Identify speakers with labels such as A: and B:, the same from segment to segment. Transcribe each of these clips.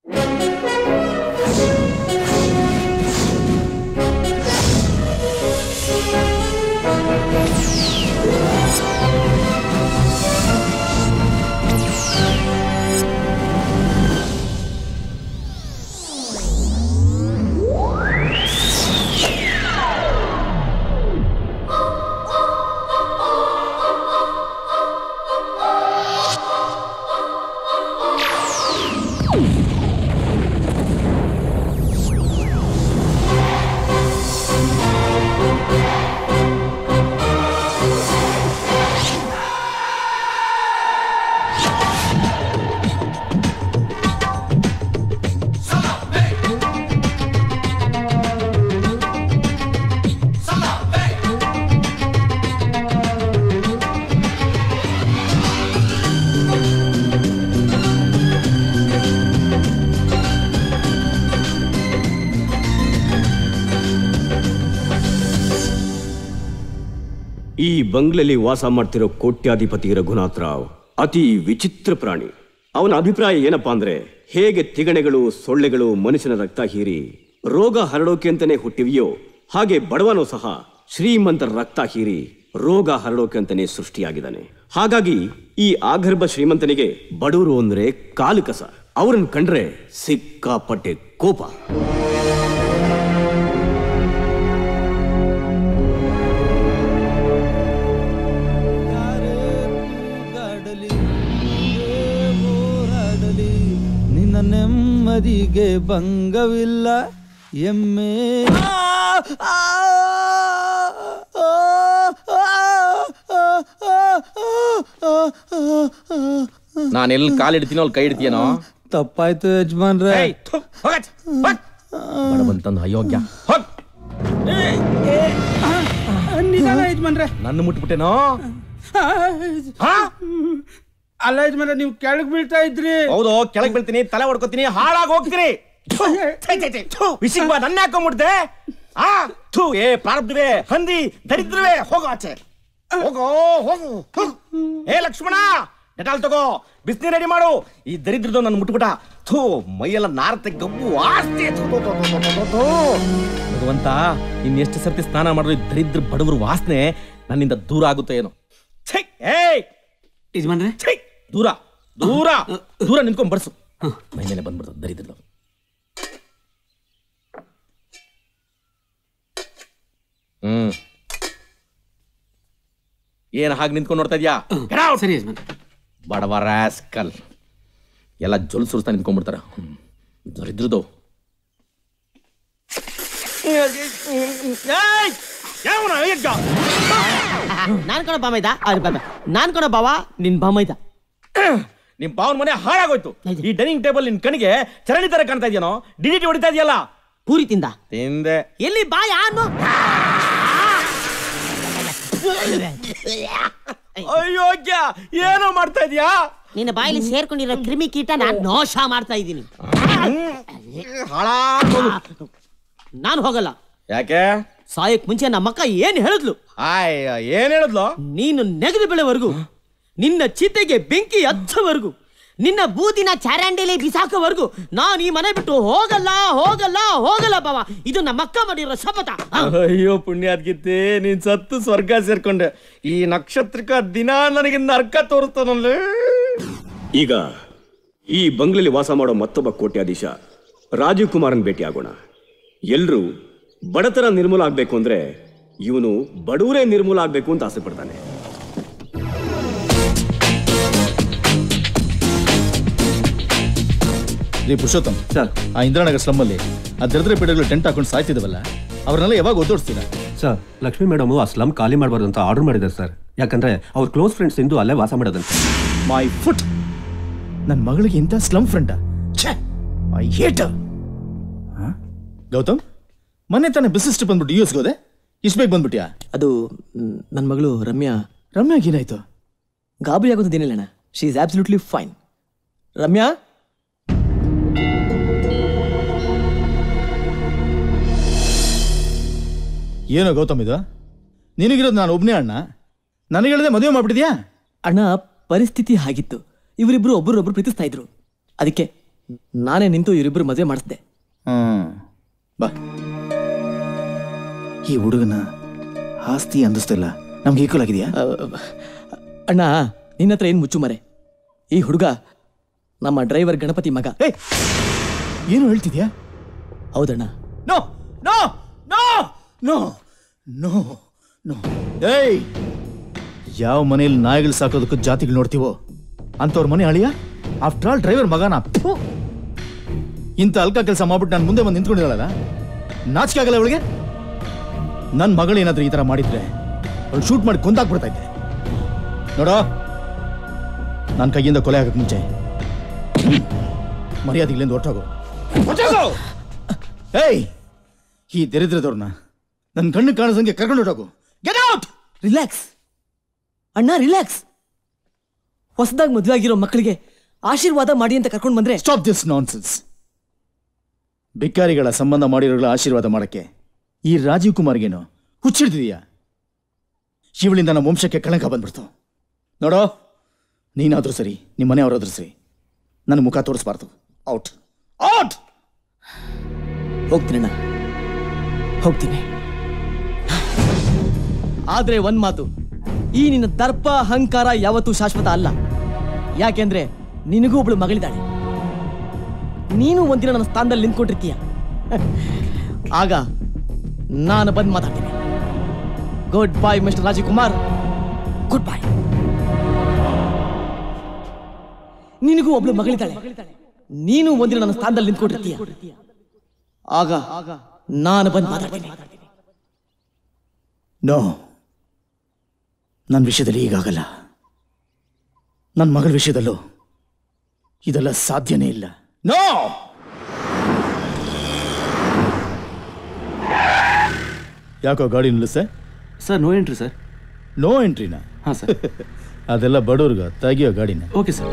A: ಈ ಬಂಗ್ಲೆಲಿ ವಾಸ ಮಾಡ್ತಿರೋ ಕೋಟ್ಯಾಧಿಪತಿ ರಘುನಾಥ್ ರಾವ್ ಅತಿ ವಿಚಿತ್ರ ಪ್ರಾಣಿ ಅವನ ಅಭಿಪ್ರಾಯ ಏನಪ್ಪಾ ಅಂದ್ರೆ ಹೇಗೆ ತಿಗಣೆಗಳು ಸೊಳ್ಳೆಗಳು ಮನುಷ್ಯನ ರಕ್ತ ಹೀರಿ ರೋಗ ಹರಡೋಕೆ ಅಂತಾನೆ ಹುಟ್ಟಿವೆಯೋ ಹಾಗೆ ಬಡವನೂ ಸಹ ಶ್ರೀಮಂತರ ರಕ್ತ ಹೀರಿ ರೋಗ ಹರಡೋಕೆ ಅಂತಾನೆ ಸೃಷ್ಟಿಯಾಗಿದ್ದಾನೆ ಹಾಗಾಗಿ ಈ ಆಗರ್ಭ ಶ್ರೀಮಂತನಿಗೆ ಬಡವರು ಅಂದ್ರೆ ಕಾಲು ಕಸ ಅವ್ರನ್ನ ಕಂಡ್ರೆ ಸಿಕ್ಕಾಪಟ್ಟೆ ಕೋಪ
B: ಗಾಡಲಿ ಹೋರಾಡಲಿ ನಿನ್ನ ನೆಮ್ಮದಿಗೆ ಭಂಗವಿಲ್ಲ ಎಮ್ಮೆ
C: ನಾನು ಎಲ್ಲಿ ಕಾಲಿಡ್ತೀನೋ ಅಲ್ಲಿ ಕೈ ಇಡ್ತೀನೋ
B: ತಪ್ಪಾಯ್ತು ಯಜಮಾನ್ರೆ
C: ಬಡವಂತಂದು ಅಯೋಗ್ಯ ಹೋಗ್
D: ನಿಧಾನ ಯಜಮಾನ್ರೆ
C: ನನ್ನ ಮುಟ್ಬಿಟ್ಟೇನೋ
D: ಅಲ್ಲ ಯಜಮಾನ್ರೆ ನೀವು ಕೆಳಗ್ ಬೀಳ್ತಾ ಇದ್ರಿ
C: ಹೌದು ಕೆಳಗ್ ಬೀಳ್ತೀನಿ ತಲೆ ಹೊಡ್ಕೊತೀನಿ ಹಾಳಾಗಿ ಹೋಗ್ತೀನಿ ಥು, ಛೆ, ಛೆ, ಛೆ, ಥು, ವಿಸಿಗ್ ಬಾ ನನ್ನ ಹಾಕೊಂಡ್ಬಿಡ್ದೆ ಆ ಥೂ ಏ ಪ್ರಾರಬ್ಧವೇ ಹಂದಿ ದರಿದ್ರವೇ ಹೋಗೋ ಆಚೆ ಹೋಗೋ ಹೋಗು ಹೋಗು. ಏ ಲಕ್ಷ್ಮಣ ಡೆಟಾಲ್ ತಗೋ ಬಿಸ್ನಿ ರೆಡಿ ಮಾಡು ಈ ದರಿದ್ರದ್ದು ನನ್ನ ಮುಟ್ಬಿಟ ಥೂ ಮೈಯೆಲ್ಲ ನಾರತೆ ಗಬ್ಬು ಆಸ್ತಿ ಥು, ಥು, ಥು, ಥು, ಥು, ಥು, ಥು. ಭಗವಂತ ಇನ್ನೆಷ್ಟು ಸರ್ತಿ ಸ್ನಾನ ಮಾಡಿದ್ರು ಈ ದರಿದ್ರ ಬಡವರು ವಾಸನೆ ನನ್ನಿಂದ ದೂರ ಆಗುತ್ತೆ ಏನೋ ಛೈ ಏಯ್
D: ಯಜಮಾನ್ರೆ
C: ಛೈ ದೂರ ದೂರ ದೂರ ನಿಂತ್ಕೊಂಡ್ ಬರ್ಸು ಮೈ ಮೇಲೆ ಬಂದ್ಬಿಡ್ತದೆ ದರಿದ್ರದು ಹ್ಮ್ ಏನ್ ಹಾಗೆ ನಿಂತ್ಕೊಂಡು ನೋಡ್ತಾ ಇದ್ಯಾ Get out!
D: ಸರಿ ಯಜಮಾನ್ರೆ
C: ಬಡವ ರಾಸ್ಕಲ್ ಎಲ್ಲ ಜೊಲ್ ಸುರಿಸ್ತಾ ನಿಂತ್ಕೊಂಡ್ಬಿಡ್ತಾರ ಹ್ಮ್. ದರಿದ್ರದು
E: ನಾನ್ ಕಣ ಬಾಮೈದ ನಾನ್ ಕಣ ಬಾವ ನಿನ್ ಬಾಮೈದ
C: ನಿಮ್ ಪಾವನ್ ಮನೆ ಹಾಳಾಗೋಯ್ತು ಈ ಡೈನಿಂಗ್ ಟೇಬಲ್ ನಿನ್ ಕಣಿಗೆ ಚರಣಿ ತರ ಕಾಣ್ತಾ ಇದೆಯೇನೋ ಡಿಡಿಟಿ ಹೊಡಿತಾ ಇದೆಯಲ್ಲ
E: ಪೂರಿ ತಿಂದ
C: ತಿಂದೆ
E: ಎಲ್ಲಿ ಬಾಯ ಅನ್ನು
C: ಅಯ್ಯೋಗ್ಯ ಏನೋ ಮಾಡ್ತಾ ಇದೀಯಾ
E: ನಿನ್ನ ಬಾಯಲ್ಲಿ ಸೇರ್ಕೊಂಡಿರೋ ಕ್ರಿಮಿ ಕೀಟ ನಾನ್ ನಾಶ ಮಾಡ್ತಾ ಇದ್ದೀನಿ ನಾನು ಹೋಗಲ್ಲ
C: ಯಾಕೆ
E: ಸಾಯಕ್ ಮುಂಚೆ ನಮ್ಮ ಅಕ್ಕ ಏನ್ ಹೇಳಿದ್ಲು
C: ಆಯ್ಯ ಏನ್ ಹೇಳಿದ್ಲು
E: ನೀನು ನೆಗೆದು ಬೀಳೋವರೆಗೂ ನಿನ್ನ ಚಿತೆಗೆ ಬೆಂಕಿ ಹಚ್ಚೋವರೆಗೂ ನಿನ್ನ ಬೂದಿನ ಚರಂಡಿಲಿ ಬಿಸಾಕೋವರೆಗೂ ನಾನು ಈ ಮನೆ ಬಿಟ್ಟು ಹೋಗಲ್ಲ ಹೋಗಲ್ಲ ಹೋಗಲ್ಲ ಬಾವ ಇದು ನಮ್ಮ ಅಕ್ಕ ಮಾಡಿರೋ ಶಪಥ ಹ.
C: ಅಯ್ಯೋ ಪುಣ್ಯಾದ್ಗಿತ್ತಿ ನೀನ್ ಸತ್ತು ಸ್ವರ್ಗ ಸೇರ್ಕೊಂಡೆ ಈ ನಕ್ಷತ್ರಿಕ ದಿನ ನನಗೆ ನರ್ಕ ತೋರಿಸ್ತಾನಲ್ಲಿ
A: ಈಗ ಈ ಬಂಗ್ಲೆಲಿ ವಾಸ ಮಾಡೋ ಮತ್ತೊಬ್ಬ ಕೋಟ್ಯಾಧೀಶ ರಾಜೀವ್ ಕುಮಾರನ್ ಭೇಟಿ ಆಗೋಣ ಎಲ್ರೂ ಬಡತನ ನಿರ್ಮೂಲ ಆಗ್ಬೇಕು ಅಂದ್ರೆ ಇವನು ಬಡವರೇ ನಿರ್ಮೂಲ ಆಗ್ಬೇಕು ಅಂತ ಆಸೆ ಪಡ್ತಾನೆ
F: ರೀ ಪುರುಷೋತ್ತಮ್ ಸರ್ ಆ ಇಂದಿರಾನಗರ್ ಸ್ಲಮ್ ಅಲ್ಲಿ ಆ ದರಿದ್ರ ಪೀಡೆಗಳು ಟೆಂಟ್ ಹಾಕೊಂಡು ಸಾಯ್ತಿದವಲ್ಲ ಅವ್ರನ್ನೆಲ್ಲ ಯಾವಾಗ ಒದ್ದೋಡಿಸ್ತೀರಾ
G: ಸರ್ ಲಕ್ಷ್ಮೀ ಮೇಡಮ್ ಆ ಸ್ಲಮ್ ಖಾಲಿ ಮಾಡಬಾರ್ದು ಅಂತ ಆರ್ಡರ್ ಮಾಡಿದ್ದಾರೆ ಸರ್ ಯಾಕಂದ್ರೆ ಅವ್ರ ಕ್ಲೋಸ್ ಫ್ರೆಂಡ್ಸ್ ಇಂದು ಅಲ್ಲೇ ವಾಸ ಮಾಡೋದಂತೆ
F: ಮೈ ಫುಟ್ ನನ್ನ ಮಗಳಿಗೆ ಇಂಥ ಸ್ಲಮ್ ಫ್ರೆಂಡ ಐ ಹೇಟ್ ಗೌತಮ್ ಮೊನ್ನೆ ತಾನೇ ಬಿಸ್ನೆಸ್ ಟ್ರಿಪ್ ಬಂದ್ಬಿಟ್ಟು ಯು ಎಸ್ಗೆ ಹೋದೆ ಇಷ್ಟು ಬೇಗ ಬಂದ್ಬಿಟ್ಯಾ
E: ಅದು ನನ್ನ ಮಗಳು ರಮ್ಯಾ
F: ರಮ್ಯಾಗ ಏನಾಯ್ತು
E: ಗಾಬರಿ ಆಗೋದೇನಿಲ್ಲ ಅಣ್ಣ she is absolutely fine Ramya
F: ಏನೋ ಗೌತಮ್ ಇದು ನಿನಗಿರೋದು ನಾನು ಒಬ್ಬನೇ ಅಣ್ಣ ನನಗೆ ಹೇಳಿದೆ ಮದುವೆ ಮಾಡ್ಬಿಟ್ಟಿದ್ಯಾ
E: ಅಣ್ಣ ಪರಿಸ್ಥಿತಿ ಹಾಗಿತ್ತು ಇವರಿಬ್ರು ಒಬ್ಬರೊಬ್ರು ಪ್ರೀತಿಸ್ತಾ ಇದ್ರು ಅದಕ್ಕೆ ನಾನೇ ನಿಂತು ಇವರಿಬ್ಬರು ಮದುವೆ ಮಾಡಿಸ್ದೆ
F: ಹ್ಮ್ ಬಾ ಈ ಹುಡುಗನ ಆಸ್ತಿ ಅಂದಿಸ್ತಿಲ್ಲ ನಮ್ಗೆ ಈಕ್ವಲ್ ಆಗಿದೆಯಾ
E: ಅಣ್ಣ ನಿನ್ನ ಹತ್ರ ಏನು ಮುಚ್ಚು ಮರೆ ಈ ಹುಡುಗ ನಮ್ಮ ಡ್ರೈವರ್ ಗಣಪತಿ ಮಗ
F: ಏಯ್ ಏನು ಹೇಳ್ತಿದ್ಯಾ
E: ಹೌದಣ್ಣ
F: no no no no no no ಏಯ್ ಯಾವ ಮನೇಲಿ ನಾಯಿಗಳು ಸಾಕೋದಕ್ಕೂ ಜಾತಿಗಳು ನೋಡ್ತೀವೋ ಅಂಥವ್ರ ಮನೆ ಅಳಿಯ ಆಫ್ಟರ್ ಆಲ್ ಡ್ರೈವರ್ ಮಗನ ಥು. ಇಂಥ ಅಲ್ಕ ಕೆಲಸ ಮಾಡ್ಬಿಟ್ಟು ನಾನು ಮುಂದೆ ಬಂದು ನಿಂತ್ಕೊಂಡಿದ್ದಾಳಲ್ಲ ನಾಚಿಕೆ ಆಗಲ್ಲ ಅವಳಿಗೆ ನನ್ನ ಮಗಳು ಏನಾದ್ರೂ ಈ ಥರ ಮಾಡಿದ್ರೆ ಅವಳು ಶೂಟ್ ಮಾಡಿ ಕೊಂದಾಕ್ಬಿಡ್ತಾ ಇದ್ದೆ ನೋಡೋ ನನ್ನ ಕೈಯಿಂದ ಕೊಲೆ ಆಗಕ್ಕೆ ಮುಂಚೆ ಮರ್ಯಾದೆಗಳಿಂದ ಹೊರಟೋಗು ಏಯ್ ಈ ದರಿದ್ರದವ್ರನ್ನ ನನ್ನ ಕಣ್ಣು ಕಾಣಿಸಂಗೆ ಕರ್ಕೊಂಡು ಹೊರಟೋಗು ಗೆಟ್ ಔಟ್
E: ರಿಲ್ಯಾಕ್ಸ್ ಅಣ್ಣ ರಿಲ್ಯಾಕ್ಸ್ ಹೊಸದಾಗಿ ಮದುವೆ ಆಗಿರೋ ಮಕ್ಕಳಿಗೆ ಆಶೀರ್ವಾದ ಮಾಡಿ ಅಂತ ಕರ್ಕೊಂಡು ಬಂದ್ರೆ
F: ಸ್ಟಾಪ್ ದಿಸ್ ನಾನ್ಸೆನ್ಸ್ ಭಿಕಾರಿಗಳ ಸಂಬಂಧ ಮಾಡಿರೋಗಳ ಆಶೀರ್ವಾದ ಮಾಡಕ್ಕೆ ಈ ರಾಜೀವ್ ಕುಮಾರ್ಗೇನು ಹುಚ್ಚಿಡ್ತಿದೀಯಾ ಶಿವಳಿಂದ ನಮ್ಮ ವಂಶಕ್ಕೆ ಕಳಂಕ ಬಂದ್ಬಿಡ್ತು ನೋಡೋ ನೀನಾದ್ರೂ ಸರಿ ನಿಮ್ಮ ಮನೆಯವರಾದ್ರೂ ಸರಿ ನನ್ನ ಮುಖ ತೋರಿಸ್ಬಾರ್ದು ಔಟ್ ಔಟ್
E: ಹೋಗ್ತೀನಣ್ಣ ಹೋಗ್ತೀನಿ ಆದ್ರೆ ಒಂದ್ ಮಾತು ಈ ನಿನ್ನ ದರ್ಪ ಅಹಂಕಾರ ಯಾವತ್ತೂ ಶಾಶ್ವತ ಅಲ್ಲ ಯಾಕೆಂದ್ರೆ ನಿನಗೂ ಒಬ್ಳು ಮಗಳಿದ್ದಾಳೆ ನೀನು ಒಂದಿನ ನನ್ನ ಸ್ಥಾನದಲ್ಲಿ ನಿಂತ್ಕೊಂಡಿರ್ತೀಯ ಆಗ ನಾನು ಬಂದು ಮಾತಾಡ್ತೀನಿ good bye mister Rajeev Kumar good bye ನಿನಗೂ ಒಬ್ಳು ಮಗಳಿದ್ದಾಳೆ ನೀನು ಒಂದಿನ ನನ್ನ ಸ್ಥಾನದಲ್ಲಿ ನಿಂತ್ಕೊಂಡಿರ್ತೀಯ ಆಗ ನಾನು ಬಂದು ಮಾತಾಡ್ತೀನಿ
F: ನೋ ನನ್ನ ವಿಷಯದಲ್ಲಿ ಈಗಾಗಲ್ಲ ನನ್ನ ಮಗಳ ವಿಷಯದಲ್ಲೂ ಇದೆಲ್ಲ ಸಾಧ್ಯನೇ ಇಲ್ಲ ನೋ ಯಾಕೋ ಗಾಡಿ ನಿಲ್ಲಿಸೆ
G: sir no entry sir
F: no ಎಂಟ್ರಿನ
G: ಹಾಂ ಸರ್
F: ಅದೆಲ್ಲ ಬಡವ್ರಿಗ ತೆಗಿಯೋ ಗಾಡಿನ
G: ಓಕೆ ಸರ್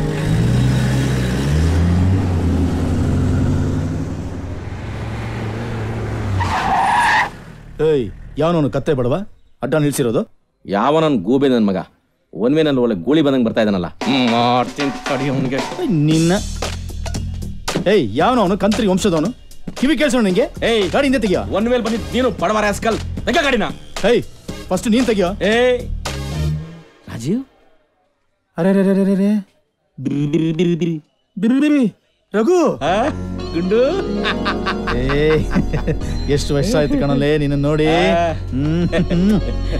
F: ಏಯ್ ಯಾವನವನು ಕತ್ತೆ ಬಡವ ಅಡ್ಡ ನಿಲ್ಸಿರೋದು
C: ಯಾವ ನನ್ ಗೂಬೆ ನನ್ ಮಗ ಒನ್ ವೇನಲ್ಲಿ ಒಳ್ಳೆ ಗೋಳಿ ಬಂದಂಗೆ ಬರ್ತಾ ಇದ್ದಾನಲ್ಲ ಮಾಡ್ತೀನಿ ತಡಿ ಅವನಿಗೆ
F: ಏಯ್, ನಿನ್ನ ಏಯ್ ಯಾವನವನು ಕಂತ್ರಿ ವಂಶದವನು ಕಿವಿ ಕೇಳಿಸೋಣ ನಿಂಗೆ
C: ಏಯ್
F: ಗಾಡಿ ಹಿಂದೆ ತೆಗಿಯೋ
C: ಒನ್ ವೇಲ್ ಬಂದಿದ್ದು ನೀನು ಬಡವರ ಆಸ್ಕಲ್ ತೆಗ ಗಾಡಿನ
F: ಏಯ್ ಫಸ್ಟ್ ನೀನ್ ತೆಗಿಯೋ
C: ಏಯ್ ರಾಜೀವ್
F: ಅರೆ ರೇ ರೇ ರೇ ರೇ ಬಿರಿ ಬಿರಿ ರಘು
C: ಗುಂಡು
F: ಏ ಎಷ್ಟು ವರ್ಷ ಆಯ್ತು ಕಣಲೆ ನಿನ್ನ ನೋಡಿ ಹ್ಮ್, ಹ್ಮ್.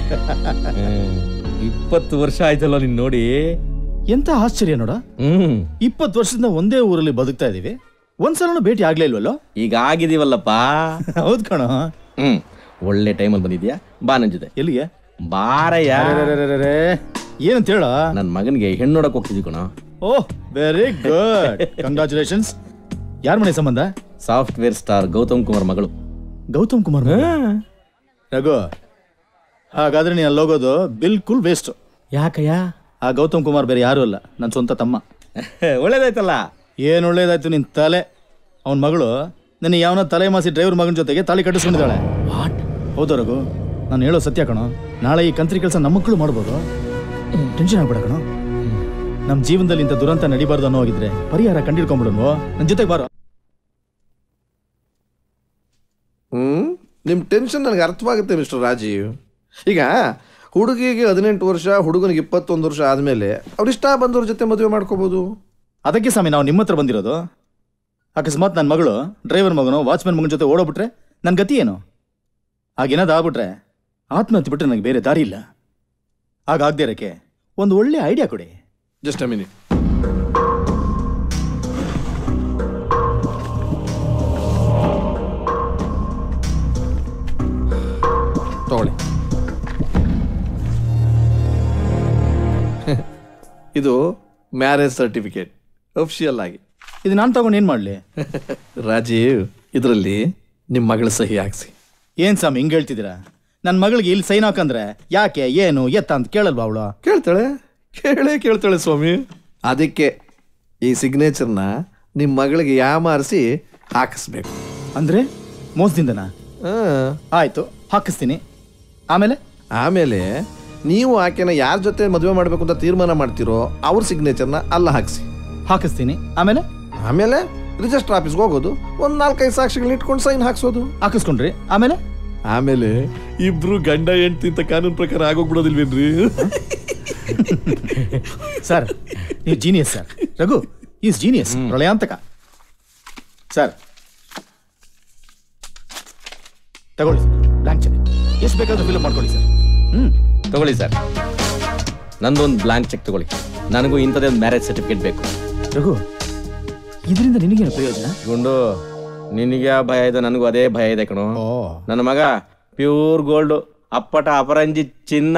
C: ಇಪ್ಪತ್ತು ವರ್ಷ ಆಯ್ತಲ್ಲ ನೀನ್ ನೋಡಿ
F: ಎಂತ ಆಶ್ಚರ್ಯ ನೋಡ
C: ಹ್ಮ್
F: ಇಪ್ಪತ್ತು ವರ್ಷದಿಂದ ಒಂದೇ ಊರಲ್ಲಿ ಬದುಕ್ತಾ ಇದೀವಿ ಒಂದ್ಸಲನೂ ಭೇಟಿ ಆಗ್ಲೇ ಇಲ್ವಲ್ಲೋ
C: ಈಗ ಆಗಿದೀವಲ್ಲಪ್ಪ
F: ಹೌದ್ ಕಣ
C: ಹ್ಮ್ ಒಳ್ಳೆ ಟೈಮಲ್ಲಿ ಬಂದಿದ್ಯಾ ಬಾ ನನ್ ಜೊತೆ
F: ಎಲ್ಲಿಗೆ
C: ಬಾರಯ್ಯ
F: ಅರೆರೆರೆರೆರೆ. ಏನಂತ ಹೇಳ
C: ನನ್ ಮಗನಿಗೆ ಹೆಣ್ಣು ನೋಡಕ್ ಹೋಗ್ತಿದ್ವಿ ಕಣ
F: ಓಹ್ ವೆರಿ ಗುಡ್ ಕಂಗ್ರಾಚುಲೇಷನ್ಸ್ ಯಾರ ಮನೆ ಸಂಬಂಧ
C: ಸಾಫ್ಟ್ವೇರ್ ಸ್ಟಾರ್ ಗೌತಮ್ ಕುಮಾರ್ ಮಗಳು
F: ಗೌತಮ್ ಕುಮಾರ್ ಮಗ? ರಘು ಹಾಗಾದ್ರೆ ನೀನು ಅಲ್ಲೋಗೋದು ಬಿಲ್ಕುಲ್ ವೇಸ್ಟ್
C: ಯಾಕಯ್ಯ
F: ಆ ಗೌತಮ್ ಕುಮಾರ್ ಬೇರೆ ಯಾರು ಅಲ್ಲ ನನ್ನ ಸ್ವಂತ ತಮ್ಮ
C: ಒಳ್ಳೇದಾಯ್ತಲ್ಲ
F: ಏನ್ ಒಳ್ಳೇದಾಯ್ತು ನಿನ್ ತಲೆ ಅವನ ಮಗಳು ನಿನ್ನ ಯಾವನ ತಲೆ ಮಾಸಿ ಡ್ರೈವರ್ ಮಗನ ಜೊತೆಗೆ ತಾಳಿ ಕಟ್ಟಿಸ್ಕೊಂಡಿದ್ದಾಳೆ ಹೌದು ರಘು ನಾನು ಹೇಳೋ ಸತ್ಯ ಕಣೋ ನಾಳೆ ಈ ಕಂತ್ರಿ ಕೆಲಸ ನಮ್ಮ ಮಕ್ಕಳು ಮಾಡ್ಬೋದು ಟೆನ್ಷನ್ ಆಗ್ಬೇಡ ಕಣೋ ನಮ್ಮ ಜೀವನದಲ್ಲಿ ಇಂಥ ದುರಂತ ನಡಿಬಾರ್ದು ಅನ್ನೋ ಹೋಗಿದ್ರೆ ಪರಿಹಾರ ಕಂಡಿಡ್ಕೊಂಡ್ಬಿಡನ್ವೋ ನನ್ನ ಜೊತೆಗೆ ಬಾರೋ
H: ಹ್ಮ್ ನಿಮ್ಮ ಟೆನ್ಷನ್ ನನಗೆ ಅರ್ಥವಾಗುತ್ತೆ ಮಿಸ್ಟರ್ ರಾಜೀವ್ ಈಗ ಹುಡುಗಿಗೆ ಹದಿನೆಂಟು ವರ್ಷ ಹುಡುಗನಿಗೆ ಇಪ್ಪತ್ತೊಂದು ವರ್ಷ ಆದಮೇಲೆ ಅವ್ರಿಷ್ಟ ಬಂದವ್ರ ಜೊತೆ ಮದುವೆ ಮಾಡ್ಕೋಬೋದು
F: ಅದಕ್ಕೆ ಸ್ವಾಮಿ ನಾವು ನಿಮ್ಮ ಹತ್ರ ಬಂದಿರೋದು ಅಕಸ್ಮಾತ್ ನನ್ನ ಮಗಳು ಡ್ರೈವರ್ ಮಗನು ವಾಚ್ಮನ್ ಮಗನ ಜೊತೆ ಓಡೋಗ್ಬಿಟ್ರೆ ನನ್ನ ಗತಿ ಏನು ಆಗೇನಾದ್ರು ಆಗ್ಬಿಟ್ರೆ ಆತ್ಮಹತ್ಯೆ ಬಿಟ್ರೆ ನನಗೆ ಬೇರೆ ದಾರಿ ಇಲ್ಲ ಆಗ ಆಗದೆ ಇರೋಕ್ಕೆ ಒಂದು ಒಳ್ಳೆ ಐಡಿಯಾ ಕೊಡಿ
H: ಜಸ್ಟ್ ಅ ಮಿನಿಟ್ ತಗೊಳ್ಳಿ ಇದು ಮ್ಯಾರೇಜ್ ಸರ್ಟಿಫಿಕೇಟ್ ಅಫಿಷಿಯಲ್ ಆಗಿ
F: ಇದು ನಾನು ತಗೊಂಡು ಏನು ಮಾಡಲಿ
H: ರಾಜೀವ್ ಇದರಲ್ಲಿ ನಿಮ್ಮ ಮಗಳ ಸಹಿ ಹಾಕ್ಸಿ
F: ಏನ್ ಸ್ವಾಮಿ ಹಿಂಗೆ ಹೇಳ್ತಿದ್ದೀರಾ ನನ್ನ ಮಗಳಿಗೆ ಇಲ್ಲಿ ಸೈನ್ ಹಾಕಂದ್ರೆ ಯಾಕೆ ಏನು ಎತ್ತ ಅಂತ ಕೇಳಲ್ವಾ ಅವಳು
H: ಕೇಳ್ತಾಳೆ ಕೇಳೇ ಕೇಳ್ತಾಳೆ ಸ್ವಾಮಿ ಅದಕ್ಕೆ ಈ ಸಿಗ್ನೇಚರ್ನ ನಿಮ್ಮ ಮಗಳಿಗೆ ಯಾಮಾರಿಸಿ ಹಾಕಿಸ್ಬೇಕು
F: ಅಂದ್ರೆ ಮೋಸದಿಂದನಾ
H: ಆ,
F: ಆಯ್ತು ಹಾಕಿಸ್ತೀನಿ ಆಮೇಲೆ
H: ಆಮೇಲೆ ನೀವು ಆಕೆನ ಯಾರ ಜೊತೆ ಮದುವೆ ಮಾಡಬೇಕು ಅಂತ ತೀರ್ಮಾನ ಮಾಡ್ತೀರೋ ಅವ್ರ ಸಿಗ್ನೇಚರ್ನ ಅಲ್ಲ ಹಾಕ್ಸಿ
F: ಹಾಕಿಸ್ತೀನಿ ಆಮೇಲೆ
H: ಆಮೇಲೆ ರಿಜಿಸ್ಟರ್ ಆಫೀಸ್ಗೆ ಹೋಗೋದು ಒಂದು ನಾಲ್ಕೈದು ಸಾಕ್ಷಿಗಳನ್ನ ಇಟ್ಕೊಂಡು ಸೈನ್ ಹಾಕ್ಸೋದು
F: ಹಾಕಿಸ್ಕೊಂಡ್ರಿ ಆಮೇಲೆ
H: ಆಮೇಲೆ ಇಬ್ರು ಗಂಡ ಹೆಂಡ್ತಿ ಅಂತ ಕಾನೂನು ಪ್ರಕಾರ ಆಗೋಗ್ಬಿಡೋದಿಲ್ವೇನ್ರಿ
F: ಸರ್ ನೀವು genius sir Raghu is genius ಪ್ರಳಯಾಂತಕ ಸರ್ ತಗೊಳ್ಳಿ ಸರ್ ಬ್ಲಾಂಕ್ ಚೆಕ್ ಎಷ್ಟು ಬೇಕಾದ್ರೂ ಫಿಲ್ ಮಾಡ್ಕೊಳ್ಳಿ ಸರ್ ಹ್ಮ್
C: ತಗೊಳ್ಳಿ ಸರ್ ನಂದೊಂದು ಬ್ಲಾಂಕ್ ಚೆಕ್ ತಗೊಳ್ಳಿ ನನಗೂ ಇಂಥದೇ ಒಂದು ಮ್ಯಾರೇಜ್ ಸರ್ಟಿಫಿಕೇಟ್ ಬೇಕು
F: ರಘು ಇದರಿಂದ ನಿನಗೇನು ಪ್ರಯೋಜನ
C: ಗುಂಡು ನಿನಗೆ ಆ ಭಯ ಇದೆ ನನಗೂ ಅದೇ ಭಯ ಇದೆ ಕಣೋ ನನ್ನ ಮಗ ಪ್ಯೂರ್ ಗೋಲ್ಡ್ ಅಪ್ಪಟ ಅಪರಂಜಿ ಚಿನ್ನ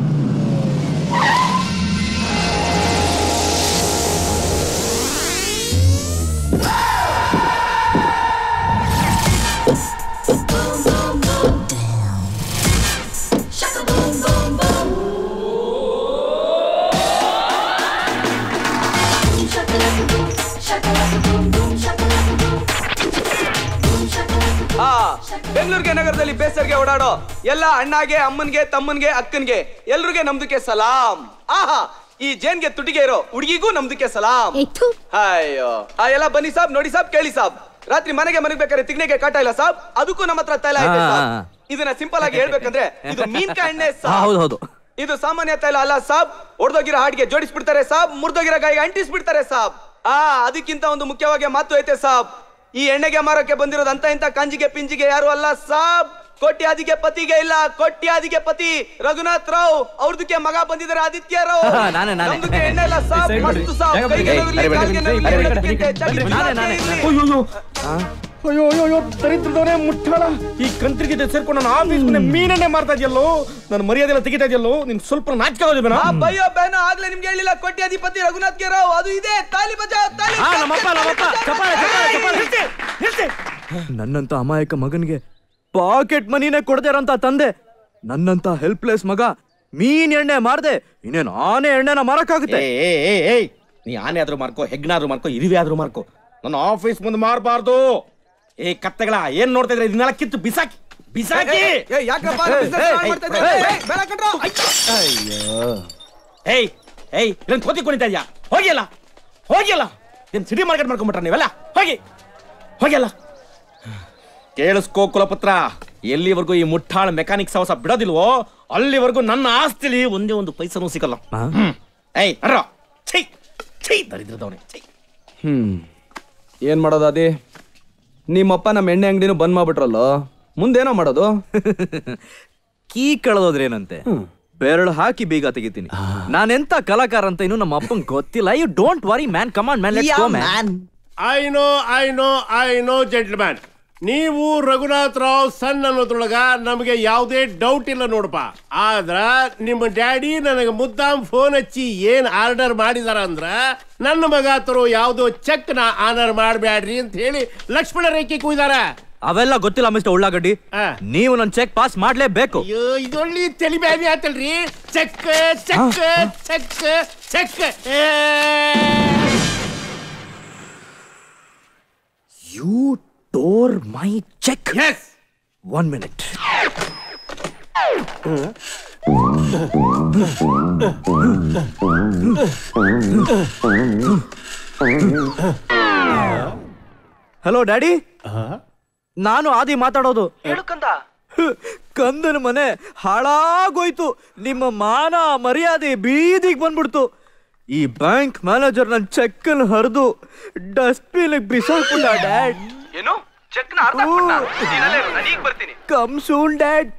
I: ಆ ಬೆಂಗಳೂರಿಗೆ ನಗರದಲ್ಲಿ ಬೇಸರ್ಗೆ ಓಡಾಡೋ ಎಲ್ಲ ಅಣ್ಣಗೆ ಅಮ್ಮನ್ಗೆ ತಮ್ಮನ್ಗೆ ಅಕ್ಕನ್ಗೆ ಎಲ್ರಿಗೆ ನಮ್ದಕ್ಕೆ ಸಲಾಂ ಆಹಾ ಈ ಜೇನ್ಗೆ ತುಟಿಗೆ ಇರೋ ಹುಡುಗಿಗೂ ನಮ್ದಕ್ಕೆ ಸಲಾಂ ಅಯ್ಯೋ ಆ ಎಲ್ಲ ಬನ್ನಿ ಸಾಬ್ ನೋಡಿ ಸಾಬ್ ಕೇಳಿ ಸಾಬ್ ರಾತ್ರಿ ಮನೆಗೆ ಮನಗ್ಬೇಕಾದ್ರೆ ತಿಗ್ನೆಗೆ ಕಾಟ ಇಲ್ಲ ಸಾಬ್ ಅದಕ್ಕೂ ನಮ್ಮ ಹತ್ರ ತೈಲ ಐತೆ ಸಾಬ್ ಇದನ್ನ ಸಿಂಪಲ್ ಆಗಿ ಹೇಳ್ಬೇಕಂದ್ರೆ ಇದು ಮೀನ್ಕಾಯಿ ಎಣ್ಣೆ ಸಾಬ್
J: ಹೌದು ಹೌದು
I: ಇದು ಸಾಮಾನ್ಯ ತೈಲ ಅಲ್ಲ ಸಾಬ್ ಒಡ್ದೋಗಿರೋ ಹಾಡಿಗೆ ಜೋಡಿಸ್ಬಿಡ್ತಾರೆ ಸಾಬ್ ಮುರಿದೋಗಿರೋ ಗಾಯಿಗೆ ಅಂಟಿಸ್ಬಿಡ್ತಾರೆ ಸಾಬ್ ಆ ಅದಕ್ಕಿಂತ ಒಂದು ಮುಖ್ಯವಾಗಿ ಮಾತು ಐತೆ ಸಾಬ್ ಈ ಎಣ್ಣೆಗೆ ಮಾರಕ್ಕೆ ಬಂದಿರೋದು ಅಂತ ಇಂತ ಕಂಜಿಗೆ ಪಿಂಜಿಗೆ ಯಾರು ಅಲ್ಲ ಸಾಬ್ ಕೋಟ್ಯಾದಿಗೆ ಪತಿಗೆ ಇಲ್ಲ ಕೋಟ್ಯಾದಿಗೆ ಪತಿ ರಘುನಾಥ್ ರಾವ್ ಅವ್ರದಕ್ಕೆ ಮಗ ಬಂದಿದ್ದಾರೆ ಆದಿತ್ಯ ರಾವ್
J: ನಾನೇ, ನಾನೇ.
I: ನಮ್ದಕ್ಕೆ ಎಣ್ಣೆ ಇಲ್ಲ ಸಾಬ್ ಮಸ್ತು ಸಾಬ್ ಕೈಗೆ ನೋವಿರ್ಲಿ, ಕಾಲ್ಗೆ ನೋವಿರ್ಲಿ, ಎಡಕ್ಕೆ ಚಳಿ ಬಿಸಾಕಿ ಇರ್ಲಿ.
C: ಅಯ್ಯೋ ಅಯ್ಯೋ ಅಯ್ಯೋ ದರಿದ್ರದವನೇ ಮುಟ್ಟಾಳ ಈ ಕಂತ್ರಿಗೆ ಸೇರ್ಕೊಂಡು ನಾನು ಆಫೀಸ್ ಮುಂದೆ ಮೀನನ್ನೇ ಮಾರ್ತಾ ಇದೆಯಲ್ಲೋ ನನ್ನ ಮರ್ಯಾದೆ ಎಲ್ಲ ತೆಗಿತಾ ಇದೆಯಲ್ಲೋ ನಿನ್ ಸ್ವಲ್ಪ ನಾಚಿಕೆ ಆಗೋದಿಲ್ಲ
I: ಆ ಬಯ್ಯೋ ಬೇನ ಆಗ್ಲೇ ನಿಮ್ಗೆ ಹೇಳಿಲ್ಲ ಕೋಟ್ಯಾಧಿಪತಿ ರಘುನಾಥ್ ಗೆ ರಾವ್ ಅದು ಇದೆ ತಾಲಿ ಬಜಾ ತಾಲಿ
J: ನನ್ನಂತ ಅಮಾಯಕ ಮಗನಿಗೆ ಪಾಕೆಟ್ ಮನಿನೇ ಕೊಡ್ದೇರಂತ ತಂದೆ ನನ್ನಂತ ಹೆಲ್ಪ್ಲೆಸ್ ಮಗ ಮೀನ್ ಎಣ್ಣೆ ಮಾರ್ದೆ ಇನ್ನೇನು ಆನೆ ಎಣ್ಣೆನ ಮಾರಕ್ಕಾಗುತ್ತೆ
C: ಏ ಏ, ಏ, ಏಯ್ ನೀ ಆನೆ ಆದ್ರೂ ಮಾರ್ಕೋ ಹೆಗ್ನಾದ್ರೂ ಮಾರ್ಕೋ ಇರುವೆ ಆದ್ರೂ ಮಾರ್ಕೋ ನನ್ನ ಆಫೀಸ್ ಮುಂದೆ ಮಾರಬಾರ್ದು ಏ ಕತ್ತೆಗಳ ಏನ್ ನೋಡ್ತಾ ಇದ್ರೆ ಇದನ್ನೆಲ್ಲ ಕಿತ್ತು ಬಿಸಾಕಿ ಬಿಸಾಕಿ
I: ಯಾಕಪ್ಪ business ಹಾಳ್ ಮಾಡ್ತಾ ಇದ್ದೀರಾ? ಏಯ್, ಬೇಡ ಕಣ್ರೋ.
C: ಏಯ್ ಏಯ್ ಇದನ್ನ ಕೋತಿ ಕುಣಿತಾ ಇದ್ಯಾ ಹೋಗಿಯಲ್ಲ ಹೋಗಿಯಲ್ಲ ಏನ್ ಸಿಟಿ ಮಾರ್ಕೆಟ್ ಮಾಡ್ಕೊಂಡ್ಬಿಟ್ರ ನೀವೆಲ್ಲ ಹೋಗಿ ಹೋಗಿಯಲ್ಲ ಕೇಳಿಸ್ಕೋ ಕುಲಪುತ್ರ ಎಲ್ಲಿವರೆಗೂ ಈ ಮುಟ್ಟಾಳ ಮೆಕ್ಯಾನಿಕ್ ಸವಸ ಬಿಡೋದಿಲ್ವೋ ಅಲ್ಲಿವರೆಗೂ ನನ್ನ ಆಸ್ತಿಲಿ ಒಂದೇ ಒಂದು ಪೈಸನೂ ಸಿಗಲ್ಲ ಹ್ಮ್. ಏಯ್ ಅರ್ರ ಛೈ ಛೈ ದರಿದ್ರದವನೇ ಛೈ
I: ಹ್ಮ್ ಏನ್ ಮಾಡೋದು ಅದೇ ನಿಮ್ಮಪ್ಪ ನಮ್ಮ ಎಣ್ಣೆ ಅಂಗಡಿನೂ ಬಂದ್ ಮಾಡ್ಬಿಟ್ರಲ್ಲೋ ಮುಂದೇನೋ ಮಾಡೋದು
J: ಕೀ ಕಳೆದೋದ್ರೇನಂತೆ ಬೆರಳು ಹಾಕಿ ಬೀಗ ತೆಗಿತೀನಿ ನಾನೆಂತ ಕಲಾಕಾರ ಅಂತ ಇನ್ನು ನಮ್ಮ ಅಪ್ಪಂಗ್ ಗೊತ್ತಿಲ್ಲ you don't worry man command man let's go man
K: I know I know I know gentleman ನೀವು ರಘುನಾಥ್ ರಾವ್ ಸಣ್ಣ ಅನ್ನೋದ್ರೊಳಗ ನಮಗೆ ಯಾವುದೇ ಡೌಟ್ ಇಲ್ಲ ನೋಡಪ್ಪ ಆದ್ರ ನಿಮ್ಮ ಡ್ಯಾಡಿ ನನಗೆ ಮುದ್ದಾಮ್ ಫೋನ್ ಹಚ್ಚಿ ಏನ್ ಆರ್ಡರ್ ಮಾಡಿದಾರ ಅಂದ್ರ ನನ್ನ ಮಗ ತರೋ ಯಾವುದೋ ಚೆಕ್ ನ ಆರ್ಡರ್ ಮಾಡಬೇಡ್ರಿ ಅಂತ ಹೇಳಿ ಲಕ್ಷ್ಮಣ ರೇಖೆ ಕುಯ್ದಾರ
J: ಅವೆಲ್ಲ ಗೊತ್ತಿಲ್ಲ ಮಿಸ್ಟರ್ ಉಳ್ಳಾಗಡ್ಡಿ ನೀವು ನನ್ ಚೆಕ್ ಪಾಸ್ ಮಾಡ್ಲೇಬೇಕು
K: ಅಯ್ಯೋ ಇದೊಳ್ಳಿ ತಲಿ ಬ್ಯಾನಿ ಆತಲ್ರಿ cheque cheque cheque cheque
J: you tore my cheque
K: yes
J: one minute hello daddy ನಾನು ಆದಿ ಮಾತಾಡೋದು ಹ್, ಕಂದನ ಮನೆ ಹಾಳಾಗೋಯ್ತು ನಿಮ್ಮ ಮಾನ ಮರ್ಯಾದೆ ಬೀದಿಗೆ ಬಂದ್ಬಿಡ್ತು ಈ ಬ್ಯಾಂಕ್ ಮ್ಯಾನೇಜರ್ ನನ್ನ ಚೆಕ್ ಹರಿದು ಡಸ್ಟ್ಬಿನ್ ಬಿಸಾಕ್ಬಿಟ್ಟ ಡ್ಯಾಡ್
I: ಏನು ಚೆಕ್ ನ ಅರ್ಧ ನನಗೆ ಬರ್ತೀನಿ
J: ಕಮ್ ಸೂನ್ ಡ್ಯಾಡ್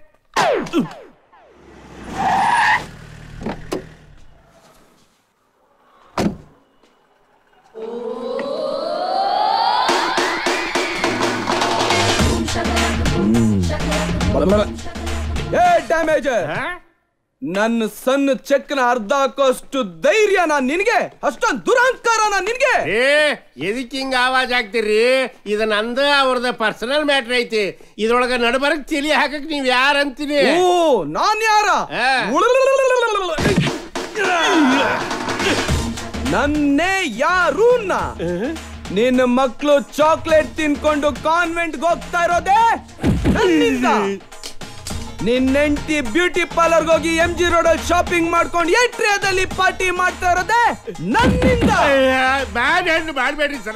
I: ಏ ಡ್ಯಾಮೇಜರ್ ನನ್ನ ಸಣ್ಣ ಚೆಕ್ ನ ಅರ್ಧ ಹಾಕೋಷ್ಟು ಧೈರ್ಯ ನಾನ್ ನಿನ್ಗೆ ಅಷ್ಟೊಂದು ದುರಹಂಕಾರ ನಾನ್ ನಿನ್ಗೆ
K: ಏ ಎದಕ್ಕೆ ಹಿಂಗ ಆವಾಜ್ ಆಗ್ತೀರಿ ಇದು ನಂದು ಅವ್ರದ ಪರ್ಸನಲ್ ಮ್ಯಾಟ್ರ್ ಐತಿ ಇದ್ರೊಳಗ ನಡಬರಕ್ ತಿಳಿ ಹಾಕಕ್ ನೀವ್ ಯಾರ ಅಂತೀನಿ
I: ಓ ನಾನ್ ಯಾರ ನನ್ನೇ ಯಾರು ನಿನ್ನ ಮಕ್ಕಳು ಚಾಕ್ಲೇಟ್ ತಿನ್ಕೊಂಡು ಕಾನ್ವೆಂಟ್ ಹೋಗ್ತಾ ಇರೋದೇ ನನ್ನಿಂದ ನಿನ್ ಹೆಂಡತಿ ಬ್ಯೂಟಿ ಪಾರ್ಲರ್ ಹೋಗಿ ಎಂ ಜಿ ರೋಡ್ ಅಲ್ಲಿ ಶಾಪಿಂಗ್ ಮಾಡ್ಕೊಂಡು ಏಟ್ರಿಯಾದಲ್ಲಿ ಪಾರ್ಟಿ ಮಾಡ್ತಾ ಇರೋದೇ ನನ್ನಿಂದ
K: ಬ್ಯಾಡ್ ಹೆಣ್ಣು ಮಾಡ್ಬೇಡ್ರಿ ಸರ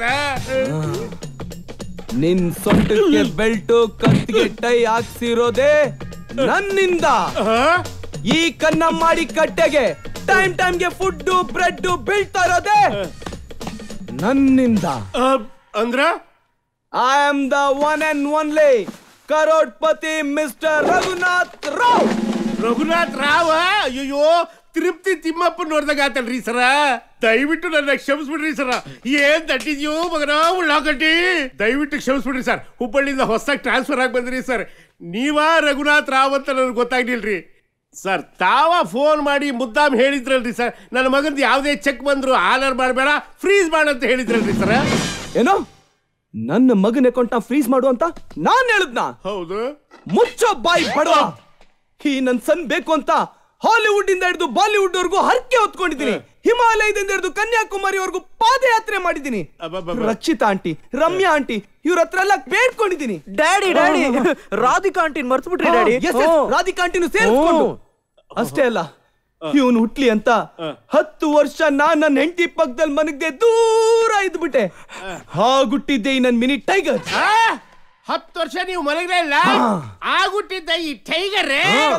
I: ನಿನ್ ಸೊಂಟಕ್ಕೆ ಬೆಲ್ಟು ಕತ್ತಿಗೆ ಟೈ ಹಾಕ್ಸಿರೋದೇ ನನ್ನಿಂದ ಈ ಕನ್ನ ಮಾಡಿ ಕಟ್ಟೆಗೆ ಟೈಮ್ ಟೈಮ್ಗೆ ಫುಡ್ ಬ್ರೆಡ್ ಬೀಳ್ತಾ ಇರೋದೇ ನನ್ನಿಂದ
K: ಅಂದ್ರ
I: I am the one and only crorepati mister Raghunath Rao
K: Raghunath Rao ಅಯ್ಯೋ ತಿರುಪ್ತಿ ತಿಮ್ಮಪ್ಪ ನೋಡ್ದಾಗ ಆತಲ್ರಿ ಸರ ದಯವಿಟ್ಟು ನನ್ನ ಕ್ಷಮಿಸ್ಬಿಡ್ರಿ ಸರ ಏನ್ ತಟ್ಟಿದ್ಯೋ ಮಗನ ಉಳ್ಳಾಗಡ್ಡಿ ದಯವಿಟ್ಟು ಕ್ಷಮಿಸ್ಬಿಡ್ರಿ ಸರ್ ಹುಬ್ಬಳ್ಳಿಯಿಂದ ಹೊಸದಾಗಿ ಟ್ರಾನ್ಸ್ಫರ್ ಆಗಿ ಬಂದ್ರಿ ಸರ್ ನೀವಾ ರಘುನಾಥ್ ರಾವ್ ಅಂತ ನನಗೆ ಗೊತ್ತಾಗ್ಲಿಲ್ರಿ ಸರ್ ತಾವ ಫೋನ್ ಮಾಡಿ ಮುದ್ದಾಮ್ ಹೇಳಿದ್ರಲ್ರಿ ಸರ್ ನನ್ನ ಮಗಂದು ಯಾವುದೇ ಚೆಕ್ ಬಂದ್ರು ಆರ್ಡರ್ ಮಾಡಬೇಡ ಫ್ರೀಸ್ ಮಾಡಂತ ಹೇಳಿದ್ರಲ್ರಿ ಸರ್
I: ಏನೋ ನನ್ನ ಮಗನ ಅಕೌಂಟ್ ಫ್ರೀಸ್ ಮಾಡು ಅಂತ ನಾನ್ ಹೇಳುದ್ನ
K: ಹೌದು
I: ಮುಚ್ಚೋ ಬಾಯಿ ಬಡವ ಈ ನನ್ ಸನ್ ಬೇಕು ಅಂತ ಹಾಲಿವುಡ್ ಇಂದ ಹಿಡಿದು ಬಾಲಿವುಡ್ ವರ್ಗೂ ಹರಕೆ ಹೊತ್ಕೊಂಡಿದ್ದೀನಿ ಹಿಮಾಲಯದಿಂದ ಹಿಡಿದು ಕನ್ಯಾಕುಮಾರಿವರೆಗೂ ಪಾದಯಾತ್ರೆ ಮಾಡಿದ್ದೀನಿ ರಕ್ಷಿತಾ ಆಂಟಿ ರಮ್ಯಾ ಆಂಟಿ ಇವ್ರ ಹತ್ರ ಎಲ್ಲ ಬೇಡ್ಕೊಂಡಿದ್ದೀನಿ
J: ಡ್ಯಾಡಿ ಡ್ಯಾಡಿ ರಾಧಿಕಾ ಆಂಟಿನ್ ಮರ್ತು ಬಿಟ್ರಿ ಡ್ಯಾಡಿ
I: Yes, yes, ರಾಧಿಕಾ ಆಂಟಿನೂ ಸೇರಿಸ್ಕೊಂಡು ಅಷ್ಟೇ ಅಲ್ಲ ಇವನು ಹುಟ್ಲಿ ಅಂತ ಹತ್ತು ವರ್ಷ ನಾನ್ ನನ್ನ ಹೆಂಡತಿ ಪಕ್ಕದಲ್ಲಿ ಮನಗ್ದೆ ದೂರ ಇದ್ಬಿಟ್ಟೆ ಹಾಗುಟ್ಟಿದ್ದೆ ಈ ನನ್ ಮಿನಿ ಟೈಗರ್
K: ಹತ್ತು ವರ್ಷ ನೀವು ಮಲಗಲೇ ಇಲ್ಲ ಆಗುಟ್ಟಿದ್ದ ಈ tiger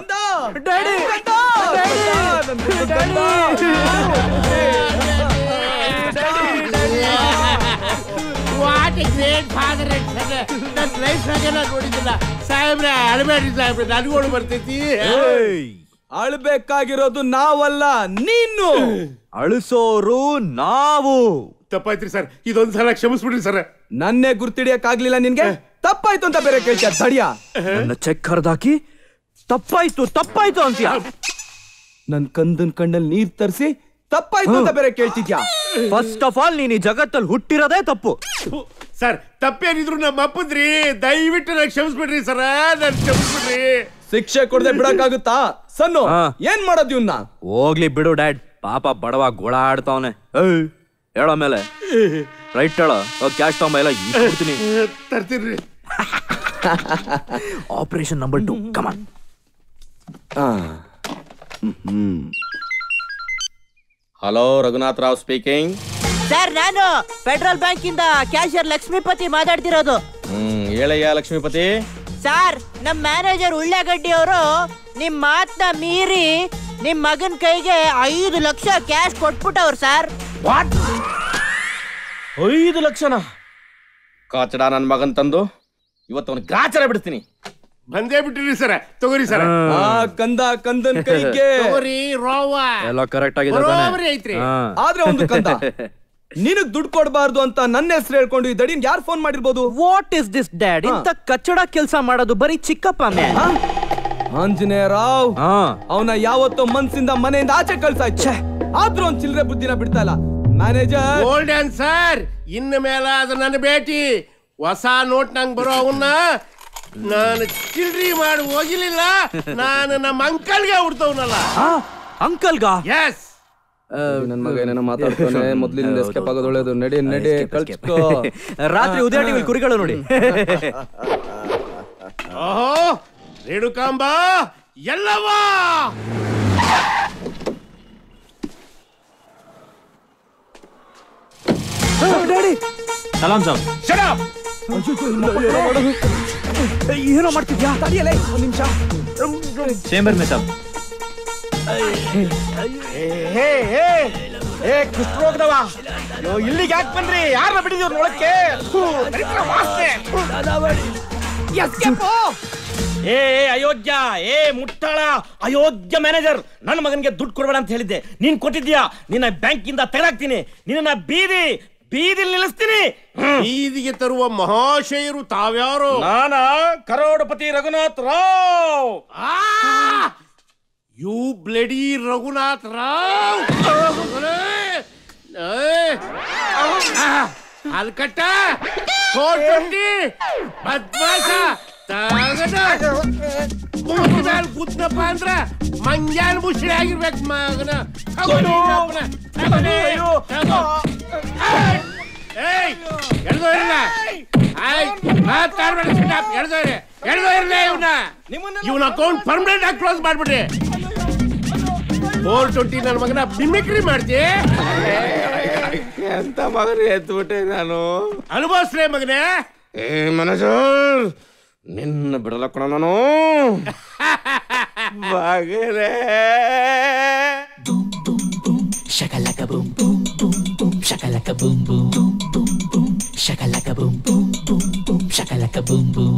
K: what a great father ನನ್ನ ಲೈಫ್ ನಾಗೆಲ್ಲ ನೋಡಿದ್ದಿಲ್ಲ ಸಾಹೇಬ್ರೆ ಅಳಬೇಡ್ರಿ ಸಾಹೇಬ್ರೆ ನನಗೋಳು ಬರ್ತೈತಿ
I: ಅಳ್ಬೇಕಾಗಿರೋದು ನಾವಲ್ಲ ನೀನು
J: ಅಳಿಸೋರು ನಾವು
K: ತಪ್ಪಾಯ್ತ್ರಿ ಸರ್ ಇದೊಂದ್ಸಲ ಕ್ಷಮಿಸ್ಬಿಡ್ರಿ ಸರ್
I: ನನ್ನೇ ಗುರ್ತಿಡಿಯಕ್ಕಾಗ್ಲಿಲ್ಲ ನಿನ್ಗೆ ತಪ್ಪಾಯ್ತು ಅಂತ ಬೇರೆ ಕೇಳ್ತೀಯ ತಡಿಯ
J: ನನ್ನ ಚೆಕ್ ಹರಿದಾಕಿ ತಪ್ಪಾಯ್ತು ತಪ್ಪಾಯ್ತು ಅಂತೀಯ
I: ನನ್ ಕಂದನ್ ಕಣ್ಣಲ್ಲಿ ನೀರ್ ತರಿಸಿ ತಪ್ಪಾಯ್ತು ಅಂತ ಬೇರೆ ಕೇಳ್ತಿದ್ಯಾ
J: ಫಸ್ಟ್ ಆಫ್ ಆಲ್ ನೀನ್ ಈ ಜಗತ್ತಲ್ಲಿ ಹುಟ್ಟಿರೋದೇ ತಪ್ಪು
K: ಸರ್ ತಪ್ಪೇನಿದ್ರು ನಮ್ಮ ಅಪ್ಪದ್ರಿ ದಯವಿಟ್ಟು ನಾನು ಕ್ಷಮಿಸ್ಬಿಡ್ರಿ ಸರ್ ನಾನು ಕ್ಷಮಿಸ್ಬಿಡ್ರಿ
I: ಶಿಕ್ಷೆ ಕೊಡದೆ ಬಿಡಕ್ಕಾಗುತ್ತಾ ಸನ್ನು ಏನ್ ಮಾಡೋದು ಇವ್ನ
J: ಹೋಗ್ಲಿ ಬಿಡು ಡ್ಯಾಡ್ ಪಾಪ ಬಡವ ಗೋಳಾಡ್ತಾವನೆ ಹೇಳೋ ಮೇಲೆ ರೈಟ್ ಹೇಳೋ ಕ್ಯಾಶ್ ತಗೊಂಬ ಎಲ್ಲ ಈಗ ಕೊಡ್ತೀನಿ
K: ತರ್ತೀನ್ರಿ
J: operation number two come on
C: hello Raghunath Rao speaking
E: sir ನಾನು ಫೆಡರಲ್ ಬ್ಯಾಂಕ್ ಇಂದ ಕ್ಯಾಶಿಯರ್ ಲಕ್ಷ್ಮೀಪತಿ ಮಾತಾಡ್ತಿರೋದು
C: ಹ್ಮ್ ಹೇಳಯ್ಯ ಲಕ್ಷ್ಮೀಪತಿ
E: ಸರ್ ನಮ್ ಮ್ಯಾನೇಜರ್ ಉಳ್ಳಾಗಡ್ಡಿ ಅವರು ನಿಮ್ ಮಾತ್ನ ಮೀರಿ ನಿಮ್ ಮಗನ್ ಕೈಗೆ ಐದು ಲಕ್ಷ ಕ್ಯಾಶ್ ಕೊಟ್ಬಿಟ್ಟವ್ರು ಸರ್
C: ಐದು ಲಕ್ಷನ ಕಾಚಡ ನನ್ ಮಗನ್ ತಂದು ಇವತ್ತು ಅವನು ಗ್ರಾಚಾರ ಬಿಡ್ತೀನಿ
K: ಬಂದೇ ಬಿಟ್ಟಿರಿ ಸರ್ ತಗೋರಿ ಸರ್
I: ಆ ಕಂದ ಕಂದನ್ ಕೈಗೆ
K: ತಗೋರಿ ರೋವ
J: ಎಲ್ಲ ಕರೆಕ್ಟ್ ಆಗಿದೆ
K: ಬರೋಬ್ಬರಿ ಐತ್ರಿ.
I: ಆದ್ರೆ ಒಂದು ಕಂದ ನಿನಗ್ ದುಡ್ಡು ಕೊಡಬಾರ್ದು ಅಂತ ನನ್ನ ಹೆಸರು ಹೇಳ್ಕೊಂಡು ಈ ದಡಿನ್ ಯಾರು ಫೋನ್ ಮಾಡಿರ್ಬೋದು
J: ವಾಟ್ ಇಸ್ ದಿಸ್ ಡ್ಯಾಡ್ ಇಂತ ಕಚ್ಚಡ ಕೆಲಸ ಮಾಡೋದು ಬರೀ ಚಿಕ್ಕಪ್ಪ ಮ್ಯಾನ್
I: ಆಂಜನೇಯ ರಾವ್ ಅವನ ಯಾವತ್ತೋ ಮನ್ಸಿಂದ ಮನೆಯಿಂದ ಆಚೆ ಕಳ್ಸಾಯ್ತು ಆದ್ರೂ ಒಂದ್ ಚಿಲ್ಲರೆ ಬುದ್ಧಿನ ಬಿಡ್ತಾ ಇಲ್ಲ ಮ್ಯಾನೇಜರ್
K: ಗೋಲ್ಡನ್ ಸರ್ ಇನ್ನು ಮೇಲೆ ಅದು ನನ್ನ ಭೇಟಿ ಹೊಸ ನೋಟ್ ನಂಗೆ ಬರೋ ಅವನ್ನ ನಾನು ಚಿಲ್ಡ್ರಿ ಮಾಡಿ ಹೋಗಿಲಿಲ್ಲ ನಾನು ನಮ್ಮ ಅಂಕಲ್ಗೆ ಹುಡ್ತವನಲ್ಲ
J: ಅಂಕಲ್ಗಾ
K: ಎಸ್
I: ನನ್ ಮಗ ಏನೇನೋ ಮಾತಾಡ್ತಾನೆ ಮೊದ್ಲಿನಿಂದ ಎಸ್ಕೇಪ್ ಆಗೋದು ಒಳ್ಳೇದು ನಡಿ ನಡಿ ಕಳ್ಸ್ಕೋ
J: ರಾತ್ರಿ ಉದಯ ಟಿವಿ ಕುರಿಗಳು ನೋಡಿ
K: ಓಹೋ ರೇಣುಕಾಂಬ ಎಲ್ಲವಾ
J: ಡ್ಯಾಡಿ
G: ಸಲಾಂ ಸಾಬ್
J: ಏನೋ ಮಾಡ್ತಿದ್ಯಾ
I: ತಡಿಯಲೇ ಒಂದ್ ನಿಮಿಷ
G: ಚೇಂಬರ್ ಮೇ ಸಾಬ್
C: ಹೇ ಹೇ ಏ ಕುಷ್ಠರೋಗದವ ಅಯ್ಯೋ ಇಲ್ಲಿಗೆ ಯಾಕೆ ಬಂದ್ರಿ ಯಾರನ್ನ ಬಿಟ್ಟಿದ್ದೀವ್ರ ನೋಳಕ್ಕೆ ಥು, ದರಿದ್ರ ವಾಸನೆ. ಥು. Escape. ಏ ಏ, ಅಯೋಗ್ಯ ಏ ಮುಟ್ಟಾಳ ಅಯೋಗ್ಯ ಮ್ಯಾನೇಜರ್ ನನ್ನ ಮಗನಿಗೆ ದುಡ್ಡು ಕೊಡಬೇಡ ಅಂತ ಹೇಳಿದ್ದೆ ನೀನ್ ಕೊಟ್ಟಿದ್ಯಾ ನಿನ್ನ ಬ್ಯಾಂಕಿಂದ ತೆಗೆದಾಕ್ತೀನಿ ನಿನ್ನ ಬೀದಿ ಬೀದಿಲ್ ನಿಲ್ಲಿಸ್ತೀನಿ
K: ಬೀದಿಗೆ ತರುವ ಮಹಾಶಯರು ತಾವ್ಯಾರು
C: ನಾನ ಕರೋಡಪತಿ ರಘುನಾಥ್ ರಾವ್
K: ಯು ಬ್ಲಡಿ ರಘುನಾಥ್ ರಾವ್ ಅಲ್ಕಟ್ಟ ಕೋಟಿ ಬದ್ಮಾಸ ತಗದ ಮೂತಿ ಮೇಲೆ ಕೂತ್ನಪ್ಪ ಅಂದ್ರ ಮಂಗ್ಯಾನ್ ಮುಷ್ಟಿ ಆಗಿರ್ಬೇಕು ಮಗನ ತಗೊಂಡು ಹೋಗ್ನ. ತಗೊಂಡು, ತಗೋ. ಏಯ್ ಎಳ್ದೋರಿಲ್ಲ ಆಯ್ತು ಮಾತಾಡ್ಬೇಡ ಎಳ್ದೋರಿ ಎಳ್ದು ಇರ್ಲಿ ಇವ್ನ ಇವನ ಅಕೌಂಟ್ ಪರ್ಮನೆಂಟ್ ಆಗಿ ಕ್ಲೋಸ್ ಮಾಡ್ಬಿಡ್ರಿ ಫೋರ್ ಟ್ವೆಂಟಿ ನನ್ನ ಮಗನ ಮಿಮಿಕ್ರಿ ಮಾಡ್ತಿ
C: ಎಂತ ಮಗನ ಎತ್ಬಿಟ್ಟೆ ನಾನು
K: ಅನುಭವಿಸ್ರೇ ಮಗನೇ
C: ಏ ಮನೋಜ್ ನಿನ್ನ ಬಿಡಲ್ಲ ಕಣ ನಾನು ಮಗನೇ
L: Shakalaka boom boom boom boom shakalaka boom boom boom boom boom shakalaka boom boom boom boom shakalaka boom boom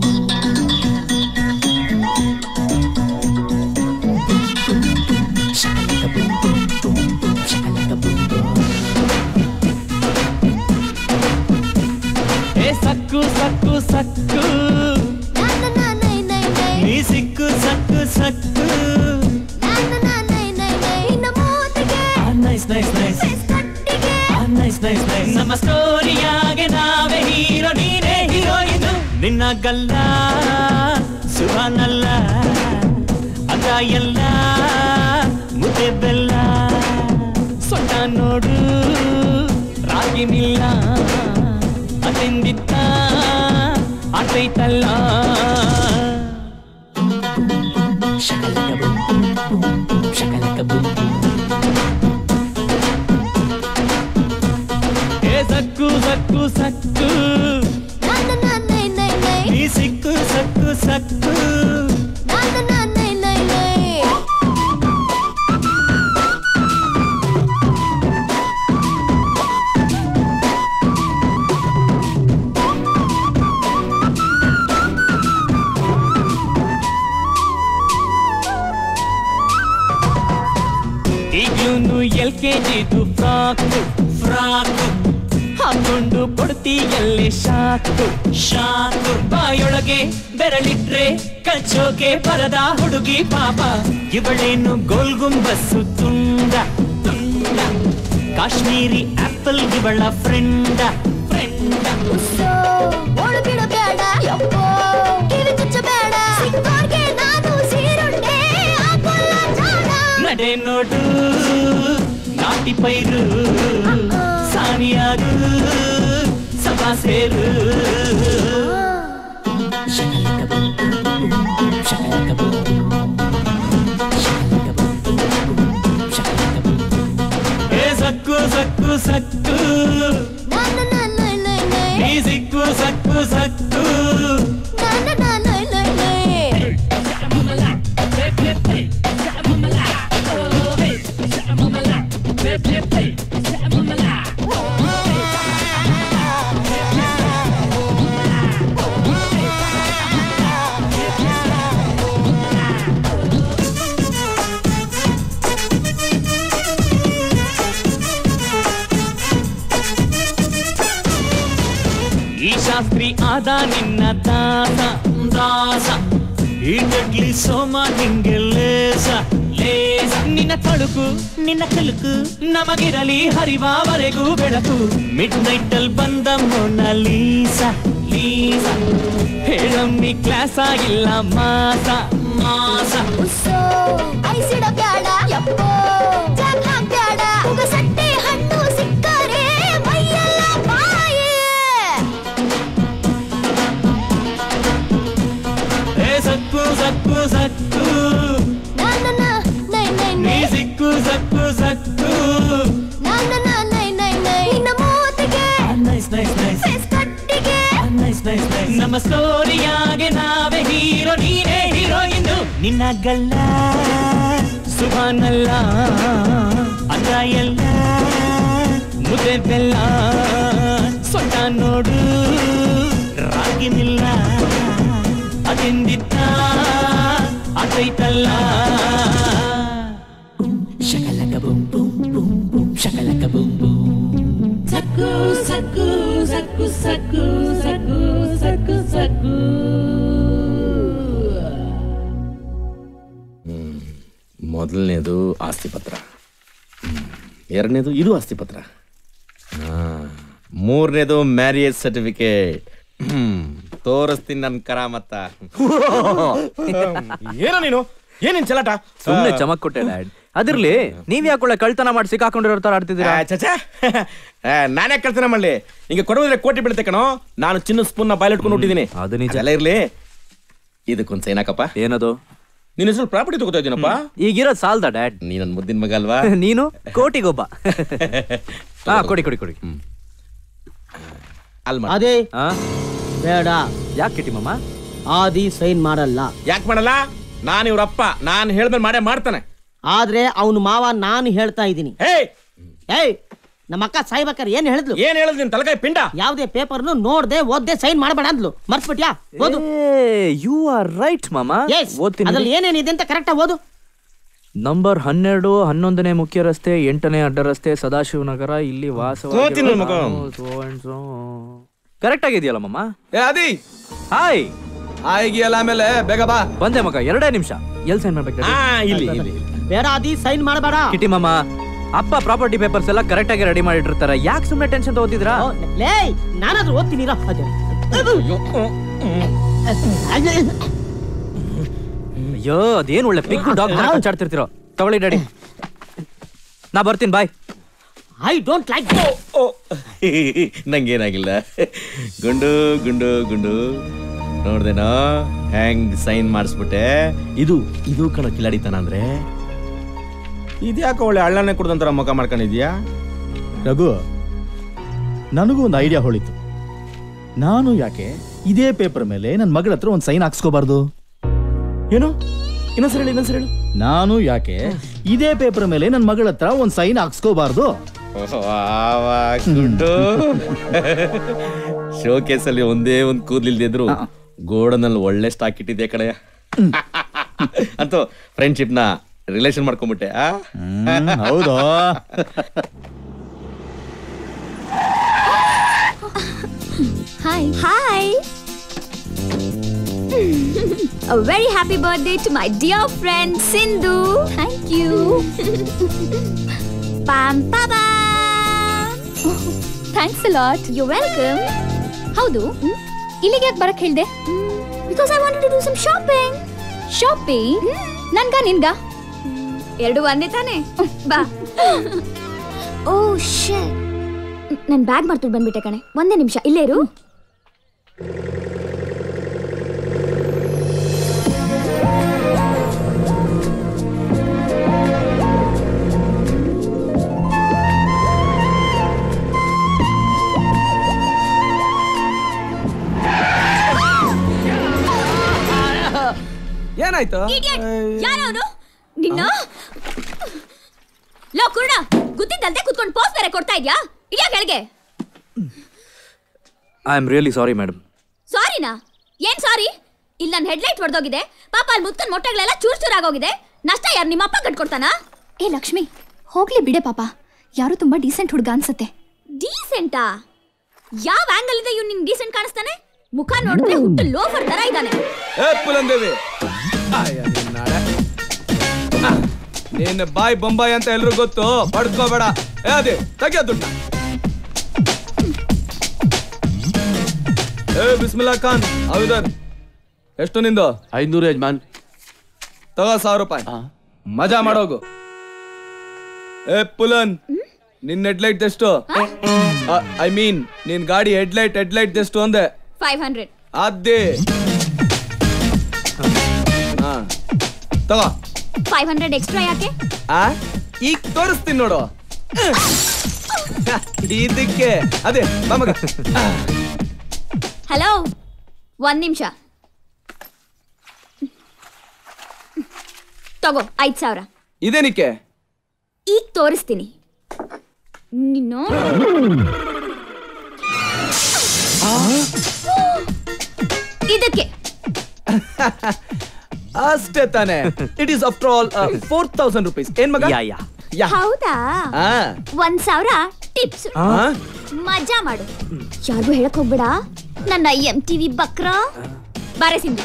L: shakalaka boom boom boom boom shakalaka boom boom
M: ಏ ಸಕ್ಕು ಸಕ್ಕು ಸಕ್ಕು ನೀ ಸಿಕ್ಕು ಸಕ್ಕು ಸಕ್ಕು nice nice nice nice nice nice ನಮ್ಮ ಸ್ಟೋರಿಯಾಗೆ ನಾವೇ hero ನೀನೇ ಹೀರೋಯಿನ್ ನಿನ್ನ ಗಲ್ಲ ಸುಭಾನಲ್ಲ ಅದ ಎಲ್ಲ ಮುದ್ದೆ ಬೆಲ್ಲ ಸೊಟ್ಟ ನೋಡು ರಾಗಿ ಮಿಲ್ಲ ಅದೆಂದಿತ್ತ ಆತೈತಲ್ಲ
L: shakalaka boom boom boom boom shakalaka boom boom
M: ಏ ಸಕ್ಕು ಸಕ್ಕು ಸಕ್ಕು ನೀ ಸಿಕ್ಕು ಸಕ್ಕು ಸಕ್ಕು ಈಗ್ಲೂನು ಎಲ್ ಕೆ ಜಿದು ಫ್ರಾಕ್ ಫ್ರಾಕ್ ಹಾಕೊಂಡು ಕೊಡ್ತೀಯಲ್ಲೇ ಶಾಕು ಶಾಕು ಬಾಯೊಳಗೆ ಬೆರಳಿಟ್ರೆ ಕಚ್ಚೋಕೆ ಬರದ ಹುಡುಗಿ ಪಾಪ ಇವಳೇನು ಗೋಲ್ಗುಂಬಸ್ಸು ತುಂಡ ತುಂಡ ಕಾಶ್ಮೀರಿ ಆಪಲ್ ಇವಳ ಫ್ರೆಂಡ ಫ್ರೆಂಡ
N: ಬೇಡ ಯಪ್ಪೋ ಕಿವಿ ಚುಚ್ಚಬೇಡ ಸಿಕ್ಕೋರ್ಗೆ ನಾನು ಸೀರುಂಡೆ ಹಾಕೋಲ್ಲ ಜಾಣ
M: ನಡೆ ನೋಡು ನಾಟಿ ಪೈರು ಸಾನಿಯಾರು ಸಭಾ ಸೇರು
L: shakalaka boom boom boom boom shakalaka boom boom shakalaka boom boom boom boom shakalaka boom boom
M: ಏ ಸಕ್ಕು ಸಕ್ಕು ಸಕ್ಕು ನೀ ಸಿಕ್ಕು ಸಕ್ಕು ಸಕ್ಕು ಈ ಶಾಸ್ತ್ರಿ ಆದ ನಿನ್ನ ದಾಸ ದಾಸ ಈ ಜಡ್ಲಿ ಸೋಮ ನಿಂಗೆ ಲೇಸ ಲೇಸ ನಿನ್ನ ತಳುಕು ನಿನ್ನ ಕಲುಕು ನಮಗಿರಲಿ ಹರಿವಾವರೆಗೂ ಬೆಳಕು ಮಿಡ್ ನೈಟ್ ಅಲ್ಲಿ ಬಂದ ಮೊನಲೀಸ ಲೀಸ ಹೇಳಮ್ಮಿ ಕ್ಲಾಸ ಇಲ್ಲ ಮಾಸ ಮಾಸ
N: ಐಸಿಡ ಬ್ಯಾಡ ಯಪ್ಪೋ ಜಾಗ ಬ್ಯಾಡ ಉಗ ಸಟ್ಟೆ ಹಣ್ಣು ಸಿಕ್ಕರೆ ಮೈಯೆಲ್ಲ ಬಾಯೇ
M: ಏ ಸಕ್ಕು ಸಕ್ಕು ಸಕ್ಕು
N: ನನ್ನ ನೈ ನೈ
M: ನೀ
N: ನೈ
M: ಸಿಕ್ಕು ಸಕ್ಕು ಸಕ್ಕು
N: ನನ್ನ ನೈ ನೈ ನೈ ನಿನ್ನ ಮೂತಿಗೆ
M: ನೈಸ್ ನೈಸ್ ನೈಸ್
N: ಫೇಸ್ ಕಟ್ಟಿಗೆ
M: ನೈಸ್ ನೈಸ್ ನೈಸ್ ನಮ್ಮ ಸ್ಟೋರಿಯಾಗೆ ನಾವೇ ಹೀರೋ ನೀನೇ ಹೀರೋಯಿನ್ ನಿನ್ನ ಗಲ್ಲ ಸುಭಾನಲ್ಲ ಅದ ಎಲ್ಲ ಮುದ್ದೆ ಬೆಲ್ಲ ಸೊಟ್ಟ ನೋಡು ರಾಗಿ ಮಿಲ್ಲ ಅದೆಂದಿತ್ತ ಅದೈತಲ್ಲ
L: shakalaka boom boom boom boom shakalaka boom boom
O: ಸಕ್ಕು ಸಕ್ಕು ಸಕ್ಕು ಸಕ್ಕು ಸಕ್ಕು ಸಕ್ಕು ಸಕ್ಕು
C: ಮೊದಲನೇದು ಆಸ್ತಿ ಪತ್ರ ಎರಡನೇದು ಇದು ಆಸ್ತಿ ಪತ್ರ ಮೂರನೇದು ಮ್ಯಾರೇಜ್ ಸರ್ಟಿಫಿಕೇಟ್ ತೋರಿಸ್ತೀನಿ ನನ್ನ ಕರಾಮತ್ತ
P: ಏನೋ ನೀನು ಏನೇನ್ ಚಲಾಟ
J: ಸುಮ್ನೆ ಚಮಕ್ ಕೊಟ್ಟೆ ಡ್ಯಾಡ್ ಅದಿರ್ಲಿ ನೀವ್ ಯಾಕೊಳ್ಳೆ ಕಳ್ತನ ಮಾಡಿ ಸಿಕ್ಕಾಕೊಂಡಿರೋ ತರ ಆಡ್ತಿದ್ದೀರಾ
P: ಚಚಾ ನಾನೇ ಕಳ್ತನ ಮಾಡ್ಲಿ ಹಿಂಗೆ ಕೊಡೋದ್ರೆ ಕೋಟಿ ಬೀಳುತ್ತೆ ಕಣೋ ನಾನು ಚಿನ್ನ ಸ್ಪೂನ್ ನ ಬಾಯ್ಲಿಟ್ಕೊಂಡು ಹುಟ್ಟಿದೀನಿ
J: ಅದು ನಿಜ
P: ಎಲ್ಲ ಇರ್ಲಿ
C: ಇದಕ್ಕೊಂದ್ ಸೈನ್ ಹಾಕಪ್ಪ
J: ಏನದು
C: ನಿನ್ನ ಹೆಸರು ಪ್ರಾಪರ್ಟಿ ತಗೋತಾ ಇದ್ದೀನಪ್ಪ
J: ಈಗಿರೋದು ಸಾಲ್ದ ಡ್ಯಾಡ್
C: ನೀ ನನ್ ಮುದ್ದಿನ ಮಗ ಅಲ್ವಾ
J: ನೀನು ಕೋಟಿಗೊಬ್ಬ ಹಾ ಕೊಡಿ ಕೊಡಿ ಕೊಡಿ
C: ಅಲ್ಮ
E: ಅದೇ
J: ಹಾ
E: ಬೇಡ
J: ಯಾಕೆ ಕಿಟಿ ಮಾಮ
E: ಆದಿ ಸೈನ್ ಮಾಡಲ್ಲ
C: ಯಾಕೆ ಮಾಡಲ್ಲ ನಾನು ಇವ್ರಪ್ಪ ನಾನು ಹೇಳ್ಮೇಲೆ ಮಾಡೇ ಮಾಡ್ತಾನೆ
E: ಆದ್ರೆ ಅವನು ಮಾವ ನಾನು ಹೇಳ್ತಾ ಇದ್ದೀನಿ
C: ಏಯ್
E: ಏಯ್ ನಮ್ಮ ಅಕ್ಕ ಸಾಯ್ಬೇಕಾರೆ ಏನ್ ಹೇಳಿದ್ಲು
C: ಏನ್ ಹೇಳಿದ್ ನಿನ್ ತಲಕಾಯಿ ಪಿಂಡ
E: ಯಾವ್ದೇ ಪೇಪರ್ನು ನೋಡ್ದೆ ಓದ್ದೆ ಸೈನ್ ಮಾಡಬೇಡ ಅಂದ್ಲು ಮರ್ತ್ಬಿಟ್ಯಾ ಓದು
J: ಯು ಆರ್ ರೈಟ್ ಮಾಮ
E: Yes,
J: ಓದ್ತೀನಿ
E: ಅದ್ರಲ್ಲಿ ಏನೇನಿದೆ ಅಂತ ಕರೆಕ್ಟ್ ಓದು
J: ನಂಬರ್ ಹನ್ನೆರಡು ಹನ್ನೊಂದನೇ ಮುಖ್ಯ ರಸ್ತೆ ಎಂಟನೇ ಅಡ್ಡ ರಸ್ತೆ ಸದಾಶಿವನಗರ ಇಲ್ಲಿ
C: ಕೋತಿ ನನ್ ಮಗ.
J: ಕರೆಕ್ಟ್ ಆಗಿದೆಯಲ್ಲ ಮಾಮ
I: ಏ ಅದಿ
J: ಹಾಯ್
I: ಆಯ್ಗಿ ಆಮೇಲೆ ಬೇಗ ಬಾ
J: ಬಂದೆ ಮಗ ಎರಡೇ ನಿಮಿಷ ಎಲ್ಲಿ ಸೈನ್ ಮಾಡ್ಬೇಕು
C: ಹಾ ಇಲ್ಲಿ ಇಲ್ಲಿ
E: ಬೇಡ ಆದಿ ಸೈನ್ ಮಾಡಬೇಡ
J: ಕಿಟಿ ಮಾಮ ಅಪ್ಪ ಪ್ರಾಪರ್ಟಿ ಪೇಪರ್ಸ್ ಎಲ್ಲ ಕರೆಕ್ಟ್ ಆಗಿ ರೆಡಿ ಮಾಡಿಟ್ಟಿರ್ತಾರೆ ಯಾಕೆ ಸುಮ್ಮನೆ ಟೆನ್ಷನ್ ತಗೋತಿದ್ರಾ
E: ಲೇ ನಾನಾದ್ರೂ ಓದ್ತೀನಿ ಇರೋ. ಅದು.
J: ಅಯ್ಯೋ ಅದೇನ್ ಒಳ್ಳೆ ಪಿಗ್ ಡಾಗ್ ಕಚ್ಚಾಡ್ತಿರ್ತಿರೋ ತಗೊಳ್ಳಿ ಡ್ಯಾಡಿ ನಾ ಬರ್ತೀನಿ ಬಾಯ್
E: ಐ ಡೋಂಟ್ ಲೈಕ್
C: ನಂಗೇನಾಗಿಲ್ಲ ಗುಂಡು ಗುಂಡು ಗುಂಡು ನೋಡ್ದೇನೋ ಹೆಂಗ್ ಸೈನ್ ಮಾಡಿಸ್ಬಿಟ್ಟೆ ಇದು ಇದು ಕಣ ಕಿಲಾಡಿತನ ಅಂದ್ರೆ ಇದ್ಯಾಕೆ ಒಳ್ಳೆ ಹಳ್ಳನೆ ಕುಡ್ದಂತರ ಮುಖ ಮಾಡ್ಕೊಂಡಿದ್ಯಾ
F: ರಘು ನನಗೂ ಒಂದು ಐಡಿಯಾ ಹೊಳಿತು ನಾನು ಯಾಕೆ ಇದೇ ಪೇಪರ್ ಮೇಲೆ ನನ್ನ ಮಗಳ ಹತ್ರ ಒಂದು ಸೈನ್ ಹಾಕ್ಸ್ಕೋಬಾರ್ದು
C: ಏನು ಇನ್ನೊಂದ್ಸರಿ ಹೇಳಿ ಇನ್ನೊಂದ್ಸರಿ ಹೇಳು
F: ನಾನು ಯಾಕೆ ಇದೇ ಪೇಪರ್ ಮೇಲೆ ನನ್ನ ಮಗಳ ಹತ್ರ ಒಂದು ಸೈನ್ ಹಾಕ್ಸ್ಕೋಬಾರ್ದು
C: ಗುಂಡು ಶೋಕೇಸ್ ಅಲ್ಲಿ ಒಂದೇ ಒಂದ್ ಕೂದ್ಲಿಲ್ದಿದ್ರು ಗೋಡನಲ್ಲಿ ಒಳ್ಳೆ ಸ್ಟಾಕ್ ಇಟ್ಟಿದ್ದೆ ಕಡೆಯ ಅಂತೂ ಫ್ರೆಂಡ್ಶಿಪ್ ನ ರಿಲೇಷನ್ ಮಾಡ್ಕೊಂಡ್ಬಿಟ್ಟೆ ಆ
F: ಹೌದು
N: Hi. Hi. A very happy birthday to my dear friend Sindhu. Thank you. Pam pam. Thanks a lot. You're welcome. ಹೌದು ಇಲ್ಲಿಗೆ ಯಾಕೆ ಬರಕ್ ಹೇಳ್ದೆ because I wanted to do some shopping shopping ನನ್ಗ ನಿನ್ಗ ಎರಡು ಒಂದೇ ತಾನೆ ಬಾ ಓ ಶೇ ನನ್ನ ಬ್ಯಾಗ್ ಮಾಡ್ಕೊಂಡು ಬಂದ್ಬಿಟ್ಟೆ ಕಣೆ ಒಂದೇ ನಿಮಿಷ ಇಲ್ಲೇ ಇರು
I: ಏನಾಯ್ತು
N: ಯಾರವನು ನಿನ್ನ ಲೋ ಕುರ್ಣ ಗುದ್ದಿದ್ದಲ್ದೆ ಕುತ್ಕೊಂಡು ಪೋಸ್ ಬೇರೆ ಕೊಡ್ತಾ ಇದ್ಯಾ ಇದ್ಯಾ ಕೆಳಗೆ
J: I am really sorry madam
N: ಸಾರಿನಾ ಏನ್ ಸಾರಿ ಇಲ್ಲಿ ನನ್ನ ಹೆಡ್ಲೈಟ್ ಹೊಡೆದೋಗಿದೆ ಪಾಪ ಅಲ್ಲಿ ಮುತ್ಕನ್ ಮೊಟ್ಟೆಗಳೆಲ್ಲ ಚೂರ್ ಚೂರ್ ಆಗೋಗಿದೆ ನಷ್ಟ ಯಾರು ನಿಮ್ಮ ಅಪ್ಪ ಕಟ್ಕೊಡ್ತಾನಾ
Q: ಏ ಲಕ್ಷ್ಮಿ ಹೋಗ್ಲಿ ಬಿಡೆ ಪಾಪ ಯಾರು ತುಂಬಾ ಡೀಸೆಂಟ್ ಹುಡುಗ ಅನ್ಸತ್ತೆ
N: ಡೀಸೆಂಟಾ ಯಾವ ಆಂಗಲ್ ಇದೆ ಇವ್ನು ನಿನ್ ಡೀಸೆಂಟ್ ಕಾಣಿಸ್ತಾನೆ ಮುಖ ನೋಡಿದ್ರೆ ಹುಟ್ಟು ಲೋಫರ್ ತರ ಇದ್ದಾನೆ
I: ಏ ಪುಲಂದೇವಿ ಆಯ್ಯ, ನಿನ್ ನಾಳೆ. ಆ, ನಿನ್ನ ಬಾಯ್ ಬೊಂಬಾಯಿ ಅಂತ ಎಲ್ರು ಗೊತ್ತು ಪಡ್ಕೋಬೇಡ ಏ ಅದೇ ತೆಗಿಯ ದುಡ್ಡ ಏ ಬಿಸ್ಮಿಲ್ಲಾ ಖಾನ್ ಹೌದರ್ ಎಷ್ಟು ನಿಂದು
R: ಐನೂರು ಯಜಮಾನ್
I: ತಗೋ ಸಾವಿರ ರೂಪಾಯಿ ಮಜಾ ಮಾಡೋಗು ಏ ಪುಲನ್ ನಿನ್ ಹೆಡ್ಲೈಟ್ ಎಷ್ಟು ಐ ಮೀನ್ ನಿನ್ ಗಾಡಿ ಹೆಡ್ಲೈಟ್ ಹೆಡ್ಲೈಟ್ ಎಷ್ಟು ಅಂದೆ
N: ಫೈವ್ ಹಂಡ್ರೆಡ್
I: ಅದೇ ಹಾ ತಗೋ
N: ಫೈವ್ ಹಂಡ್ರೆಡ್ ಎಕ್ಸ್ಟ್ರಾ ಯಾಕೆ
I: ಆ ಈಗ ತೋರಿಸ್ತೀನಿ ನೋಡು ಇದಕ್ಕೆ ಅದೇ ಬಾ ಮಗ
N: ಹಲೋ ಒಂದ್ ನಿಮಿಷ ತಗೋ ಐದ್ ಸಾವಿರ
I: ಇದೇನಿಕ್ಕೆ
N: ಈಗ ತೋರಿಸ್ತೀನಿ ನೀನು ಇದಕ್ಕೆ
I: ಅಷ್ಟೇ ತಾನೆ it is after all four thousand rupees ಏನ್ ಮಗ
J: ಯಾ, ಯಾ.
I: ಯಾ.
N: ಹೌದಾ
I: ಆ.
N: ಒಂದ್ ಸಾವಿರ ಟಿಪ್ಸ್
I: ಆ?
N: ಮಜಾ ಮಾಡು ಯಾರಿಗೂ ಹೇಳಕ್ ಹೋಗ್ಬೇಡ ನನ್ನ ಎಂ ಟಿವಿ ಬಕ್ರ ಬಾರೆ ಸಿಂಧು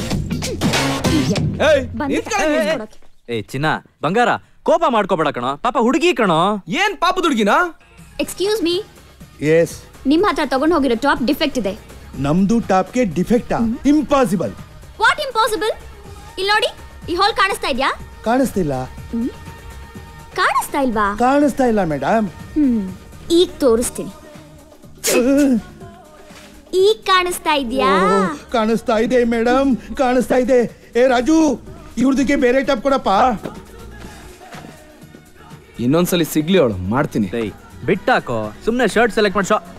I: ಏಯ್,
N: ಬಂದೆ
I: ನಿಂತ್ಕೊಳ್ಳಿ,
N: ಕಣೆ
I: ನಿಂತ್ಕೊಳ್ಳಿ.
N: ನೋಡೋಕೆ.
J: ಏ ಚಿನ್ನ ಬಂಗಾರ ಕೋಪ ಮಾಡ್ಕೋಬೇಡ ಕಣೋ ಪಾಪ ಹುಡುಗಿ ಕಣೋ
I: ಏನ್ ಪಾಪದ ಹುಡುಗಿನಾ
N: ಎಕ್ಸ್ಕ್ಯೂಸ್ ಮೀ
S: ಎಸ್
N: ನಿಮ್ ಹತ್ರ ತಗೊಂಡ್ ಹೋಗಿರೋ ಟಾಪ್ ಡಿಫೆಕ್ಟ್ ಇದೆ
S: ನಮ್ದು ಟಾಪ್ಗೆ ಡಿಫೆಕ್ಟಾ ಇಂಪಾಸಿಬಲ್
N: ವಾಟ್ ಇಂಪಾಸಿಬಲ್ ಇಲ್ಲಿ ನೋಡಿ ಈ ಹಾಲ್ ಕಾಣಿಸ್ತಾ ಇದ್ಯಾ
S: ಕಾಣಿಸ್ತಿಲ್ಲ
N: ಕಾಣಿಸ್ತಾ ಇಲ್ವಾ
S: ಕಾಣಿಸ್ತಾ ಇಲ್ಲ ಮೇಡಮ್
N: ಹ್ಮ್ ಈಗ ತೋರಿಸ್ತೀನಿ ಈಗ ಕಾಣಿಸ್ತಾ ಇದ್ಯಾ
S: ಓ, ಕಾಣಿಸ್ತಾ ಇದೆ ಮೇಡಮ್ ಕಾಣಿಸ್ತಾ ಇದೆ ಏ ರಾಜು ಇವ್ರದಕ್ಕೆ ಬೇರೆ ಟಾಪ್ ಕೊಡಪ್ಪ
J: ಇನ್ನೊಂದ್ಸಲಿ ಸಿಗ್ಲಿ ಅವಳು ಮಾಡ್ತೀನಿ ಬಿಟ್ಟಾಕೋ ಸುಮ್ಮನೆ ಶರ್ಟ್ ಸೆಲೆಕ್ಟ್ ಮಾಡಿ ಶಾ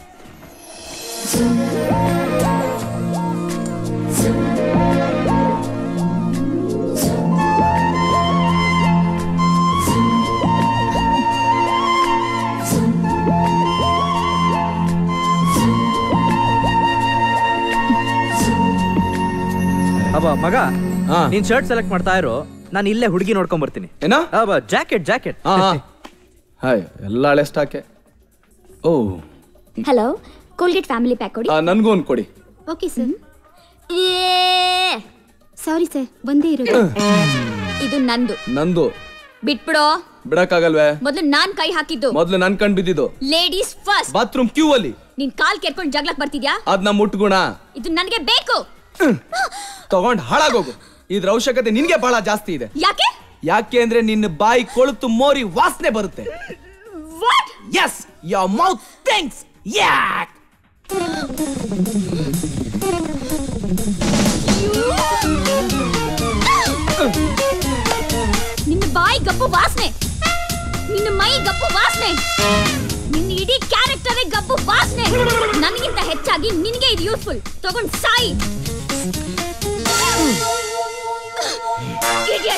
J: ಅಬ್ಬ ಮಗ ನೀನ್ ಶರ್ಟ್ ಸೆಲೆಕ್ಟ್ ಮಾಡ್ತಾ ಇರೋ ನಾನು ಇಲ್ಲೇ ಹುಡುಗಿ ನೋಡ್ಕೊಂಡ್ ಬರ್ತೀನಿ
R: ಏನೋ
J: ಅಬ್ಬ ಜಾಕೆಟ್ ಜಾಕೆಟ್
R: ಹಾಯ್ ಎಲ್ಲ ಹಳೆ ಸ್ಟಾಕೆ oh
N: hello Colgate family pack ಕೊಡಿ
R: ನನಗೂ ಒಂದು ಕೊಡಿ
N: ಓಕೆ ಸರ್ ಸಾರಿ ಸರ್ ಒಂದೇ ಇರೋದು ಇದು ನಂದು
R: ನಂದು
N: ಬಿಟ್ಬಿಡೋ
R: ಬಿಡಕ್ಕಾಗಲ್ವೇ
N: ಮೊದಲು ನಾನ್ ಕೈ ಹಾಕಿದ್ದು
R: ಮೊದ್ಲು ನನ್ ಕಣ್ ಬಿದ್ದಿದ್ದು
N: ಲೇಡೀಸ್ ಫಸ್ಟ್
R: ಬಾತ್ರೂಮ್ ಕ್ಯೂ ಅಲ್ಲಿ
N: ನಿನ್ ಕಾಲ್ ಕೆರ್ಕೊಂಡ್ ಜಗ್ಲಕ್ ಬರ್ತಿದ್ಯಾ
R: ಅದ್ ನಮ್ಮ ಮುಟ್ಗುಣ
N: ಇದು ನನಗೆ ಬೇಕು
R: ತಗೊಂಡ್ ಹಾಳಾಗೋಗು ಇದ್ರ ಅವಶ್ಯಕತೆ ನಿನ್ಗೆ ಬಹಳ ಜಾಸ್ತಿ ಇದೆ
N: ಯಾಕೆ
R: ಯಾಕೆ ಅಂದ್ರೆ ನಿನ್ನ ಬಾಯಿ ಕೊಳುತು ಮೋರಿ ವಾಸನೆ ಬರುತ್ತೆ ಎಸ್ ಯೋರ್ ಮೌತ್ ಥಿಂಕ್ಸ್ ಯಾಕ್
N: ನಿನ್ನ ಬಾಯಿ ಗಪ್ಪು ವಾಸನೆ ನಿನ್ನ ಮೈ ಗಪ್ಪು ವಾಸನೆ ನಿನ್ನ ಇಡೀ ಕ್ಯಾರೆಕ್ಟರೇ ಗಪ್ಪು ವಾಸನೆ ನನಗಿಂತ ಹೆಚ್ಚಾಗಿ ನಿನಗೆ ಇದು ಯೂಸ್ಫುಲ್ ತಗೊಂಡ್ ಸಾಯಿ Idiot.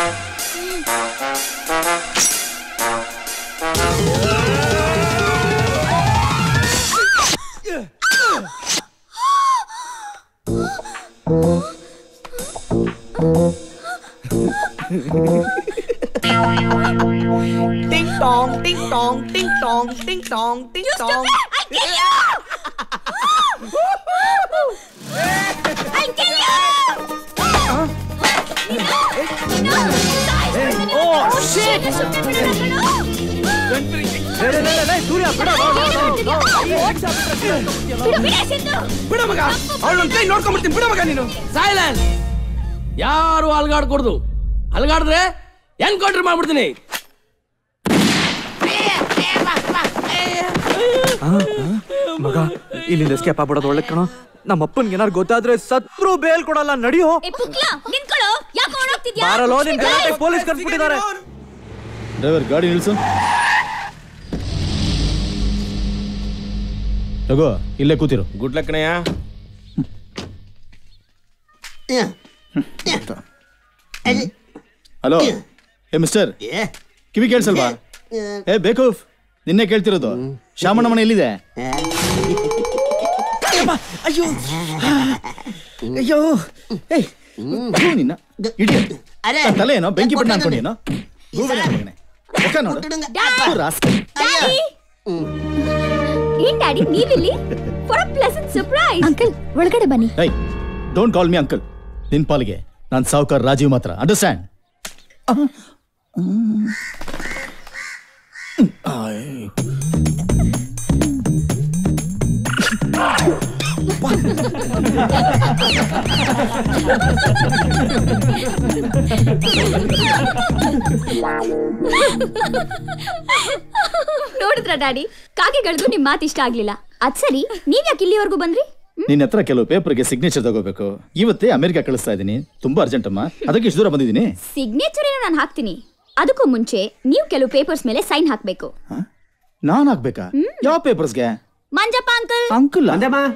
I: ಟಿಂಗ್ ಟಾಂಗ್ ಟಿಂಗ್ ಟಾಂಗ್ ಟಿಂಗ್ ಟಾಂಗ್ ಟಿಂಗ್ ಟಾಂಗ್ ಟಿಂಗ್ ಟಾಂಗ್
N: I'll kill you!
I: Oh, shit!
R: ಬಿಡ ಮಗ ಅವಳ ಕೈ ನೋಡ್ಕೊಂಡ್ಬಿಡ್ತೀನಿ ಬಿಡ ಮಗ ನೀನು
T: ಸೈಲೆನ್ಸ್ ಯಾರು ಅಲ್ಗಾಡ್ಕೊಡ್ದು ಅಲ್ಗಾಡಿದ್ರೆ ಎನ್ಕೌಂಟರ್ ಮಾಡ್ಬಿಡ್ತೀನಿ
J: ಮಗ ಇಲ್ಲಿಂದ ಎಸ್ಕೇಪ್ ಆಗ್ಬಿಡೋದು ಒಳ್ಳೆ ಕಣೋ ನಮ್ಮ ಅಪ್ಪನ್ಗೆ ಏನಾರು ಗೊತ್ತಾದ್ರೆ ಸತ್ರು ಬೇಲ್ ಕೊಡಲ್ಲ ನಡಿಯೋ
N: ಏ ಪುಕ್ಲಾ ನಿಂತ್ಕೊಳ್ಳೋ ಯಾಕೆ ಓಡೋಗ್ತಿದ್ಯಾ
J: ಬಾರಲ್ಲೋ ನಿನ್ ಗಲಾಟೆ ಪೊಲೀಸ್ ಕರ್ಸ್ಬಿಟ್ಟಿದ್ದಾರೆ
F: ಡ್ರೈವರ್ ಗಾಡಿ ನಿಲ್ಸು ತಗೋ ಇಲ್ಲೇ ಕೂತಿರು
C: ಗುಡ್ ಲಕ್ ಕಣಯ್ಯ
F: ಹಲೋ ಏ ಮಿಸ್ಟರ್ ಕಿವಿ ಕೇಳಿಸಲ್ವಾ ಏ ಬೇಕೂಫ್ ನಿನ್ನೆ ಕೇಳ್ತಿರೋದು ಶಾಮಣ್ಣ ಮನೆ ಎಲ್ಲಿದೆ
C: ಅಯ್ಯೋ ಅಯ್ಯೋ ಏಯ್
F: ಥು ನಿನ್ನ ಇಡಿಯಟ್. ನನ್ ತಲೆ ಏನೋ ಬೆಂಕಿ ಬಿಟ್ಟು ಅನ್ಕೊಂಡೇನೋ ಗೂಬೆ ನನ್ ಮಗನೇ. ಮುಖ ನೋಡು ಥು, rascal.
N: ಡ್ಯಾಡಿ ಏನ್ ಡ್ಯಾಡಿ ನೀವಿಲ್ಲಿ for a pleasant surprise uncle ಒಳಗಡೆ ಬನ್ನಿ
F: ಏಯ್ ಡೋಂಟ್ ಕಾಲ್ ಮಿ ಅಂಕಲ್ ನಿನ್ ಪಾಲಿಗೆ ನಾನ್ ಸಾವುಕಾರ ರಾಜೀವ್ ಮಾತ್ರ ಅಂಡರ್ಸ್ಟ್ಯಾಂಡ್
N: ನೋಡಿದ್ರ ಡ್ಯಾಡಿ ಕಾಗೆಗಳಿಗೂ ನಿಮ್ ಮಾತು ಇಷ್ಟ ಆಗ್ಲಿಲ್ಲ ಅದ್ ಸರಿ ನೀವ್ ಯಾಕೆ ಇಲ್ಲಿವರೆಗೂ ಬಂದ್ರಿ
F: ನಿನ್ನ ಹತ್ರ ಕೆಲವು ಪೇಪರ್ಗೆ ಸಿಗ್ನೇಚರ್ ತಗೋಬೇಕು ಇವತ್ತೇ ಅಮೆರಿಕ ಕಳಿಸ್ತಾ ಇದ್ದೀನಿ ತುಂಬಾ ಅರ್ಜೆಂಟ್ ಅಮ್ಮ ಅದಕ್ಕೆ ಇಷ್ಟು ದೂರ ಬಂದಿದ್ದೀನಿ
N: ಸಿಗ್ನೇಚರ್ ಏನೋ ನಾನು ಹಾಕ್ತೀನಿ ಅದಕ್ಕೂ ಮುಂಚೆ ನೀವು ಕೆಲವು ಪೇಪರ್ಸ್ ಮೇಲೆ ಸೈನ್ ಹಾಕ್ಬೇಕು
F: ನಾನ್ ಹಾಕ್ಬೇಕಾ ಯಾವ ಪೇಪರ್ಸ್ಗೆ
N: ಮಂಜಪ್ಪ ಅಂಕಲ್
F: ಅಂಕಲ್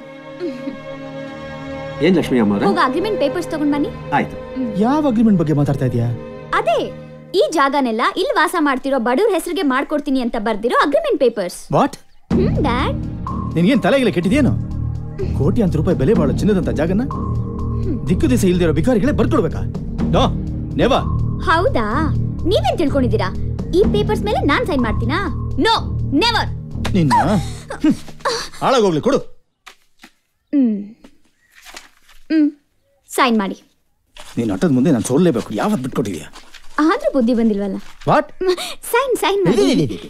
G: ಏನ್ ಲಕ್ಷ್ಮಿ ಅಮ್ಮ
N: ಹೋಗ ಅಗ್ರಿಮೆಂಟ್ ಪೇಪರ್ಸ್ ತಗೊಂಡ್ ಬನ್ನಿ
G: ಆಯ್ತು
F: ಯಾವ ಅಗ್ರಿಮೆಂಟ್ ಬಗ್ಗೆ ಮಾತಾಡ್ತಾ ಇದೀಯಾ
N: ಅದೇ ಈ ಜಾಗನೆಲ್ಲ ಇಲ್ಲಿ ವಾಸ ಮಾಡ್ತಿರೋ ಬಡವ್ರ ಹೆಸರಿಗೆ ಮಾಡ್ಕೊಡ್ತೀನಿ ಅಂತ ಬರ್ದಿರೋ agreement papers
F: what
N: hmm dad
F: ನಿನ್ಗೇನ್ ತಲೆಗಿಲ್ಲ ಕೆಟ್ಟಿದೇನು ಕೋಟ್ಯಾಂತರ ರೂಪಾಯಿ ಬೆಲೆ ಬಾಳೋ ಚಿನ್ನದಂತ ಜಾಗನ ದಿಕ್ಕು ದಿಸೆ ಇಲ್ದಿರೋ ಬಿಕಾರಿಗಳೇ ಬರ್ಕೊಡ್ಬೇಕಾ ನೋ ನೇವಾ
N: ಹೌದಾ ನೀವೇನ್ ತಿಳ್ಕೊಂಡಿದ್ದೀರಾ ಈ ಪೇಪರ್ಸ್ ಮೇಲೆ ನಾನ್ ಸೈನ್ ಮಾಡ್ತೀನಾ ನೋ ನೆವರ್
F: ನಿನ್ನ ಹ್ಮ್. ಹಾಳಾಗೋಗ್ಲಿ ಕೊಡು
N: ಹ್ಮ್ ಹ್ಮ್ ಸೈನ್ ಮಾಡಿ
F: ನೀನ್ ಆಟದ ಮುಂದೆ ನಾನು ಸೋಲ್ಲೇಬೇಕು ಯಾವತ್ ಬಿಟ್ಕೊಟ್ಟಿದ್ಯಾ
N: ಆದ್ರೂ ಬುದ್ಧಿ ಬಂದಿಲ್ವಲ್ಲ
F: ವಾಟ್
N: ಸೈನ್ ಸೈನ್ ಮಾಡಿ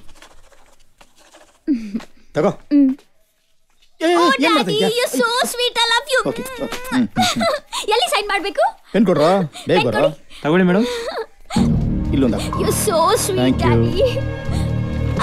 F: ತಗೋ
N: ಹ್ಮ್
F: ಏ, ಏ,
N: ಓ
F: ಏನ್ ಮಾಡ್ತಾ
N: ಡ್ಯಾಡಿ
F: ಇದ್ಯಾ?
N: You so sweet I love you
F: okay okay hmm hmm, hmm.
N: ಎಲ್ಲಿ ಸೈನ್ ಮಾಡ್ಬೇಕು
F: ಪೆನ್ ಕೊಡ್ರಾ ಬೇಗ
N: ಪೆನ್
F: ಬರೋ ತಗೊಳ್ಳಿ ಮೇಡಮ್ ಇಲ್ಲೊಂದ
N: you so sweet
F: Thank you.
N: Daddy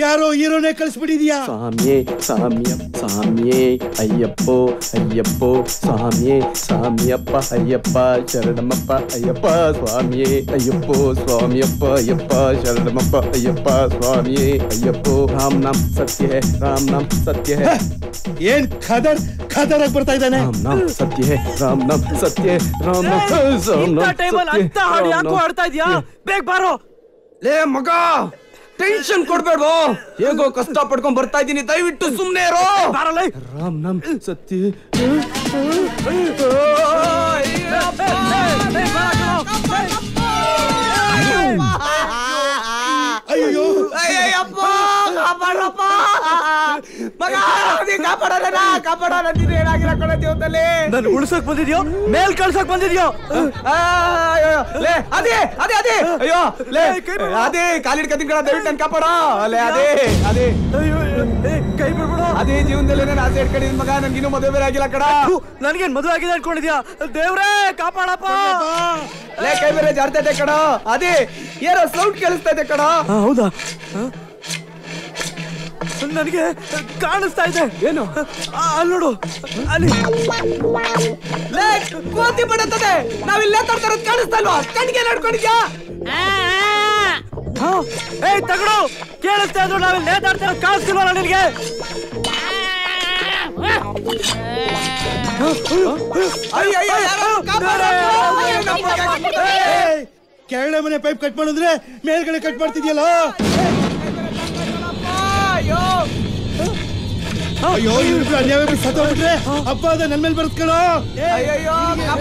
S: ಯಾರೋ ಹೀರೋನೇ ಕಳಿಸ್ಬಿಟ್ಟಿದ್ಯಾ
R: ಸ್ವಾಮಿಯೇ ಸ್ವಾಮಿಯ ಸ್ವಾಮಿಯೇ ಅಯ್ಯಪ್ಪೋ ಅಯ್ಯಪ್ಪೋ ಸ್ವಾಮಿಯೇ ಸ್ವಾಮಿಯಪ್ಪ ಅಯ್ಯಪ್ಪ ಶರಣಮಪ್ಪ ಅಯ್ಯಪ್ಪ ಸ್ವಾಮಿಯೇ ಅಯ್ಯಪ್ಪೋ ಸ್ವಾಮಿಯಪ್ಪ ಅಯ್ಯಪ್ಪ ಶರಣಮಪ್ಪ ಅಯ್ಯಪ್ಪ ಸ್ವಾಮಿಯೇ ಅಯ್ಯಪ್ಪೋ ರಾಮ್ ನಾಮ್ ಸತ್ಯ ಹೇ ರಾಮ್ ನಾಮ್ ಸತ್ಯ ಹೇ
S: ಏನ್ ಖದರ್ ಖದರ್ ಆಗಿ ಬರ್ತಾ ಇದ್ದಾನೆ
R: ರಾಮ್ ನಾಮ್ ಸತ್ಯ ಹೇ ರಾಮ್ ನಾಮ್ ಸತ್ಯ ಹೇ ರಾಮ್ ನಾಮ್ ರಾಮ್ ನಾಮ್
J: ಟೈಮಲ್ಲಿ ಅಂತ ಹಾಡು ಯಾಕೋ ಆಡ್ತಾ ಇದೀಯಾ ಬೇಗ ಬಾರೋ
I: ಲೇ ಮಗ ಟೆನ್ಷನ್ ಕೊಡ್ಬೇಡ್ವೋ ಹೇಗೋ ಕಷ್ಟ ಪಡ್ಕೊಂಡ್ ಬರ್ತಾ ಇದ್ದೀನಿ ದಯವಿಟ್ಟು ಸುಮ್ನೆ ಇರೋ
R: ರಾಮ್ ನಾಮ್ ಸತ್ಯ
S: ಅಯ್ಯೋ
I: ಅಯ್ಯಪ್ಪ ಕಾಪಾಡ್ರಪ್ಪ ಮಗ ನೀ ಕಾಪಾಡೋಣ ಕಾಪಾಡೋಣ ನೀನು ಏನಾಗಿಲ್ಲ ಕಣ ಜೀವನದಲ್ಲಿ
J: ನನ್ ಉಳ್ಸಕ್ ಬಂದಿದ್ಯೋ ಮೇಲ್ ಕಳ್ಸಕ್ ಬಂದಿದ್ಯೋ
I: ಆ, ಅಯ್ಯೋ, ಲೇ ಅದೇ ಅದೇ ಅದೇ ಅಯ್ಯೋ ಲೇ ಅದೇ ಕಾಲಿಡ್ಕತೀನಿ ಕಣ ದಯವಿಟ್ಟು ನನ್ ಕಾಪಾಡೋ ಲೇ ಅದೇ ಅದೇ
J: ಕೈ ಬಿಡ್ಬಿಡು
I: ಅದೇ ಜೀವನದಲ್ಲಿ ನಾನು ಆಸೆ ಇಟ್ಕೊಂಡಿದ್ ಮಗ ನನ್ಗಿನ್ನೂ ಮದುವೆ ಬೇರೆ ಆಗಿಲ್ಲ ಕಡ
J: ನನ್ಗೇನ್ ಮದುವೆ ಆಗಿದೆ ಅನ್ಕೊಂಡಿದ್ಯಾ ದೇವ್ರೇ ಕಾಪಾಡಪ್ಪ
I: ಲೇ ಕೈ ಬೇರೆ ಜಾರ್ತಾ ಇದೆ ಕಡ ಅದೇ ಏನೋ ಸೌಂಡ್ ಕೇಳಿಸ್ತಾ ಇದೆ ಕಡ
J: ಹೌದಾ ನನಗೆ ಕಾಣಿಸ್ತಾ ಇದೆ ಏನು ಅಲ್ಲಿ ನೋಡು ಅಲ್ಲಿ
I: ಲೇ ಕೋತಿ ಬಡತ್ತದೆ ನಾವಿಲ್ಲೇ ತರ್ತಾರದ್ ಕಾಣಿಸ್ತಾ ಇಲ್ವಾ ಕಣ್ಗೆ ನಡ್ಕೊಂಡಿದ್ಯಾ
J: ಹಾ, ಏಯ್ ತಗಡು ಕೇಳಿಸ್ತಾ ಇದ್ರು ನಾವಿಲ್ಲಿ ನೇತಾಡ್ತಾ ಇರೋದು ಕಾಣಿಸ್ತಿಲ್ವಲ್ಲ ನಿನಗೆ
I: ಅಯ್ಯಯ್ಯೋ ಯಾರೋ
S: ಏಯ್, ಕೆಳಗಡೆ ಮನೆ ಪೈಪ್ ಕಟ್ ಮಾಡಿದ್ರೆ ಮೇಲ್ಗಡೆ ಕಟ್ ಮಾಡ್ತಿದ್ಯಲ್ಲ ಅಯ್ಯೋ ಇವ್ರು ಅನ್ಯಾಯ ಬಿಟ್ಟು ಸತ್ತೋಗ್ಬಿಟ್ರೆ ಅಪ್ಪ ಅದ ನನ್ ಮೇಲೆ ಬರುತ್ ಕಣೋ
I: ಅಯ್ಯಯ್ಯೋ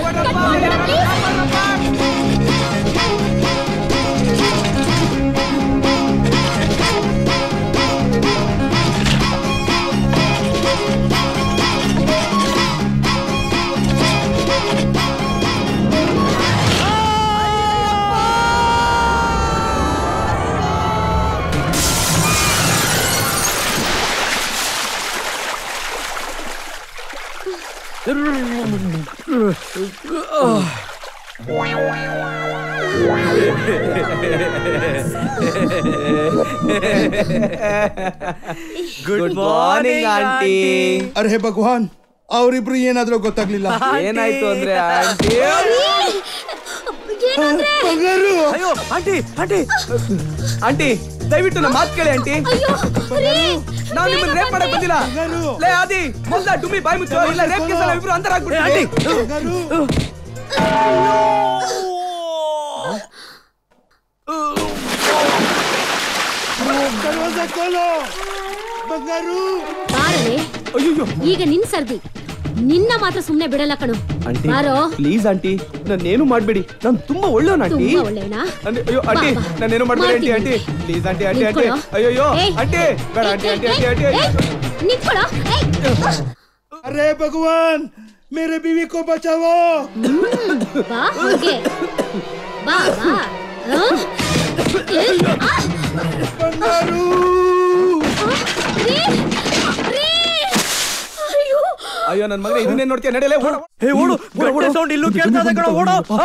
J: ಗುಡ್
I: ಮಾರ್ನಿಂಗ್ ಆಂಟಿ
S: ಅರೆ ಭಗವಾನ್ ಅವರಿಬ್ರು ಏನಾದ್ರೂ ಗೊತ್ತಾಗ್ಲಿಲ್ಲ
I: ಏನಾಯ್ತು ಅಂದ್ರೆ ಆಂಟಿ
S: ಬಂಗಾರು
J: ಅಯ್ಯೋ ಆಂಟಿ ಆಂಟಿ
I: ಆಂಟಿ ದಯವಿಟ್ಟು ನಮ್ಮ ಮಾತು ಕೇಳಿ ಆಂಟಿ ನಾವು ನಿಮ್ಮನ್ನ ರೇಪ್ ಮಾಡಕ್ ಬಂದಿಲ್ಲ ಲೇ ಆದಿ ಮೊದ್ಲ ಡುಮ್ಮಿ ಬಾಯಿ ಮುಚ್ಚು ಇಲ್ಲ ರೇಪ್ ಕೇಸ್ ಎಲ್ಲ ಇಬ್ರು ಅಂತರ ಆಗ್ಬಿಡ್ತೀವಿ
S: ದರ್ವಾಜ ಖೋಲೋ ಬಂಗಾರು
U: ಬಾರಲೆ ಈಗ ನಿನ್ ಸರ್ದಿ ನಿನ್ನ ಮಾತ್ರ ಸುಮ್ನೆ ಬಿಡಲ್ಲ ಕಣು
I: ಆಂಟಿ
U: ಬಾರೋ
I: ಪ್ಲೀಸ್ ಆಂಟಿ ನನ್ನೇನು ಮಾಡ್ಬೇಡಿ ನಾನು ತುಂಬಾ ಒಳ್ಳೆಯವನ ಆಂಟಿ
U: ತುಂಬಾ ಒಳ್ಳೆನಾ
I: ಅಂದ್ರೆ ಅಯ್ಯೋ ಆಂಟಿ
U: ಬಾ, ಬಾ.
I: ನಾನೇನು ಮಾಡ್ಬೇಡಿ aunty aunty please aunty aunty aunty
U: ನಿಂತ್ಕೊಳ್ಳೋ.
I: ಅಯ್ಯೋ
U: ಏಯ್.
I: ಆಂಟಿ ಬೇಡ aunty aunty aunty aunty aunty
U: ನಿಂತ್ಕೊಳ್ಳೋ ಏಯ್.
S: अरे भगवान मेरे बीवी को बचाओ
U: ಬಾ ಹೋಗೆ ಬಾ ಬಾ ಆ? ಏ, ಆ!
S: ಬಂಗಾರು
U: ರೀ, ರೀ! ಅಯ್ಯೋ
I: ಅಯ್ಯೋ ನನ್ನ ಮಗನೇ ಇದನ್ನೇ ನೋಡ್ತೀಯ ನಡೆಯಲೇ ಓಡ
J: ಹೇ ಓಡು ಗಂಟೆ ಸೌಂಡ್ ಇಲ್ಲೂ ಕೇಳ್ತಾ ಇದೆ ಕಣ ಓಡು ಆ.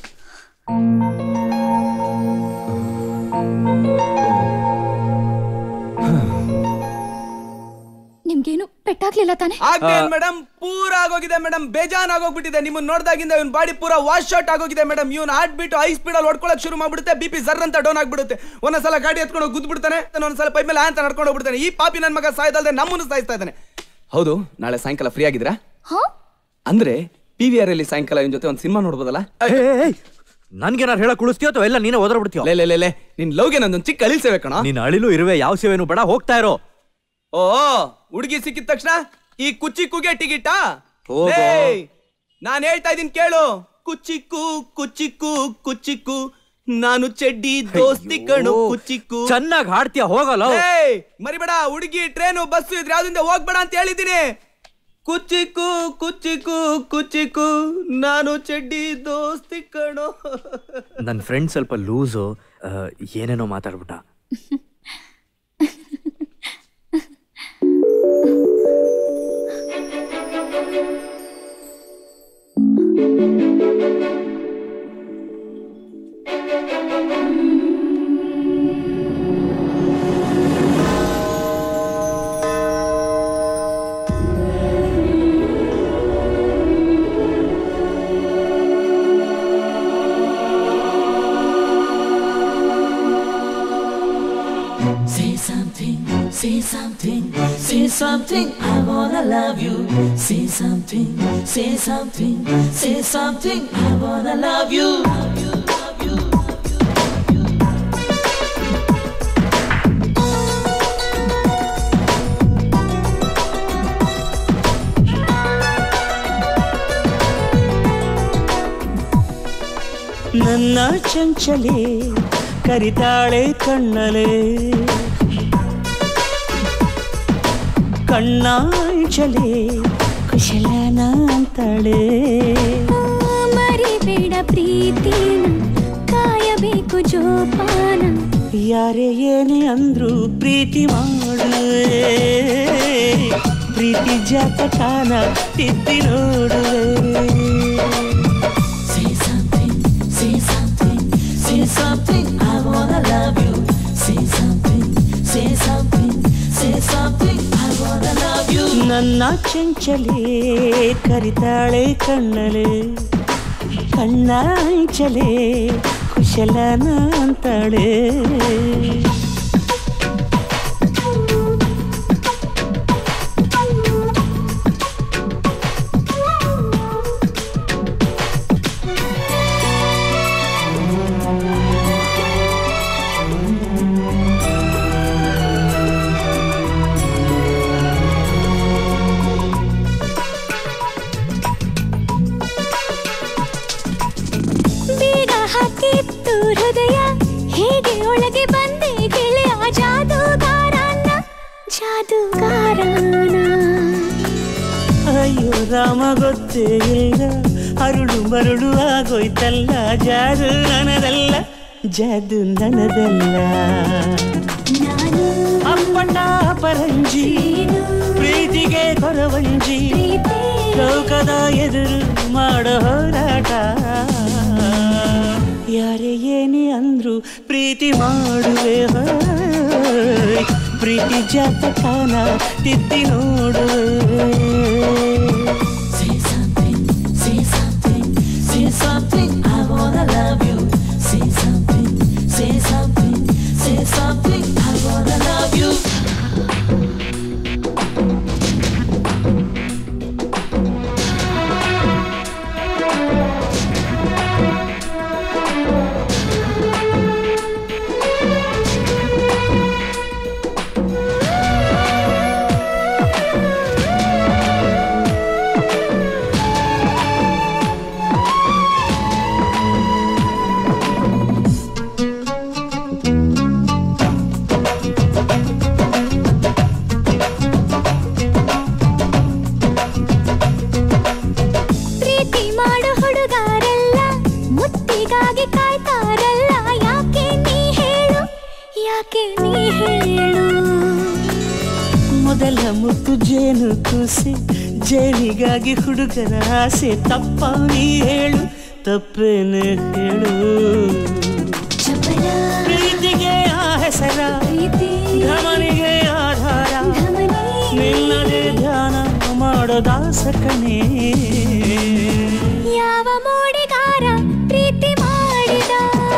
Q: ನಿಮ್ಗೇನು ಪೆಟ್ಟಾಗ್ಲಿಲ್ಲ ತಾನೆ
I: ಆಗ್ತೇನ್ ಮೇಡಮ್ ಪೂರ ಆಗೋಗಿದೆ ಮೇಡಮ್ ಬೇಜಾನ್ ಆಗೋಗ್ಬಿಟ್ಟಿದೆ ನಿಮ್ಮನ್ನ ನೋಡ್ದಾಗಿಂದ ಇವ್ನ ಬಾಡಿ ಪೂರ ವಾಶ್ ಔಟ್ ಆಗೋಗಿದೆ ಮೇಡಮ್ ಇವ್ನ ಹಾರ್ಟ್ ಬೀಟ್ ಐ ಸ್ಪೀಡ್ ಅಲ್ಲಿ ಹೊಡ್ಕೊಳಕ್ ಶುರು ಮಾಡ್ಬಿಡುತ್ತೆ ಬಿ ಪಿ ಜರ್ ಅಂತ ಡೌನ್ ಆಗ್ಬಿಡುತ್ತೆ ಒಂದೊಂದ್ಸಲ ಗಾಡಿ ಎತ್ಕೊಂಡು ಹೋಗಿ ಗುದ್ಬಿಡ್ತಾನೆ ಒಂದೊಂದ್ಸಲ ಪೈ ಮೇಲೆ ಅಂತ ನಡ್ಕೊಂಡು ಹೋಗ್ಬಿಡ್ತಾನೆ ಈ ಪಾಪಿ ನನ್ನ ಮಗ ಸಾಯ್ದಲ್ದೆ ನಮ್ಮನ್ನು ಸಾಯಿಸ್ತಾ ಇದ್ದಾನೆ ಹೌದು ನಾಳೆ ಸಾಯಂಕಾಲ ಫ್ರೀ ಆಗಿದ್ರಾ ಅಂದ್ರೆ ಪಿ ವಿ ಆರ್ ಅಲ್ಲಿ ಸಾಯಂಕಾಲ ಇವನ್ ಜೊತೆ ಒಂದು ಸಿನಿಮಾ ನೋಡ್ಬೋದಲ್ಲ
J: ನನ್ಗೇನಾರು ಹೇಳಕ್ ಉಳಿಸ್ತೀಯೋ ಅಥವಾ ಎಲ್ಲ ನೀನೇ ಓದ್ಬಿಡ್ತೀಯೋ
I: ಲೇ ಲೇ ಲೇ ಲೇ ನಿನ್ ಲವ್ಗೆ ನಂದೊಂದು ಚಿಕ್ಕ ಅಳಿಲ್ ಸೇವೆ ಕಣ
J: ನೀನ್ ಅಳಿಲು ಇರುವೆ ಯಾವ ಸೇವೆನೂ ಬೇಡ ಹೋಗ್ತಾ ಇರೋ
I: ಓ ಹುಡುಗಿ ಸಿಕ್ಕಿದ ತಕ್ಷಣ ಈ ಕುಚ್ಚಿಕ್ಕುಗೆ ಟಿಗಿಟಾ
J: ಹೋಗೋ.
I: ಏಯ್, ನಾನ್ ಹೇಳ್ತಾ ಇದೀನಿ ಕೇಳು ಕುಚ್ಚಿಕ್ಕು ಕುಚ್ಚಿಕ್ಕು ಕುಚ್ಚಿಕ್ಕು ನಾನು ಚೆಡ್ಡಿ ದೋಸ್ತಿ ಕಣು ಕುಚ್ಚಿಕ್ಕು
J: ಚೆನ್ನಾಗಿ ಹಾಡ್ತೀಯ ಹೋಗಲ್ಲ
I: ಏಯ್, ಮರಿಬೇಡ ಹುಡುಗಿ ಟ್ರೈನು ಬಸ್ಸು ಇದ್ರೆ ಯಾವ್ದಿಂದ ಹೋಗ್ಬೇಡ ಅಂತ ಹೇಳಿದ್ದೀನಿ ಕುಚ್ಚಿಕ್ಕು ಕುಚ್ಚಿಕ್ಕು ಕುಚ್ಚಿಕ್ಕು ನಾನು ಚೆಡ್ಡಿ ದೋಸ್ತಿ ಕಣು
J: ನನ್ನ ಫ್ರೆಂಡ್ ಸ್ವಲ್ಪ ಲೂಸು ಏನೇನೋ ಮಾತಾಡ್ಬಿಟ್ಟ
M: something, say something, say something. I wanna love you. Say something, say something, say something. I wanna love you.
L: ನನ್ನ ಚಂಚಲೆ ಕರಿತಾಳೆ ಕಣ್ಣಲೆ ಕಣ್ಣಾಂಚಲೆ ಕುಶಲನ ಅಂತಾಳೆ
O: ಮರಿಬೇಡ ಪ್ರೀತಿನ ಕಾಯಬೇಕು ಜೋಪಾನ
L: ಯಾರೇ ಏನೇ ಅಂದ್ರು ಪ್ರೀತಿ ಮಾಡುವೆ ಪ್ರೀತಿ ಜಾತಕಾನ ತಿದ್ದಿ ನೋಡುವೆ
M: Say something, say something, say something. I wanna love you. Say something, say something, say something. I wanna love you.
L: ನನ್ನ ಚಂಚಲೆ ಕರಿತಾಳೆ ಕಣ್ಣಲೆ ಕಣ್ಣಾಂಚಲೆ ಕುಶಲನ ಅಂತಾಳೆ
O: ಬೀಗ ಹಾಕಿತ್ತು ಹೃದಯ ಹೇಗೆ ಒಳಗೆ ಬಂದೆ ಗೆಳೆಯ ಜಾದೂಗಾರನ ಜಾದೂಗಾರನ
L: ಅಯ್ಯೋ ರಾಮ ಗೊತ್ತೇ ಇಲ್ಲ ಅರುಳು ಮರುಳು ಆಗೋಯ್ತಲ್ಲ ಜಾದು ನನದಲ್ಲ ಜಾದು ನನದಲ್ಲ ಅಪ್ಪಟ ಪರಂಜಿ ಪ್ರೀತಿಗೆ ಕೊರವಂಜಿ ಲೋಕದ ಎದುರು ಮಾಡೋ ಹೋರಾಟ ಯಾರೇ ಏನೇ ಅಂದ್ರು ಪ್ರೀತಿ ಮಾಡುವೆ ಹೋಯ್. ಪ್ರೀತಿ ಜಾತಕಾನ ತಿದ್ದಿ ನೋಡುವೆ
M: Say something, say something, say something. I wanna love you. Say something, say something, say something. I wanna love you.
O: ಪ್ರೀತಿ ಮಾಡೋ ಹುಡುಗಾರೆಲ್ಲ ಮುತ್ತಿಗಾಗಿ ಕಾಯ್ತಾರಲ್ಲ ಯಾಕೆ ನೀ ಹೇಳು ಯಾಕೆ ನೀ ಹೇಳು
L: ಮೊದಲ ಮುತ್ತು ಜೇನು ಕೂಸೆ ಜೇನಿಗಾಗಿ ಹುಡುಗರ ಆಸೆ ತಪ್ಪ ನೀ ಹೇಳು ತಪ್ಪೇನು ಹೇಳು ಪ್ರೀತಿಗೆ ಆ ಹೆಸರ ಧಮನಿಗೆ ಆಧಾರ ನಿನ್ನದೇ ಧ್ಯಾನ ಮಾಡೋ ದಾಸಕನೇ
O: ಯಾವ ಮೋಡಿಗಾರ ಪ್ರೀತಿ ಮಾಡಿದ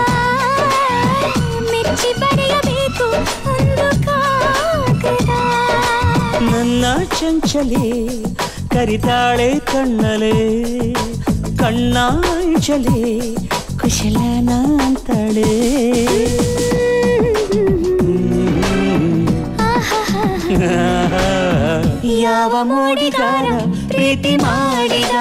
O: ಮೆಚ್ಚಿ ಬರೆಯಬೇಕು ಒಂದು ಕಾಗದ
L: ನನ್ನ ಚಂಚಲೆ ಕರಿತಾಳೆ ಕಣ್ಣಲೆ ಕಣ್ಣಾಂಚಲೆ ಕುಶಲನ ಅಂತಾಳೆ ಯಾವ ಮೋಡಿಗಾರ ಪ್ರೀತಿ ಮಾಡಿದ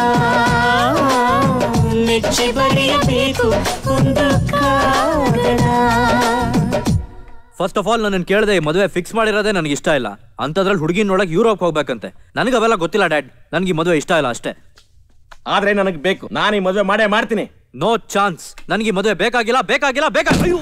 L: ಮೆಚ್ಚಿ ಬರೆಯಬೇಕು ಒಂದು ಕಾಗದ
J: ಫಸ್ಟ್ ಆಫ್ ಆಲ್ ನನ್ನ ಕೇಳದೆ ಮದುವೆ ಫಿಕ್ಸ್ ಮಾಡಿರೋದೇ ನನಗೆ ಇಷ್ಟ ಇಲ್ಲ ಅಂತದ್ರಲ್ಲಿ ಹುಡುಗಿನ ನೋಡಕ್ ಯುರೋಪ್ ಹೋಗ್ಬೇಕಂತೆ ನನಗೆ ಅವೆಲ್ಲ ಗೊತ್ತಿಲ್ಲ ಡ್ಯಾಡ್ ನನಗೆ ಈ ಮದುವೆ ಇಷ್ಟ ಇಲ್ಲ ಅಷ್ಟೇ
C: ಆದ್ರೆ ನನಗೆ ಬೇಕು ನಾನು ಈ ಮದುವೆ ಮಾಡೇ ಮಾಡ್ತೀನಿ
J: ನೋ ಚಾನ್ಸ್ ನನಗೆ ಈ ಮದುವೆ ಬೇಕಾಗಿಲ್ಲ ಬೇಕಾಗಿಲ್ಲ ಬೇಕಾಗಿಲ್ಲ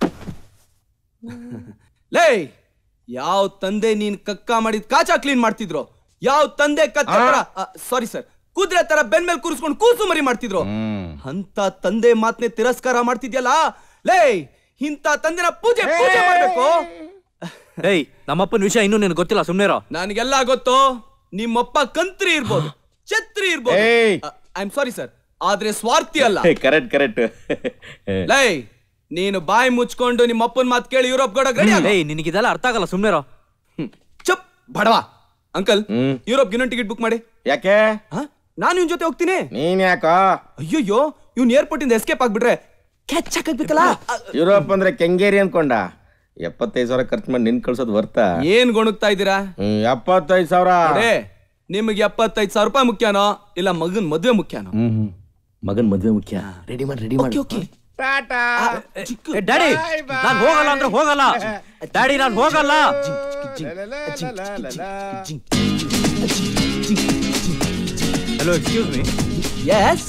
I: ಲೇ ಯಾವ ತಂದೆ ನೀನ್ ಕಕ್ಕ ಮಾಡಿದ್ ಕಾಚಾ ಕ್ಲೀನ್ ಮಾಡ್ತಿದ್ರು ಯಾವ ತಂದೆ ಕತ್ತ ಸಾರಿ ಸರ್ ಕುದುರೆ ತರ ಬೆನ್ ಮೇಲೆ ಕೂರಿಸ್ಕೊಂಡು ಕೂಸು ಮರಿ ಮಾಡ್ತಿದ್ರು ಅಂತ ತಂದೆ ಮಾತ್ನೆ ತಿರಸ್ಕಾರ ಮಾಡ್ತಿದ್ಯಲ್ಲ ಲೇ ಇಂಥ ತಂದೆನ ಪೂಜೆ ಪೂಜೆ ಮಾಡ್ಬೇಕು
J: ಏಯ್ ನಮ್ಮಪ್ಪನ ವಿಷಯ ಇನ್ನೂ ನಿನಗೆ ಗೊತ್ತಿಲ್ಲ ಸುಮ್ಮನೆ
I: ನನಗೆಲ್ಲ ಗೊತ್ತು ನಿಮ್ಮಪ್ಪ ಕಂತ್ರಿ ಇರ್ಬೋದು ಛತ್ರಿ ಇರ್ಬೋದು
C: ಏಯ್.
I: ಐ ಆಮ್ ಸಾರಿ ಸರ್ ಆದ್ರೆ ಸ್ವಾರ್ಥಿ ಅಲ್ಲ
C: ಕರೆಕ್ಟ್ ಕರೆಕ್ಟ್
I: ಲೈ ನೀನು ಬಾಯಿ ಮುಚ್ಕೊಂಡು ನಿಮ್ಮ ಅಪ್ಪನ ಮಾತು ಕೇಳಿ ಯುರೋಪ್ ಗೋಡ ಗಡಿ
J: ಏಯ್ ನಿನಗಿದೆಲ್ಲ ಅರ್ಥ ಆಗಲ್ಲ ಸುಮ್ಮನೆ
I: ಚುಪ್ ಬಡವಾ ಅಂಕಲ್ ಯುರೋಪ್ ಇನ್ನೊಂದು ಟಿಕೆಟ್ ಬುಕ್ ಮಾಡಿ
C: ಯಾಕೆ
I: ನಾನು ಇವನ್ ಜೊತೆ ಹೋಗ್ತೀನಿ
C: ನೀನ್ ಯಾಕ
I: ಅಯ್ಯಯ್ಯೋ ಇವ್ನ್ ಏರ್ಪೋರ್ಟ್ ಇಂದ ಎಸ್ಕೇಪ್ ಆಗ್ಬಿಟ್ರೆ ಕ್ಯಾಚ್ ಹಾಕಬೇಕಲ್ಲ
C: ಯುರೋಪ್ ಅಂದ್ರೆ ಕೆಂಗೇರಿ ಅನ್ಕೊಂಡ ಎಪ್ಪತ್ತೈದು ಸಾವಿರ ಖರ್ಚು ಮಾಡಿ ನಿನ್ ಕಳ್ಸೋದು ವರ್ತ
I: ಏನ್ ಗೊಣಗ್ತಾ ಇದ್ದೀರಾ
C: ಹ್ಮ್, ಎಪ್ಪತ್ತೈದು ಸಾವಿರ
I: ಅದೇ ನಿಮಗೆ ಎಪ್ಪತ್ತೈದು ಸಾವಿರ ರೂಪಾಯಿ ಮುಖ್ಯನೋ ಇಲ್ಲ ಮಗನ್ ಮದ್ವೆ ಮುಖ್ಯನೋ
C: ಹ್ಮ್ ಮಗನ್ ಮದ್ವೆ ಮುಖ್ಯ ರೆಡಿ ಮಾಡಿ ರೆಡಿ ಮಾಡಿ
F: ಡ್ಯಾಡಿ ನಾನ್ ಹೋಗಲ್ಲ ಅಂದ್ರೆ ಹೋಗಲ್ಲ ಡ್ಯಾಡಿ ನಾನ್ ಹೋಗಲ್ಲ ಹಲೋ ಎಕ್ಸ್ಕ್ಯೂಸ್ ಮೀ
I: ಎಸ್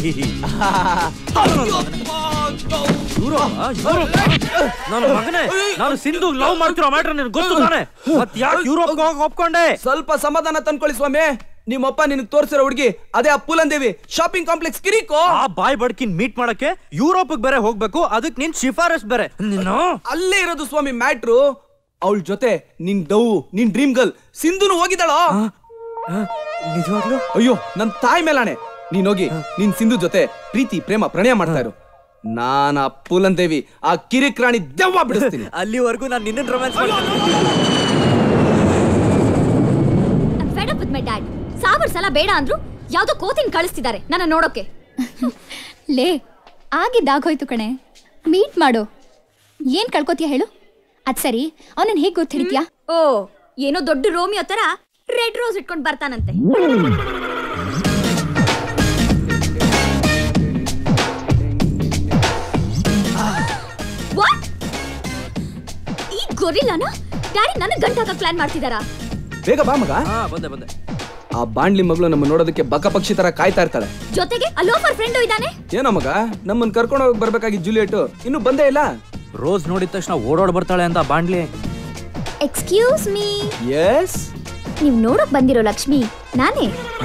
F: ನನ್ನ ಮಗನೇ ನಾನು ಸಿಂಧು ಲವ್ ಮಾಡ್ತಿರೋ ಮ್ಯಾಟ್ರ್ ನಿನ್ ಗೊತ್ತು ತಾನೆ ಮತ್ ಯಾಕೆ ಯುರೋಪ್ ಹೋಗಿ ಒಪ್ಕೊಂಡೆ
I: ಸ್ವಲ್ಪ ಸಮಾಧಾನ ತಂದ್ಕೊಳ್ಳಿ ಸ್ವಾಮಿ ನಿಮ್ಮಪ್ಪ ನಿನಗೆ ತೋರಿಸಿರೋ ಹುಡುಗಿ ಅದೇ ಆ ಪೂಲನ್ ದೇವಿ ಶಾಪಿಂಗ್ ಕಾಂಪ್ಲೆಕ್ಸ್ ಕಿರಿಕೋ
F: ಆ ಬಾಯ್ ಬಡ್ಕಿನ್ ಮೀಟ್ ಮಾಡಕ್ಕೆ ಯುರೋಪ್ ಬೇರೆ ಹೋಗ್ಬೇಕು ಅದಕ್ಕೆ ನಿನ್ ಶಿಫಾರಸ್ ಬೇರೆ ನೀನು
I: ಅಲ್ಲೇ ಇರೋದು ಸ್ವಾಮಿ ಮ್ಯಾಟ್ರು ಅವಳ ಜೊತೆ ನಿನ್ ಡವ್ ನಿನ್ ಡ್ರೀಮ್ ಗರ್ಲ್ ಸಿಂಧುನು ಹೋಗಿದ್ದಾಳೋ
F: ನಿಜವಾಗ್ಲು
I: ಅಯ್ಯೋ ನನ್ ತಾಯಿ ಮೇಲಾಣೆ ನೀನ್ ಹೋಗಿ ನಿನ್ ಸಿಂಧು ಜೊತೆ ಪ್ರೀತಿ ಪ್ರೇಮ ಪ್ರಣಯ ಮಾಡ್ತಾ ಇರು ನಾನ್ ಆ ಪೂಲನ್ ದೇವಿ ಆ ಕಿರಿಕ್ ರಾಣಿ ದೆವ್ವ ಬಿಡಿಸ್ತೀನಿ
F: ಅಲ್ಲಿವರೆಗೂ ನಾನು ನಿನ್ನ romance
N: fed up with my dad ಸಾವಿರ ಸಲ ಬೇಡ ಅಂದ್ರು ಯಾವ್ದೋ ಕೋತಿನ್ ಕಳಿಸ್ತಿದ್ದಾರೆ ನನ್ನ ನೋಡೋಕೆ
Q: ಲೇ ಆಗಿದ್ದಾಗೋಯ್ತು ಕಣೆ ಮೀಟ್ ಮಾಡು ಏನ್ ಕಳ್ಕೊತೀಯ ಹೇಳು ಅದ್ ಸರಿ ಅವನನ್ನ ಹೇಗ್ ಗೊತ್ತು ಹಿಡಿತ್ಯಾ
N: ಓ ಏನೋ ದೊಡ್ಡ ರೋಮಿಯೋ ತರ ರೆಡ್ ರೋಸ್ ಇಟ್ಕೊಂಡ್ ಬರ್ತಾನಂತೆ What? ಈ ಗೊರಿಲ್ಲನ ಡ್ಯಾಡಿ ನನಗ್ ಗಂಟ ಹಾಕಕ್ ಪ್ಲಾನ್ ಮಾಡ್ತಿದಾರಾ
I: ಬೇಗ ಬಾ ಮಗ
F: ಬಂದೆ ಬಂದೆ
I: ಆ ಬಾಂಡ್ಲಿ ಮಗಳು ನಮ್ಮ ನೋಡೋದಕ್ಕೆ ಬಕ ಪಕ್ಷಿ ತರ ಕಾಯ್ತಾ ಇರ್ತಾಳೆ
N: ಜೊತೆಗೆ ಅಲೋಫರ್ ಫ್ರೆಂಡು ಇದ್ದಾನೆ
I: ಏನೋ ಮಗ ನಮ್ಮನ್ ಕರ್ಕೊಂಡು ಹೋಗಿ ಬರ್ಬೇಕಾಗಿ ಜೂಲಿಯಟ್ ಇನ್ನು ಬಂದೇ ಇಲ್ಲ
F: ರೋಸ್ ನೋಡಿದ ತಕ್ಷಣ ಓಡೋಡ್ ಬರ್ತಾಳೆ ಅಂತ ಬಾಂಡ್ಲಿ
N: ಎಕ್ಸ್ಕ್ಯೂಸ್ ಮೀ
I: ಎಸ್
N: ನೀವ್ ನೋಡಕ್ ಬಂದಿರೋ ಲಕ್ಷ್ಮಿ ನಾನೇ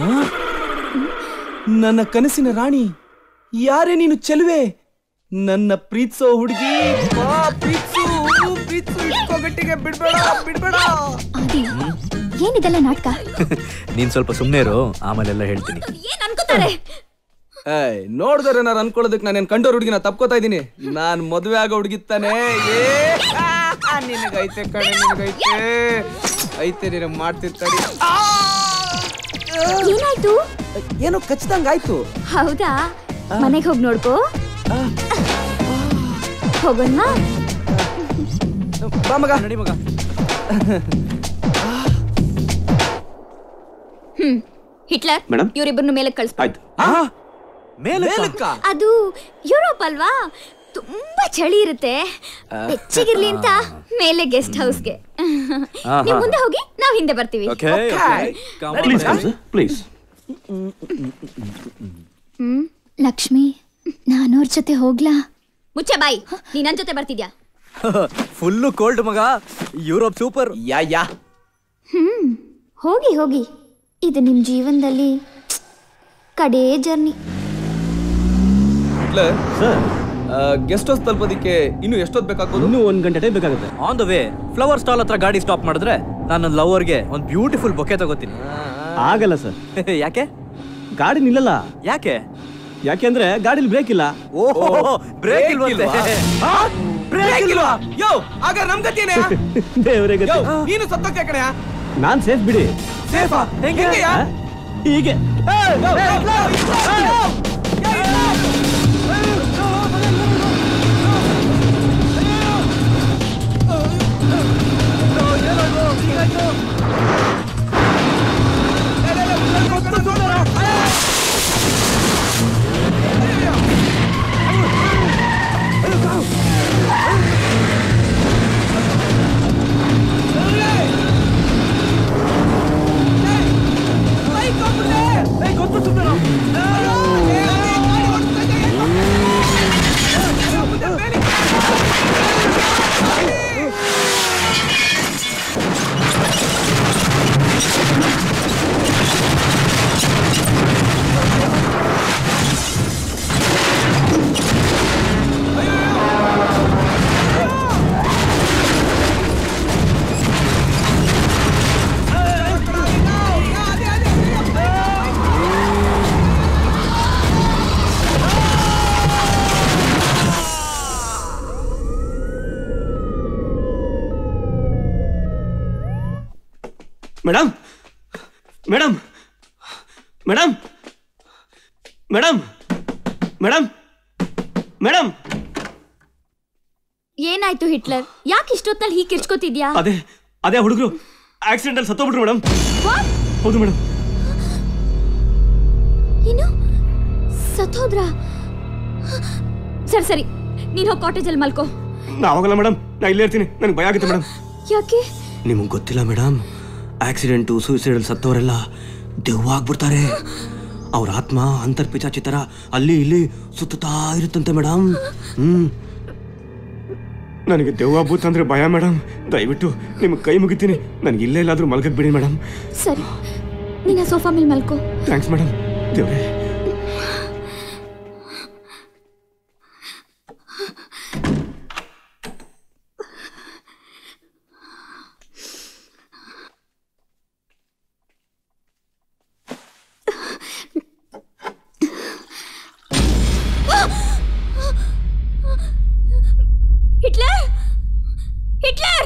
I: ನನ್ನ ಕನಸಿನ ರಾಣಿ ಯಾರೇ ನೀನು ಚೆಲುವೆ ನನ್ನ ಪ್ರೀತಿಸೋ ಹುಡುಗಿ ಬಾ ಪ್ರೀತ್ಸು ಪ್ರೀತ್ಸು ಇಟ್ಕೋ ಗಟ್ಟಿಗೆ ಬಿಡ್ಬೇಡ ಬಿಡ್ಬೇಡ
Q: ಆದಿ ಏನಿದೆಲ್ಲ ನಾಟಕ
F: ನೀನ್ ಸ್ವಲ್ಪ ಸುಮ್ನೆ ಇರು ಆಮೇಲೆಲ್ಲ ಹೇಳ್ತೀನಿ
N: ಏನ್ ಅನ್ಕೋತಾರೆ
I: ಏಯ್ ನೋಡ್ದಾರೆ ನಾನು ಅನ್ಕೊಳ್ಳೋದಕ್ಕೆ ನಾನೇನ್ ಕಂಡೋರ್ ಹುಡುಗಿನ ತಪ್ಕೋತಾ ಇದ್ದೀನಿ ನಾನ್ ಮದುವೆ ಆಗೋ ಹುಡುಗಿತ್ತಾನೆ ಏ ಆ, ನಿನಗೈತೆ ಕಣೆ ನಿನಗೈತೆ ಐತೆ ನೀನು ಮಾಡ್ತಿರ್ತಾಡಿ
N: ಏನಾಯ್ತು
I: ಏನೋ ಖಚಿತಂಗ ಆಯ್ತು
N: ಹೌದಾ ಮನೆಗೆ ಹೋಗಿ ನೋಡ್ಕೋ ಹೋಗೋಣ
I: ಬಾ ಮಗ
F: ನಡಿ ಮಗ
N: ಹ್ಮ್ ಹಿಟ್ಲರ್
A: ಮೇಡಮ್?
N: ಇವರಿಬ್ಬರನ್ನು ಮೇಲೆ ಕಳಿಸ್ಬೇಕು
A: ಆಯ್ತು
I: ಮೇಲಕ್ಕ
N: ಅದು ಯುರೋಪ್ ಅಲ್ವಾ ತುಂಬಾ ಚಳಿ ಇರುತ್ತೆ ಬೆಚ್ಚಗಿರ್ಲಿ ಅಂತ ಮೇಲೆ ಗೆಸ್ಟ್ ಹೌಸ್ಗೆ ನೀವು ಮುಂದೆ ಹೋಗಿ ನಾವ್ ಹಿಂದೆ ಬರ್ತೀವಿ
A: ಪ್ಲೀಸ್ ಪ್ಲೀಸ್
Q: ಹ್ಮ್ ಲಕ್ಷ್ಮಿ ನಾನು ಅವ್ರ ಜೊತೆ ಹೋಗ್ಲಾ
N: ಮುಚ್ಚೆ ಬಾಯಿ ನೀ ನನ್ ಜೊತೆ ಬರ್ತಿದ್ಯಾ
F: ಫುಲ್ಲು ಕೋಲ್ಡ್ ಮಗ Europe super
I: yeah yeah
N: hmm ಹೋಗಿ ಹೋಗಿ ಇದು ನಿಮ್ ಜೀವನದಲ್ಲಿ ಕಡೇ ಜರ್ನಿ
A: ಸರ್
I: ಗೆಸ್ಟ್ ಹೌಸ್ ತಲುಪೋದಿಕ್ಕೆ ಇನ್ನು ಎಷ್ಟೊತ್ತು ಬೇಕಾಗ್ಬೋದು
A: ಇನ್ನೂ ಒಂದ್ ಗಂಟೆ ಟೈಮ್ ಬೇಕಾಗುತ್ತೆ
F: on the way flower stall ಹತ್ರ ಗಾಡಿ ಸ್ಟಾಪ್ ಮಾಡಿದ್ರೆ ನಾನು ಲವರ್ಗೆ ಒಂದು ಬ್ಯೂಟಿಫುಲ್ ಬೊಕೆ ತಗೋತೀನಿ
A: ಆಗಲ್ಲ ಸರ್
F: ಯಾಕೆ
A: ಗಾಡಿ ನಿಲ್ಲಲ್ಲ
F: ಯಾಕೆ
A: ಯಾಕೆಂದ್ರೆ ಗಾಡಿಲಿ ಬ್ರೇಕ್ ಇಲ್ಲ
F: ಓಹೋ ಬ್ರೇಕ್ ಇಲ್ವಂತೆ
I: ಬ್ರೇಕ್ ಇಲ್ವಾ ಯೋ ಆಗ ನಮ್ ಗತಿನೇ
A: ದೇವರೇ
I: ಯೋ
A: ಗತಿ
I: ನೀನು ಸತ್ತೋಕೆ ಕಣೆಯ
A: ನಾನ್ ಸೇಫ್ ಬಿಡಿ
I: ಸೇಫಾ ಹೆಂಗೆಯ
A: ಆ? ಹೀಗೆ
I: ಗೊತ್ತು
A: madam madam madam madam madam madam
N: ಏನಾಯ್ತು ಹಿಟ್ಲರ್ ಯಾಕೆ ಇಷ್ಟೊತ್ತಲ್ಲಿ ಹೀಗೆ ಕಿರ್ಚ್ಕೋತಿದ್ಯಾ
A: ಅದೇ ಅದೇ ಹುಡುಗರು ಆಕ್ಸಿಡೆಂಟ್ ಅಲ್ಲಿ ಸತ್ತೋಗ್ಬಿಟ್ರು ಮೇಡಮ್ ಹೌದು ಮೇಡಮ್
N: ಏನು ಸತ್ತೋದ್ರ ಸರಿ ಸರಿ ನೀನ್ ಹೋಗಿ ಕಾಟೇಜಲ್ಲಿ ಮಲ್ಕೋ
A: ನಾ ಹೋಗಲ್ಲ ಮೇಡಮ್ ನಾ ಇಲ್ಲೇ ಇರ್ತೀನಿ ನನಗೆ ಭಯ ಆಗುತ್ತೆ ಮೇಡಮ್
N: ಯಾಕೆ
A: ನಿಮಗೆ ಗೊತ್ತಿಲ್ಲ ಮೇಡಮ್ ಆಕ್ಸಿಡೆಂಟು ಸೂಸೈಡಲ್ಲಿ ಸತ್ತವರೆಲ್ಲ ದೆವ್ವಾಗ್ಬಿಡ್ತಾರೆ ಅವ್ರ ಆತ್ಮ ಅಂತರ್ಪಿಚಾಚಿ ಥರ ಅಲ್ಲಿ ಇಲ್ಲಿ ಸುತ್ತುತ್ತಾ ಇರುತ್ತಂತೆ ಮೇಡಮ್ ಹ್ಮ್ ನನಗೆ ದೆವ್ವ ಭೂತ ಅಂದ್ರೆ ಭಯ ಮೇಡಮ್ ದಯವಿಟ್ಟು ನಿಮ್ಗೆ ಕೈ ಮುಗಿತೀನಿ ನನಗೆ ಇಲ್ಲೇ ಎಲ್ಲಾದ್ರೂ ಮಲ್ಗಕ್ ಬಿಡಿ ಮೇಡಮ್
N: ಸರಿ ನೀನ ಸೋಫಾ ಮೇಲೆ ಮಲ್ಕೋ
A: ಥ್ಯಾಂಕ್ಸ್ ಮೇಡಮ್ ದೇವ್ರೆ
N: ಹಿಟ್ಲರ್ ಹಿಟ್ಲರ್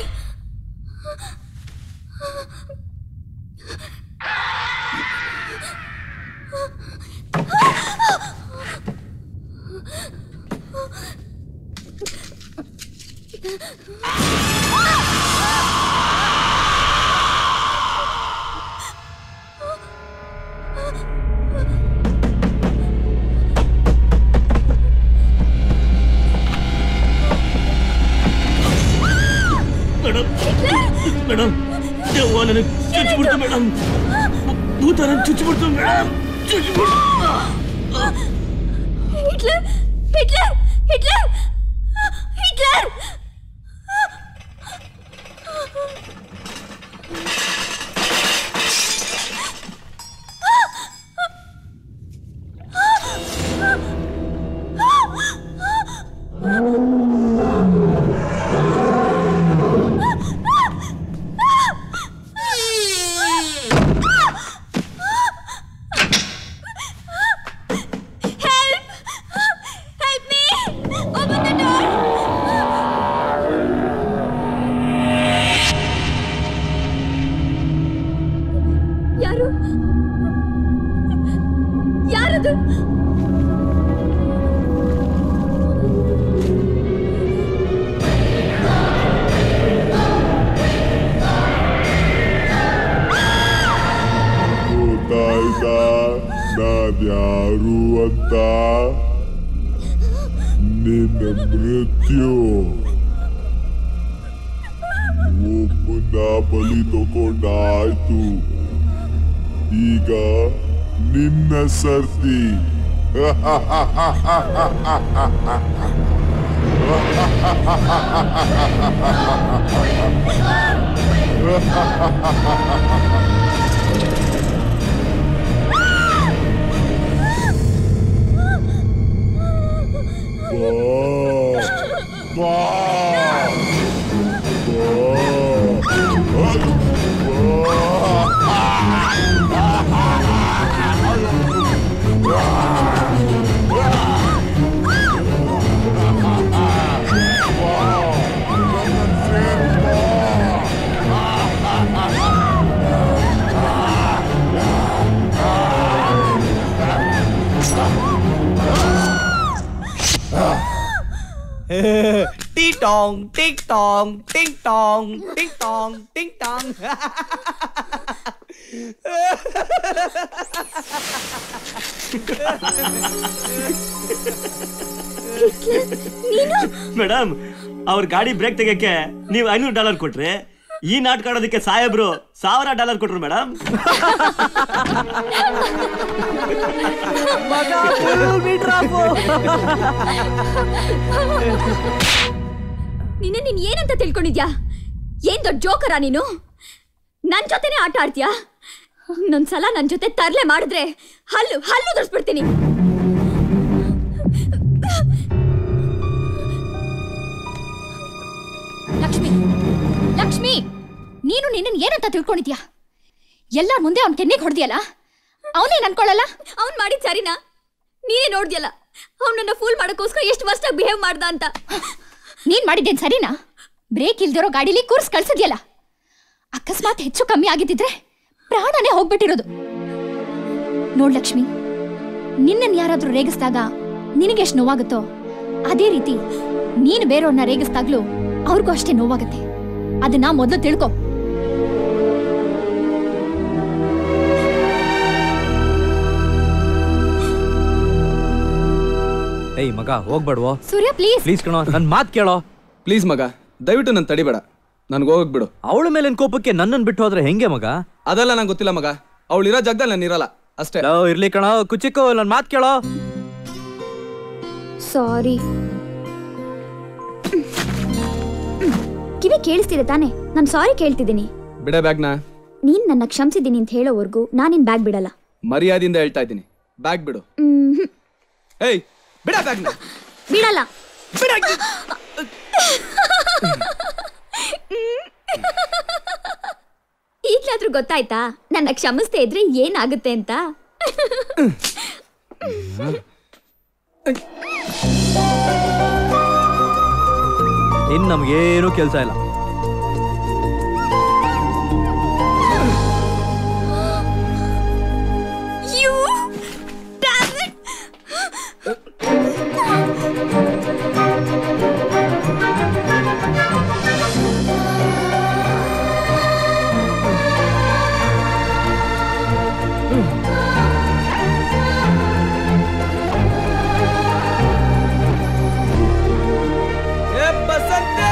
A: ಮೇಡಮ್ ಮೇಡಮ್ ದೆವ್ವ ನನಗೆ ಚುಚ್ಚಿಬಿಡ್ತು ಮೇಡಮ್ ಭೂತ ನನಗೆ ಚುಚ್ಚಿಬಿಡ್ತು ಮೇಡಮ್ ಚುಚ್ಚಿಬಿಡ್ತು
N: Hitler Hitler Hitler Hitler Help! Help me! Open the door! ಯಾರು ಯಾರದು
B: ಗೊತ್ತಾಯ್ತಾ ನಾನ್ಯಾರು ಅಂತ ನಿನ್ನ ಮೃತ್ಯು ಒಬ್ಬನ ಬಲಿ ತಗೊಂಡಾಯ್ತು ಈಗ ನಿನ್ನ ಸರ್ತಿ
I: टी टोंग टिक टोंग टिंग टोंग टिंग टोंग टिंग टोंग
A: ಮೇಡಮ್ ಅವ್ರ ಗಾಡಿ ಬ್ರೇಕ್ ತೆಗಿಯಕ್ಕೆ ನೀವು ಐನೂರು ಡಾಲರ್ ಕೊಟ್ರೆ ಈ ನಾಟಕ ಆಡೋದಕ್ಕೆ ಸಾಹೇಬ್ರು ಸಾವಿರ ಡಾಲರ್ ಕೊಟ್ರು ಮೇಡಮ್
N: ನಿನ್ನ ನೀನ್ ಏನಂತ ತಿಳ್ಕೊಂಡಿದ್ಯಾ ಏನ್ ದೊಡ್ಡ ಜೋಕರ ನೀನು ನನ್ ಜೊತೆನೆ ಆಟ ಆಡ್ತೀಯಾ ನೊಂದ್ಸಲ ನನ್ ಜೊತೆ ತರ್ಲೆ ಮಾಡಿದ್ರೆ ಹಲ್ಲು ಹಲ್ಲು ಉದುರ್ಸ್ಬಿಡ್ತೀನಿ
Q: ಲಕ್ಷ್ಮಿ ಲಕ್ಷ್ಮಿ ನೀನು ನಿನ್ನ ಏನಂತ ತಿಳ್ಕೊಂಡಿದ್ಯಾ ಎಲ್ಲರ ಮುಂದೆ ಅವ್ನ ಕೆನ್ನೆಗೆ ಹೊಡೆದಿಯಲ್ಲ ಅವನೇನ್ ಅನ್ಕೊಳ್ಳಲ್ಲ
N: ಅವ್ನ್ ಮಾಡಿದ್ ಸರಿನಾ ನೀನೇ ನೋಡ್ದ್ಯಲ್ಲ ಅವ್ನನ್ನ ಫೂಲ್ ಮಾಡಕ್ಕೋಸ್ಕರ ಎಷ್ಟು ಮಸ್ತಾಗಿ ಬಿಹೇವ್ ಮಾಡ್ದ ಅಂತ
Q: ನೀನ್ ಮಾಡಿದ್ದೇನ್ ಸರಿನಾ ಬ್ರೇಕ್ ಇಲ್ದಿರೋ ಗಾಡಿಲಿ ಕೂರ್ಸ್ ಕಳ್ಸಿದ್ಯಲ್ಲ ಅಕಸ್ಮಾತ್ ಹೆಚ್ಚು ಕಮ್ಮಿ ಆಗಿದ್ದಿದ್ರೆ ಪ್ರಾಣನೇ ಹೋಗ್ಬಿಟ್ಟಿರೋದು ನೋಡ್ ಲಕ್ಷ್ಮಿ ನಿನ್ನನ್ ಯಾರಾದ್ರೂ ರೇಗಿಸ್ದಾಗ ನಿನಗೆ ಎಷ್ಟು ನೋವಾಗುತ್ತೋ ಅದೇ ರೀತಿ ನೀನು ಬೇರೆಯವ್ರನ್ನ ರೇಗಿಸ್ದಾಗ್ಲೂ ಅವ್ರಿಗೂ ಅಷ್ಟೇ ನೋವಾಗುತ್ತೆ ಅದನ್ನ ಮೊದಲು ತಿಳ್ಕೊ
J: ಏಯ್ ಮಗ ಹೋಗ್ಬೇಡ್ವೋ
Q: ಸೂರ್ಯ ಪ್ಲೀಸ್
J: ಪ್ಲೀಸ್ ಕಣೋ ನನ್ ಮಾತ್ ಕೇಳೋ
R: ಪ್ಲೀಸ್ ಮಗ ದಯವಿಟ್ಟು ನನ್ನ ತಡಿಬೇಡ ನನ್ಗೆ ಹೋಗಕ್ ಬಿಡು
J: ಅವಳ ಮೇಲಿನ ಕೋಪಕ್ಕೆ ನನ್ನನ್ ಬಿಟ್ಟು ಹೋದ್ರೆ ಹೆಂಗೆ ಮಗ
R: ಅದೆಲ್ಲ ನಂಗೆ ಗೊತ್ತಿಲ್ಲ ಮಗ ಅವಳು ಇರೋ ಜಾಗದಲ್ಲಿ ನಾನು ಇರಲ್ಲ ಅಷ್ಟೇ
J: ಇರ್ಲಿ ಕಣೋ ಕುಚಿಕ್ಕು ನನ್ ಮಾತ್ ಕೇಳೋ
Q: ಸಾರಿ ಕಿವಿ ಕೇಳಿಸ್ತಿದೆ ತಾನೆ ನಾನು ಸಾರಿ ಕೇಳ್ತಿದ್ದೀನಿ
R: ಬಿಡ ಬ್ಯಾಗ್ನ
Q: ನೀನ್ ನನ್ನ ಕ್ಷಮಿಸಿದ್ದೀನಿ ಅಂತ ಹೇಳೋವರೆಗೂ ನಾನು ನಿನ್ ಬ್ಯಾಗ್ ಬಿಡಲ್ಲ
R: ಮರ್ಯಾದೆಯಿಂದ ಹೇಳ್ತಾ ಇದ್ದೀನಿ ಬ್ಯಾಗ್ ಬಿಡು
Q: ಮ್ಹ್ಮ್.
R: ಏಯ್ ಬಿಡ ಬ್ಯಾಗ್ನ
Q: ಬಿಡಲ್ಲ ಈಗ್ಲಾದ್ರೂ ಗೊತ್ತಾಯ್ತಾ ನನ್ನ ಕ್ಷಮಿಸ್ದೇ ಇದ್ರೆ ಏನಾಗುತ್ತೆ ಅಂತ
J: ಇನ್ ನಮ್ಗೇನು ಕೆಲ್ಸ ಇಲ್ಲ
O: You damn it!
I: ಏ ಬಸಂತೆ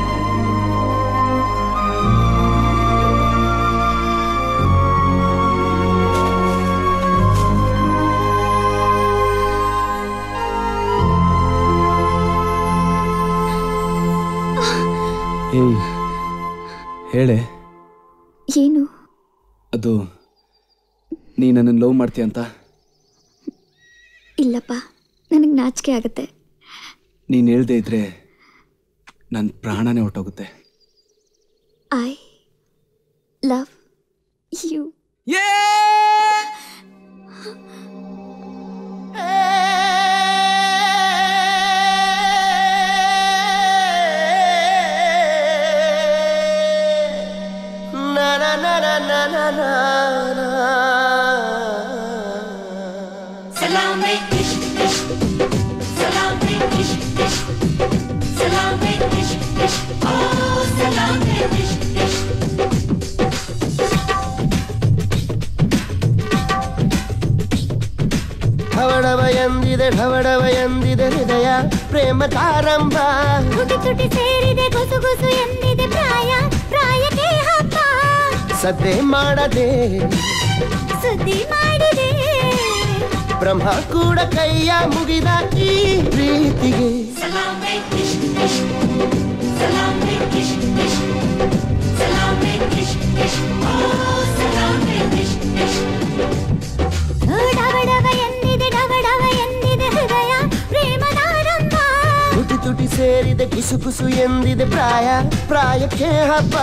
R: ಏಯ್ ಹೇಳೆ
Q: ಏನು
R: ಅದು ನೀ ನನ್ನನ್ನು ಲವ್ ಮಾಡ್ತೀಯ ಅಂತ
Q: ಇಲ್ಲಪ್ಪ ನನಗೆ ನಾಚಿಕೆ ಆಗುತ್ತೆ
R: ನೀನು ಹೇಳ್ದೇ ಇದ್ರೆ ನನ್ನ ಪ್ರಾಣನೇ ಹೊಟ್ಟೋಗುತ್ತೆ
Q: I love you
O: Salame, ish, ish. Salame, ish, ish. Salame, ish, ish. Oh, salame, ish, ish.
D: ಢವಡವ ಎಂದಿದೆ ಢವಡವ ಎಂದಿದೆ ಹೃದಯ ಪ್ರೇಮ ತಾರಂಭ
O: ತುಟಿ ತುಟಿ ಸೇರಿದೆ ಗುಸು ಗುಸು ಎಂದಿದೆ ಪ್ರಾಯ ಪ್ರಾಯಕ್ಕೆ ಹಬ್ಬ
D: ಸದ್ದೆ ಮಾಡದೆ
O: ಸುದ್ದಿ ಮಾಡಿದೆ
D: ಬ್ರಹ್ಮ ಕೂಡ ಕೈಯ ಮುಗಿದ ಈ ಪ್ರೀತಿಗೆ
O: Salame, ish, ish. Salame, ish, ish. Salame, ish, ish. Oh, salame, ish, ish. ಡವಡವ ಎಂದಿದೆ ಡವಡವ ಎಂದಿದೆ ಹೃದಯ ಪ್ರೇಮದಾರಂಭ
D: ತುಟಿ ತುಟಿ ಸೇರಿದೆ ಕುಸು ಕುಸು ಎಂದಿದೆ ಪ್ರಾಯ ಪ್ರಾಯಕ್ಕೆ ಹಬ್ಬ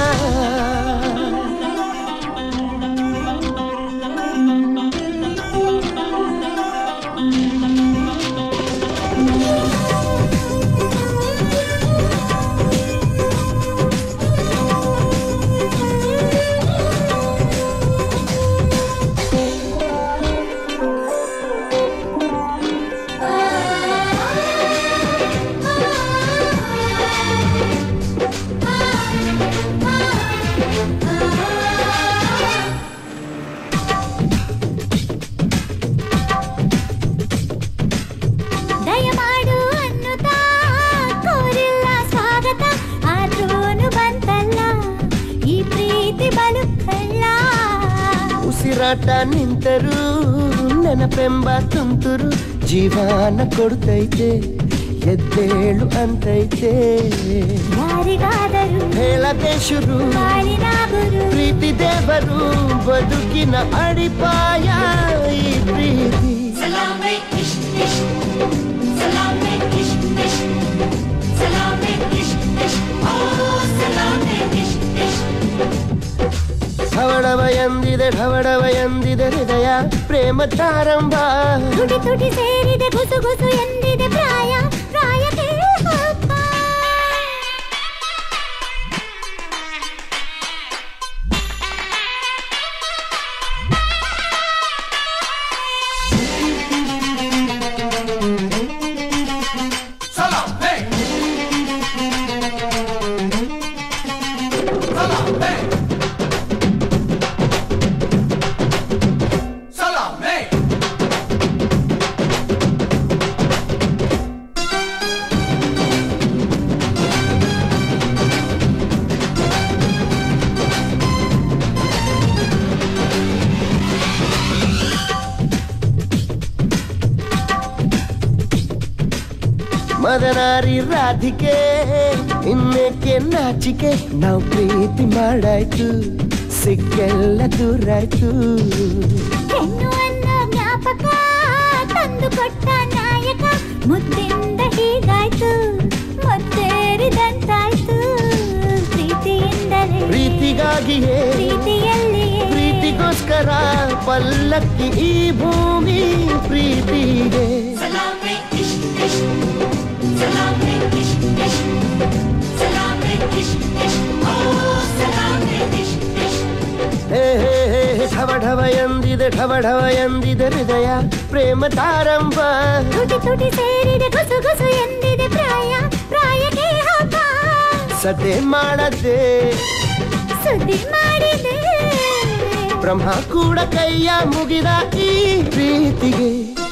O: ದಯಮಾಡು ಅನ್ನುತ್ತಾ ಕೋರಿಲ್ಲ ಸ್ವಾಗತ ಆದ್ರೂನು ಬಂತಲ್ಲ ಈ ಪ್ರೀತಿ ಬಲು ಕಳ್ಳ
D: ಉಸಿರಾಟ ನಿಂತರು ನೆನಪೆಂಬ ತುಂತುರು ಜೀವನ ಕೊಡ್ತೈತೆ ಎದ್ದೇಳು ಅಂತೈತೆ
O: ಯಾರಿಗಾದರೂ
D: ಹೇಳದೆ ಶುರು
O: ಬಾಳಿನ ಗುರು
D: ಪ್ರೀತಿ ದೇವರು ಬದುಕಿನ ಅಡಿಪಾಯ ಈ ಪ್ರೀತಿ
O: ಸಲಾಮೆ ಇಶ್ ಇಶ್ ಸಲಾಮೆ ಇಶ್ ಇಶ್ ಸಲಾಮೆ ಇಶ್ ಇಶ್ ಓ ಸಲಾಮೆ ಇಶ್ ಇಶ್
D: ಢವಡವ ಎಂದಿದೆ ಢವಡವ ಎಂದಿದೆ ಹೃದಯ ಪ್ರೇಮ ತಾರಂಭ
O: ತುಟಿ ತುಟಿ ಸೇರಿದೆ ಗುಸು ಗುಸು ಎಂದಿದೆ ಪ್ರಾಯ ಪ್ರಾಯಕ್ಕೆ ಹಬ್ಬ
D: ಮದನಾರಿ ರಾಧಿಕೆ ಇನ್ನೇಕೆ ನಾಚಿಕೆ ನಾವು ಪ್ರೀತಿ ಮಾಡಾಯ್ತು ಸಿಕ್ಕೆಲ್ಲ ದೂರಾಯ್ತು
O: ಹೆಣ್ಣು ಅನ್ನೋ ಜ್ಞಾಪಕ ತಂದು ಕೊಟ್ಟ ನಾಯಕ ಮುದ್ದಿಂದ ಹೀಗಾಯ್ತು ಮುತ್ತೇರಿದಂತಾಯ್ತು ಪ್ರೀತಿಯಿಂದಲೇ
D: ಪ್ರೀತಿಗಾಗಿಯೇ
O: ಪ್ರೀತಿಯಲ್ಲಿಯೇ
D: ಪ್ರೀತಿಗೋಸ್ಕರ ಪಲ್ಲಕ್ಕಿ ಈ ಭೂಮಿ ಪ್ರೀತಿಗೆ ಹೇ ಹೇ ಹೇ ಹೇ, ಢವ ಢವ ಎಂದಿದೆ ಢವ ಢವ ಎಂದಿದೆ ಹೃದಯ ಪ್ರೇಮ ತಾರಂಭ
O: ತುಟಿ ತುಟಿ ಸೇರಿದೆ ಗುಸು ಗುಸು ಎಂದಿದೆ ಪ್ರಾಯ ಪ್ರಾಯಕ್ಕೆ ಹಬ್ಬ
D: ಸದ್ದೆ ಮಾಡದೆ
O: ಸುದ್ದಿ ಮಾಡಿದೆ
D: ಬ್ರಹ್ಮ ಕೂಡ ಕೈಯ ಮುಗಿದ ಈ ಪ್ರೀತಿಗೆ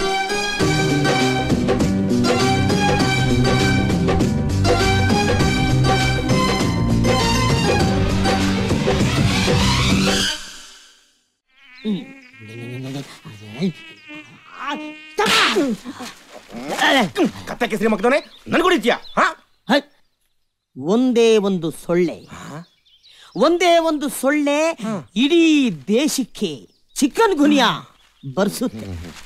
C: ಕತ್ತೆ ಕೇಸರಿ ಮಕ್ಕದವನೇ ನನ್ಗೆ ಹೊಡಿತೀಯ ಹಾ
E: ಒಂದೇ ಒಂದು ಸೊಳ್ಳೆ ಒಂದೇ ಒಂದು ಸೊಳ್ಳೆ ಇಡೀ ದೇಶಕ್ಕೆ ಚಿಕನ್ ಗುನಿಯಾ ಬರ್ಸುತ್ತೆ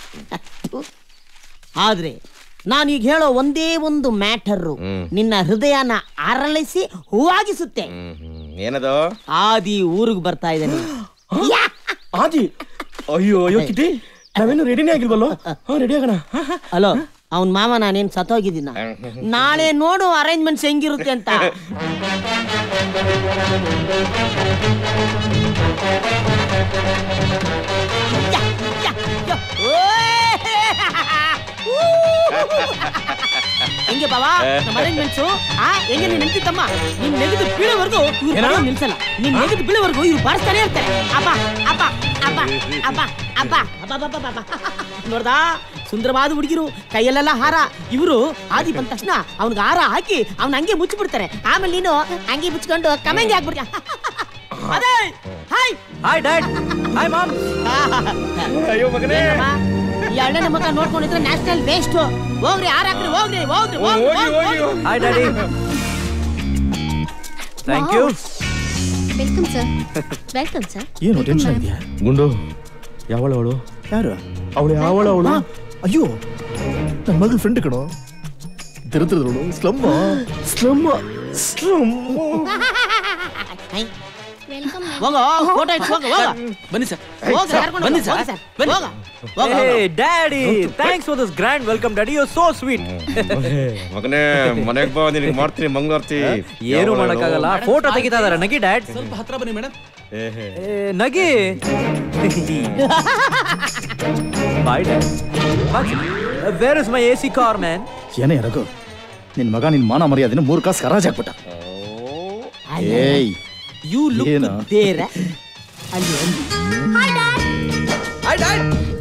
E: ಆದ್ರೆ ನಾನೀಗ ಹೇಳೋ ಒಂದೇ ಒಂದು ಮ್ಯಾಟರು ನಿನ್ನ ಹೃದಯನ ಅರಳಿಸಿ ಹೂವಾಗಿಸುತ್ತೆ
C: ಏನದು
E: ಆದಿ ಊರಿಗೆ ಬರ್ತಾ ಇದ್ದಾನೆ
C: ಆದಿ ಅಯ್ಯೋ ಅಯ್ಯೋ ಕಿಟಿ ನಾವೇನು ರೆಡಿನೇ ಆಗಿಲ್ವಲ್ಲೋ ಹಾ ರೆಡಿ ಆಗೋಣ
E: ಹಲೋ ಅವನ್ ಮಾವ ನಾನೇನ್ ಸತ್ತೋಗಿದ್ದೀನ ನಾಳೆ ನೋಡು ಅರೇಂಜ್ಮೆಂಟ್ಸ್ ಹೆಂಗಿರುತ್ತೆ ಅಂತ ಹೆಂಗೆ ಬಾವಾ ನಮ್ಮ ಅರೇಂಜ್ಮೆಂಟ್ಸ್ ಆ ಹೆಂಗೆ ನೀನ್ ನಿಂತಿತ್ತಮ್ಮ ನೀನ್ ನೆಗೆದು ಬೀಳೋವರೆಗೂ ಇವ್ರು
C: ಏನೋ?
E: ಬರೋದ್ ನಿಲ್ಸಲ್ಲ ನೀನ್ ನೆಗೆದು ಬೀಳೋವರೆಗೂ ಇವ್ರು ಬಾರಿಸ್ತಾನೆ ಇರ್ತಾರೆ ಅಪ್ಪ ಅಪ್ಪ ಅಪ್ಪ ಅಪ್ಪ ಅಪ್ಪ ಅಪ್ಪ ಅಪ್ಪ ಅಪ್ಪ ನೋಡ್ದಾ ಸುಂದರವಾದ ಹುಡುಗಿರು ಕೈಯಲ್ಲೆಲ್ಲ ಹಾರ ಇವರು ಆದಿ ಬಂದ ತಕ್ಷಣ ಅವ್ನಿಗೆ ಹಾರ ಹಾಕಿ ಅವ್ನ ಹಂಗೆ ಮುಚ್ಚಿಬಿಡ್ತಾರೆ ಆಮೇಲೆ ನೀನು ಹಂಗೆ ಮುಚ್ಕೊಂಡು ಕಮೆಂಗೆ ಹಾಕ್ಬಿಡ್ತೀಯ ಅದೇ hi
J: hi dad hi mom
C: ಅಯ್ಯೋ ಮಗನೇ
E: ಈ ಅಣ್ಣನ ಮಗ ನೋಡ್ಕೊಂಡಿದ್ರೆ ನ್ಯಾಷನಲ್ ವೇಸ್ಟ್ ಹೋಗ್ರಿ ಹಾರ ಹಾಕ್ರಿ ಹೋಗ್ರಿ ಹೋಗ್ರಿ ಹೋಗ್ರಿ, ಹೋಗ್ರಿ, ಹೋಗ್ರಿ.
J: Hi daddy thank you
N: welcome sir welcome sir
F: ಏನು ಟೆನ್ಷನ್ ಇದೆಯಾ
C: ಗುಂಡು ಯಾವಳ ಅವಳು
F: ಯಾರು
C: ಅವಳು ಯಾವಳ ಅವಳು
F: ಅಯ್ಯೋ ನನ್ನ ಮಗಳ ಫ್ರೆಂಡ್ ಕಣೋ ತಿರುತ್ತಿರೋಳು ಸ್ಲಮ್ ಸ್ಲಮ್ ಸ್ಲಮ್
N: ವೆಲ್ಕಮ್
E: ಹೋಗೋ ಫೋಟೋ ಇಟ್ಟು ಹೋಗೋ ಹೋಗ
T: ಬನ್ನಿ ಸರ್
E: ಹೋಗ ಕರ್ಕೊಂಡು
T: ಬನ್ನಿ
E: ಹೋಗು,
T: ಸರ್
E: ಹೋಗು, ಹೋಗ ಹೋಗ
J: hey daddy thanks for this grand welcome daddy you so sweet
C: ಮಗನೇ ಮನೆಗೆ ಬಾ ನಿನಗೆ ಮಾಡ್ತೀನಿ ಮಂಗಳಾರತಿ
J: ಏನು ಮಾಡಕ್ಕಾಗಲ್ಲ ಫೋಟೋ ತೆಗಿತಾ ಇದಾರೆ ನಗಿ ಡ್ಯಾಡ್
T: ಸ್ವಲ್ಪ ಹತ್ರ ಬನ್ನಿ ಮೇಡಮ್
J: ನಗಿ bye dad where is my A C car man
F: ಏನೇ ರಘು ನಿನ್ ಮಗ ನಿನ್ ಮಾನ ಮರ್ಯಾದೆನ ಮೂರು ಕಾಸು ಕರಾಜ್ ಹಾಕ್ಬಿಟ್ಟ ಏಯ್
E: ಯು ಲುಕ್
F: ಏನು?
E: ದೇರ್ ಅಲ್ಲಿ ಅಲ್ಲಿ
I: ಹಾಯ್ ಡ್ಯಾಡ್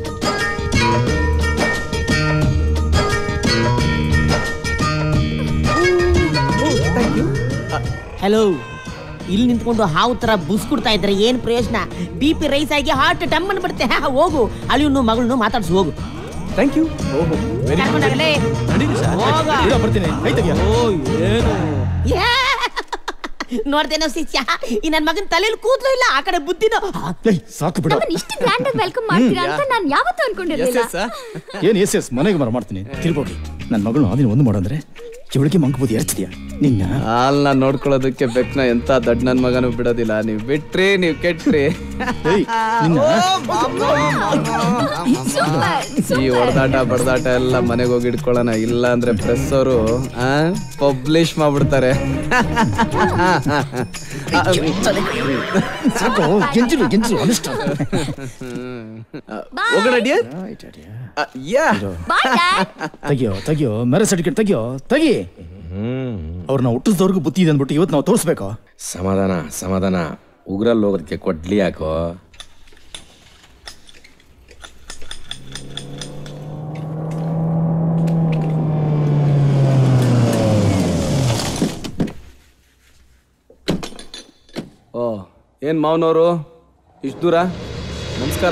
E: ಹಲೋ ಇಲ್ಲಿ ನಿಂತ್ಕೊಂಡು ಹಾವು ತರ ಬುಸ್ಕೊಡ್ತಾ ಇದ್ರೆ ಏನ್ ಪ್ರಯೋಜನ ಬಿ ಪಿ ರೈಸ್ ಆಗಿ ಹಾರ್ಟ್ ಟಮ್ ಅನ್ಬಿಡುತ್ತೆ ಹಾ, ಹೋಗು ಅಳಿಯನ್ನು ಮಗಳನ್ನು ಮಾತಾಡ್ಸು ಹೋಗು
F: ಥ್ಯಾಂಕ್ ಯು
E: ಕರ್ಕೊಂಡೋಗಲೇ. ಹೋಗ.
F: ಬರ್ತೀನಿ ಕೈ ತೆಗಿಯ
E: ಓ, ಏನು? ಯಾ! ನೋಡ್ದೇನೋ ಶಿಷ್ಯ ಈ ನನ್ ಮಗನ್ ತಲೆಯಲ್ಲಿ ಕೂದ್ಲು ಇಲ್ಲ ಆ ಕಡೆ ಬುದ್ಧಿನೋ
F: ಏಯ್ ಸಾಕು ಬಿಡು
N: ನಮ್ಮನ್ನ ಇಷ್ಟು ಗ್ರ್ಯಾಂಡ್ ಆಗಿ ವೆಲ್ಕಮ್ ಮಾಡ್ತೀರಾ ಅಂತ ನಾನು ಯಾವತ್ತೂ ಅನ್ಕೊಂಡಿರ್ಲಿಲ್ಲ
F: ಏನ್ ಎಸ್ ಎಸ್ ಮನೆಗೆ ಮರ ಮಾಡ್ತೀನಿ ತಿರ್ಬೋಗಿ ನನ್ನ ಮಗಳು ಅದನ್ನ ಒಂದು ಮಾಡಂದ್ರೆ ಇವಳಿಗೆ ಮಂಕಬೂದಿ ಎರಚ್ತಿದ್ಯಾ ನಿನ್ನ
R: ಹಾಲ್ನ ನೋಡ್ಕೊಳ್ಳೋದಕ್ಕೆ ಬೆಕ್ನ ಎಂತ ದೊಡ್ಡ ನನ್ ಮಗನೂ ಬಿಡೋದಿಲ್ಲ ನೀವ್ ಬಿಟ್ರಿ ನೀವ್ ಕೆಟ್ರಿ
F: ಏಯ್ ನಿನ್ನ
R: ಈ ಹೊಡೆದಾಟ ಬಡದಾಟ ಎಲ್ಲ ಮನೆಗೆ ಹೋಗಿ ಇಟ್ಕೊಳ್ಳೋಣ ಇಲ್ಲ ಅಂದ್ರೆ ಪ್ರೆಸ್ ಅವರು ಪಬ್ಲಿಷ್ ಮಾಡ್ಬಿಡ್ತಾರೆ
F: ಸಾಕು ಗೆಂಜಿಲು ಗೆಂಜಿಲು ಅನಿಷ್ಟ
R: ಹೋಗೋಣ ಡಿಯರ್ ಯಾ
F: ತೆಗಿಯೋ ತೆಗಿಯೋ ಮ್ಯಾರೇಜ್ ಸರ್ಟಿಫಿಕೇಟ್ ತೆಗಿಯೋ ತೆಗಿ ಅವ್ರನ್ನ ಹುಟ್ಟಿಸಿದವ್ರಿಗೂ ಬುದ್ಧಿ ಇದೆ ಅಂದ್ಬಿಟ್ಟು ಇವತ್ತು ನಾವು ತೋರಿಸ್ಬೇಕು
C: ಸಮಾಧಾನ ಸಮಾಧಾನ ಉಗ್ರಲ್ಲಿ ಹೋಗೋದಕ್ಕೆ ಕೊಡ್ಲಿ ಯಾಕೋ
R: ಓ ಏನ್ ಮಾವನವರು ಇಷ್ಟು ದೂರ ನಮಸ್ಕಾರ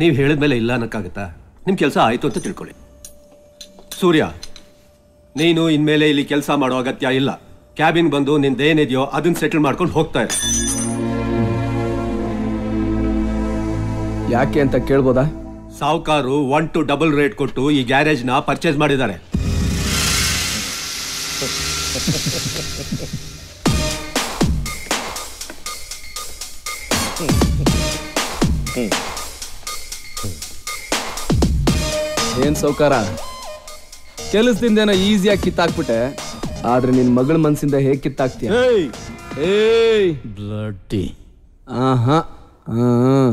G: ನೀವು ಹೇಳಿದ್ಮೇಲೆ ಇಲ್ಲ ಅನ್ನಕ್ಕಾಗತ್ತಾ ನಿಮ್ಮ ಕೆಲಸ ಆಯ್ತು ಅಂತ ತಿಳ್ಕೊಳ್ಳಿ ಸೂರ್ಯ ನೀನು ಇನ್ಮೇಲೆ ಇಲ್ಲಿ ಕೆಲಸ ಮಾಡೋ ಅಗತ್ಯ ಇಲ್ಲ ಕ್ಯಾಬಿನ್ ಬಂದು ನಿಂದೇನಿದೆಯೋ ಅದನ್ನ ಸೆಟಲ್ ಮಾಡ್ಕೊಂಡು ಹೋಗ್ತಾ ಇರು
R: ಯಾಕೆ ಅಂತ ಕೇಳ್ಬೋದಾ
G: ಸಾವುಕಾರು ಒನ್ ಟು ಡಬಲ್ ರೇಟ್ ಕೊಟ್ಟು ಈ ಗ್ಯಾರೇಜ್ನ ಪರ್ಚೇಸ್ ಮಾಡಿದ್ದಾರೆ
R: ಏನ್ ಸೌಕಾರ ಕೆಲಸದಿಂದೇನೋ ಈಸಿಯಾಗಿ ಕಿತ್ತಾಕ್ಬಿಟ್ಟೆ ಆದ್ರೆ ನಿನ್ ಮಗಳ ಮನ್ಸಿಂದ ಹೇಗ್ ಕಿತ್ತಾಕ್ತೀಯ ಏಯ್
F: ಬ್ಲಡ್ಡಿ
R: ಆಹಾ ಆ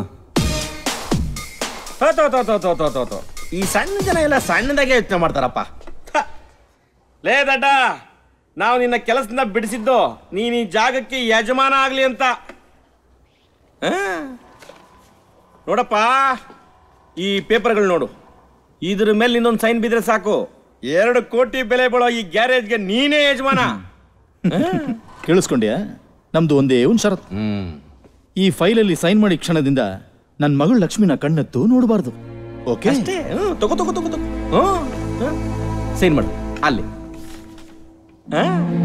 C: ಥೋ, ಥೋ, ಥೋ, ಥೋ, ಥೋ, ಥೋ, ಥೋ, ಥೋ. ಈ ಸಣ್ಣ ಜನ ಎಲ್ಲ ಸಣ್ಣದಾಗೆ ಯೋಚನೆ ಮಾಡ್ತಾರಪ್ಪ ಥ. ಲೇ ದಡ್ಡ ನಾವು ನಿನ್ನ ಕೆಲಸದಿಂದ ಬಿಡಿಸಿದ್ದು ನೀನ್ ಈ ಜಾಗಕ್ಕೆ ಯಜಮಾನ ಆಗ್ಲಿ ಅಂತ ಆ? ನೋಡಪ್ಪ ಈ ಪೇಪರ್ಗಳು ನೋಡು ಇದ್ರ ಮೇಲೆ ಇನ್ನೊಂದು ಸೈನ್ ಬಿದ್ರೆ ಸಾಕು ಎರಡು ಕೋಟಿ ಬೆಲೆ ಬಾಳೋ ಈ ಗ್ಯಾರೇಜ್ಗೆ ನೀನೇ ಯಜಮಾನ
F: ಕೇಳಿಸ್ಕೊಂಡ್ಯಾ ನಮ್ದು ಒಂದೇ ಒಂದು ಷರತ್ ಈ ಫೈಲಲ್ಲಿ ಸೈನ್ ಮಾಡಿ ಕ್ಷಣದಿಂದ ನನ್ನ ಮಗಳು ಲಕ್ಷ್ಮಿನ ಕಣ್ಣೆತ್ತು ನೋಡಬಾರ್ದು ಓಕೆ
C: ಅಷ್ಟೇ ಹ್ಮ್, ತಗೋ ತಗೋ ತಗೋ ತಗೋ ಹ್ಮ್, ಹ್ಮ್. ಸೈನ್ ಮಾಡು ಅಲ್ಲಿ ಆ?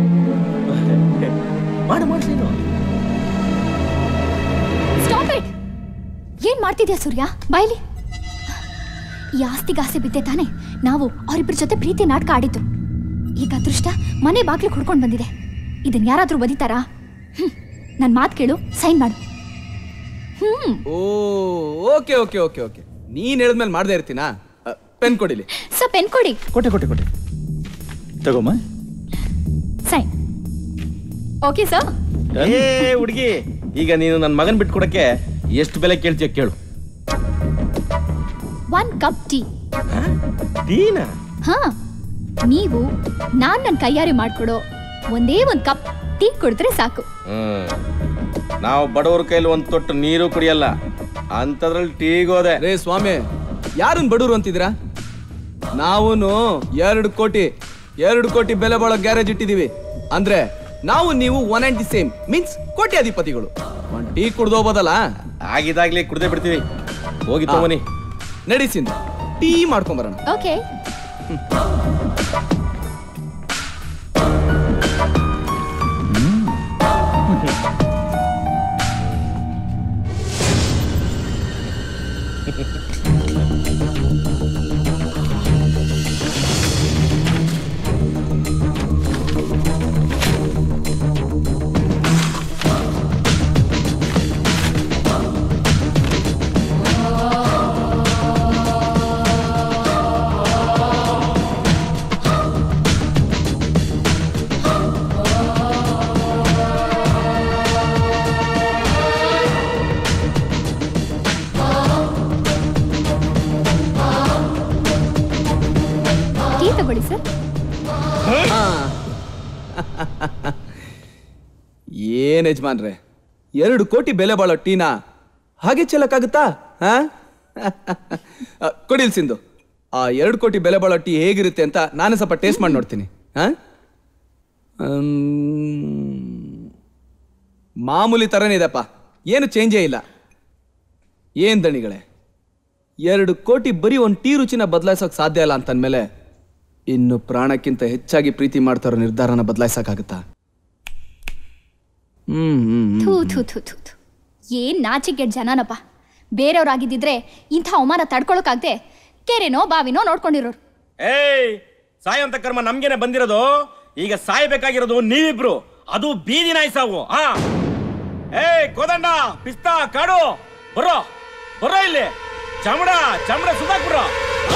C: ಮಾಡು ಮಾಡು ಸೈನು
Q: ಸ್ಟಾಪ್ ಇಟ್ ಏನ್ ಮಾಡ್ತಿದ್ಯಾ ಸೂರ್ಯ ಬಾಯ್ಲಿ ಈ ಆಸ್ತಿಗಾಸೆ ಬಿದ್ದೆ ತಾನೆ ನಾವು ಅವರಿಬ್ಬರ ಜೊತೆ ಪ್ರೀತಿ ನಾಟಕ ಆಡಿದ್ದು ಈಗ ಅದೃಷ್ಟ ಮನೆ ಬಾಗ್ಲಿಗೆ ಹುಡ್ಕೊಂಡು ಬಂದಿದೆ ಇದನ್ ಯಾರಾದ್ರೂ ಬದಿತಾರಾ ಹ್ಮ್ ನನ್ ಮಾತು ಕೇಳು ಸೈನ್ ಮಾಡು hmm
R: oh okay okay okay okay ನೀನ್ ಹೇಳಿದ್ಮೇಲೆ ಮಾಡ್ದೇ ಇರ್ತೀನಾ ಪೆನ್ ಕೊಡಿಲಿ
Q: ಸ ಪೆನ್ ಕೊಡಿ
F: ಕೊಟ್ಟೆ ಕೊಟ್ಟೆ ಕೊಟ್ಟೆ ತಗೋಮ್ಮ
Q: ಸೈನ್ ಓಕೆ ಸರ್
C: ಏ ಹುಡುಗಿ ಈಗ ನೀನು ನನ್ನ ಮಗನ್ ಬಿಟ್ಕೊಡಕ್ಕೆ ಎಷ್ಟು ಬೆಲೆ ಕೇಳ್ತೀಯ ಕೇಳು
Q: ಒನ್ ಕಪ್ ಟೀ
C: ಟೀನ
Q: ಹಾ ನೀವು ನಾನ್ ನನ್ನ ಕೈಯಾರೆ ಮಾಡ್ಕೊಡೋ ಒಂದೇ ಒಂದ್ ಕಪ್ ಟೀ ಕುಡಿದ್ರೆ ಸಾಕು
C: ಹ್ಮ್ ನಾವು ಬಡವ್ರ ಕೈಲಿ ಒಂದ್ ತೊಟ್ಟು ನೀರು ಕುಡಿಯಲ್ಲ ಅಂತದ್ರಲ್ಲಿ ಟೀಗೋದೆ
R: ರೇ ಸ್ವಾಮಿ ಯಾರನ್ ಬಡವ್ರು ಅಂತಿದ್ದೀರಾ ನಾವೂನು ಎರಡು ಕೋಟಿ ಎರಡು ಕೋಟಿ ಬೆಲೆ ಬಾಳೋ ಗ್ಯಾರೇಜ್ ಇಟ್ಟಿದೀವಿ ಅಂದ್ರೆ ನಾವು ನೀವು one and the same means ಕೋಟ್ಯಾಧಿಪತಿಗಳು ಒಂದ್ ಟೀ ಕುಡ್ದು ಹೋಗೋದಲ್ಲ
C: ಆಗಿದಾಗ್ಲಿ ಕುಡ್ದೇ ಬಿಡ್ತೀವಿ ಹೋಗಿ ತಗೋನಿ
R: ನಡೀಸಿಂದ ಟೀ ಮಾಡ್ಕೊಂಬರೋಣ
Q: ಓಕೆ ಟೀ ತಗೊಳ್ಳಿ ಸರ್
R: ಏನ್ ಯಜಮಾನ್ರೆ ಎರಡು ಕೋಟಿ ಬೆಲೆ ಬಾಳೋ ಟೀನಾ ಹಾಗೆ ಚೆಲ್ಲಕ್ಕಾಗುತ್ತಾ ಹಾ ಅ, ಕೊಡಿಲ್ ಸಿಂಧು ಆ ಎರಡು ಕೋಟಿ ಬೆಲೆ ಬಾಳೋ ಟೀ ಹೇಗಿರುತ್ತೆ ಅಂತ ನಾನೇ ಸ್ವಲ್ಪ ಟೇಸ್ಟ್ ಮಾಡಿ ನೋಡ್ತೀನಿ ಹಾ ಮ್, ಮಾಮೂಲಿ ಥರನೇ ಇದೆಪ್ಪ ಏನು ಚೇಂಜೇ ಇಲ್ಲ ಏನ್ ದಣಿಗಳೇ ಎರಡು ಕೋಟಿ ಬರೀ ಒಂದು ಟೀ ರುಚಿನ ಬದಲಾಯಿಸೋಕೆ ಸಾಧ್ಯ ಇಲ್ಲ ಅಂತಂದ್ಮೇಲೆ ಇನ್ನು ಪ್ರಾಣಕ್ಕಿಂತ ಹೆಚ್ಚಾಗಿ ಪ್ರೀತಿ ಮಾಡ್ತಾರೋ ನಿರ್ಧಾರನ ಬದಲಾಯಿಸಕ್ಕಾಗತ್ತಾ ಹ್ಮ್ ಹ್ಮ್ ಹ್ಮ್.
Q: ಥೂ ಥೂ ಥೂ ಥೂ ಥೂ. ಏನ್ ನಾಚಿಕೆಟ್ ಜನನಪ್ಪ ಬೇರೆಯವ್ರಾಗಿದ್ದಿದ್ರೆ ಇಂಥ ಅವಮಾನ ತಡ್ಕೊಳಕ್ಕಾಗ್ದೆ ಕೆರೆನೋ ಬಾವಿನೋ ನೋಡ್ಕೊಂಡಿರೋರು
C: ಏಯ್ ಸಾಯಂತ ಕರ್ಮ ನಮ್ಗೇನೆ ಬಂದಿರೋದು ಈಗ ಸಾಯ್ಬೇಕಾಗಿರೋದು ನೀವಿಬ್ರು ಅದು ಬೀದಿ ನಾಯಿ ಸಾವು ಹಾ ಏಯ್ ಕೋದಂಡ ಪಿಸ್ತಾ ಕಾಡು ಬರೋ ಬರೋ ಇಲ್ಲಿ ಚಮಡ ಚಮಡ ಸುಧಾಕ್ಬಿಡ್ರೋ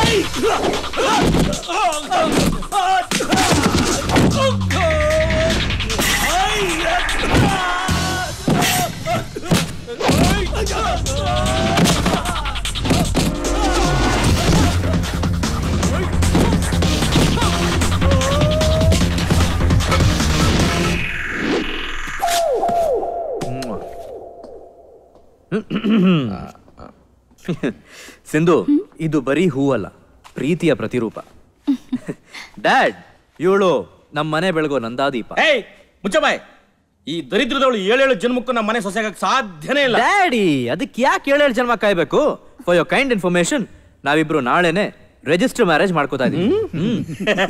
J: ಸಿಂಧು ಇದು ಬರೀ ಹೂವಲ್ಲ ಪ್ರೀತಿಯ ಪ್ರತಿರೂಪ ಡ್ಯಾಡ್ ಇವಳು ನಮ್ಮ ಮನೆ ಬೆಳಗೋ ನಂದಾದೀಪ
C: ಏಯ್ ಮುಚ್ಚಬಾಯ್ ಈ ದರಿದ್ರದವಳು ಏಳೇಳು ಜನ್ಮಕ್ಕೂ ನಮ್ಮ ಮನೆ ಸೊಸೆಗಕ್ಕೆ ಸಾಧ್ಯನೇ ಇಲ್ಲ
J: ಡ್ಯಾಡಿ ಅದಕ್ಕೆ ಯಾಕೆ ಏಳೇಳು ಜನ್ಮ ಕಾಯ್ಬೇಕು ಫಾರ್ ಯೋರ್ ಕೈಂಡ್ ಇನ್ಫಾರ್ಮೇಶನ್ ನಾವಿಬ್ರು ನಾಳೆನೆ ರಿಜಿಸ್ಟರ್ ಮ್ಯಾರೇಜ್ ಮಾಡ್ಕೋತಾ ಇದೀವಿ ಹ್ಮ್.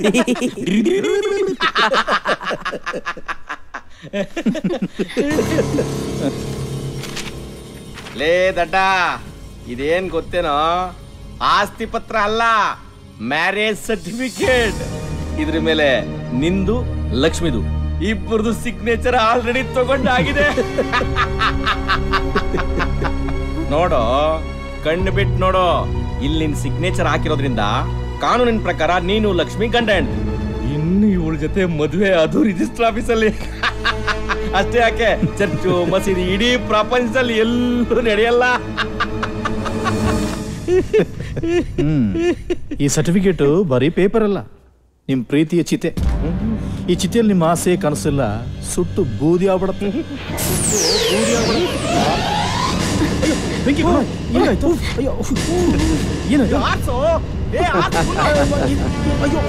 C: ಲೇ ದಡ್ಡ ಇದೇನ್ ಗೊತ್ತೇನೋ ಆಸ್ತಿ ಪತ್ರ ಅಲ್ಲ ಮ್ಯಾರೇಜ್ ಸರ್ಟಿಫಿಕೇಟ್ ಇದ್ರ ಮೇಲೆ ನಿಂದು ಲಕ್ಷ್ಮಿದು ಇಬ್ಬರದು ಸಿಗ್ನೇಚರ್ ಆಲ್ರೆಡಿ ತಗೊಂಡಾಗಿದೆ ನೋಡೋ ಕಣ್ಣು ಬಿಟ್ಟು ನೋಡೋ ಇಲ್ಲಿ ನಿನ್ ಸಿಗ್ನೇಚರ್ ಹಾಕಿರೋದ್ರಿಂದ ಕಾನೂನಿನ ಪ್ರಕಾರ ನೀನು ಲಕ್ಷ್ಮಿ ಗಂಡ ಹೆಂಡ್ತಿ ಇನ್ನು ಇವಳ ಜೊತೆ ಮದುವೆ ಅದು ರಿಜಿಸ್ಟರ್ ಆಫೀಸಲ್ಲಿ ಅಷ್ಟೇ ಯಾಕೆ ಚರ್ಚು ಮಸೀದಿ ಇಡೀ ಪ್ರಪಂಚದಲ್ಲಿ ಎಲ್ಲೂ ನಡೆಯಲ್ಲ
F: ಹ್ಮ್ ಈ ಸರ್ಟಿಫಿಕೇಟ್ ಬರೀ ಪೇಪರ್ ಅಲ್ಲ ನಿಮ್ ಪ್ರೀತಿಯ ಚಿತೆ ಈ ಚಿತೆಯಲ್ಲಿ ನಿಮ್ಮ ಆಸೆ ಕನಸಿಲ್ಲ ಸುಟ್ಟು ಬೂದಿ ಆಗ್ಬಿಡತ್ತೆ ಬೂದಿ ಆಗ್ಬಿಡತ್ತೆ. ಬೆಂಕಿ ಬಾ. ಏನಾಯ್ತು ಅಯ್ಯೋ ಏನಾಯ್ತು ಅಯ್ಯೋ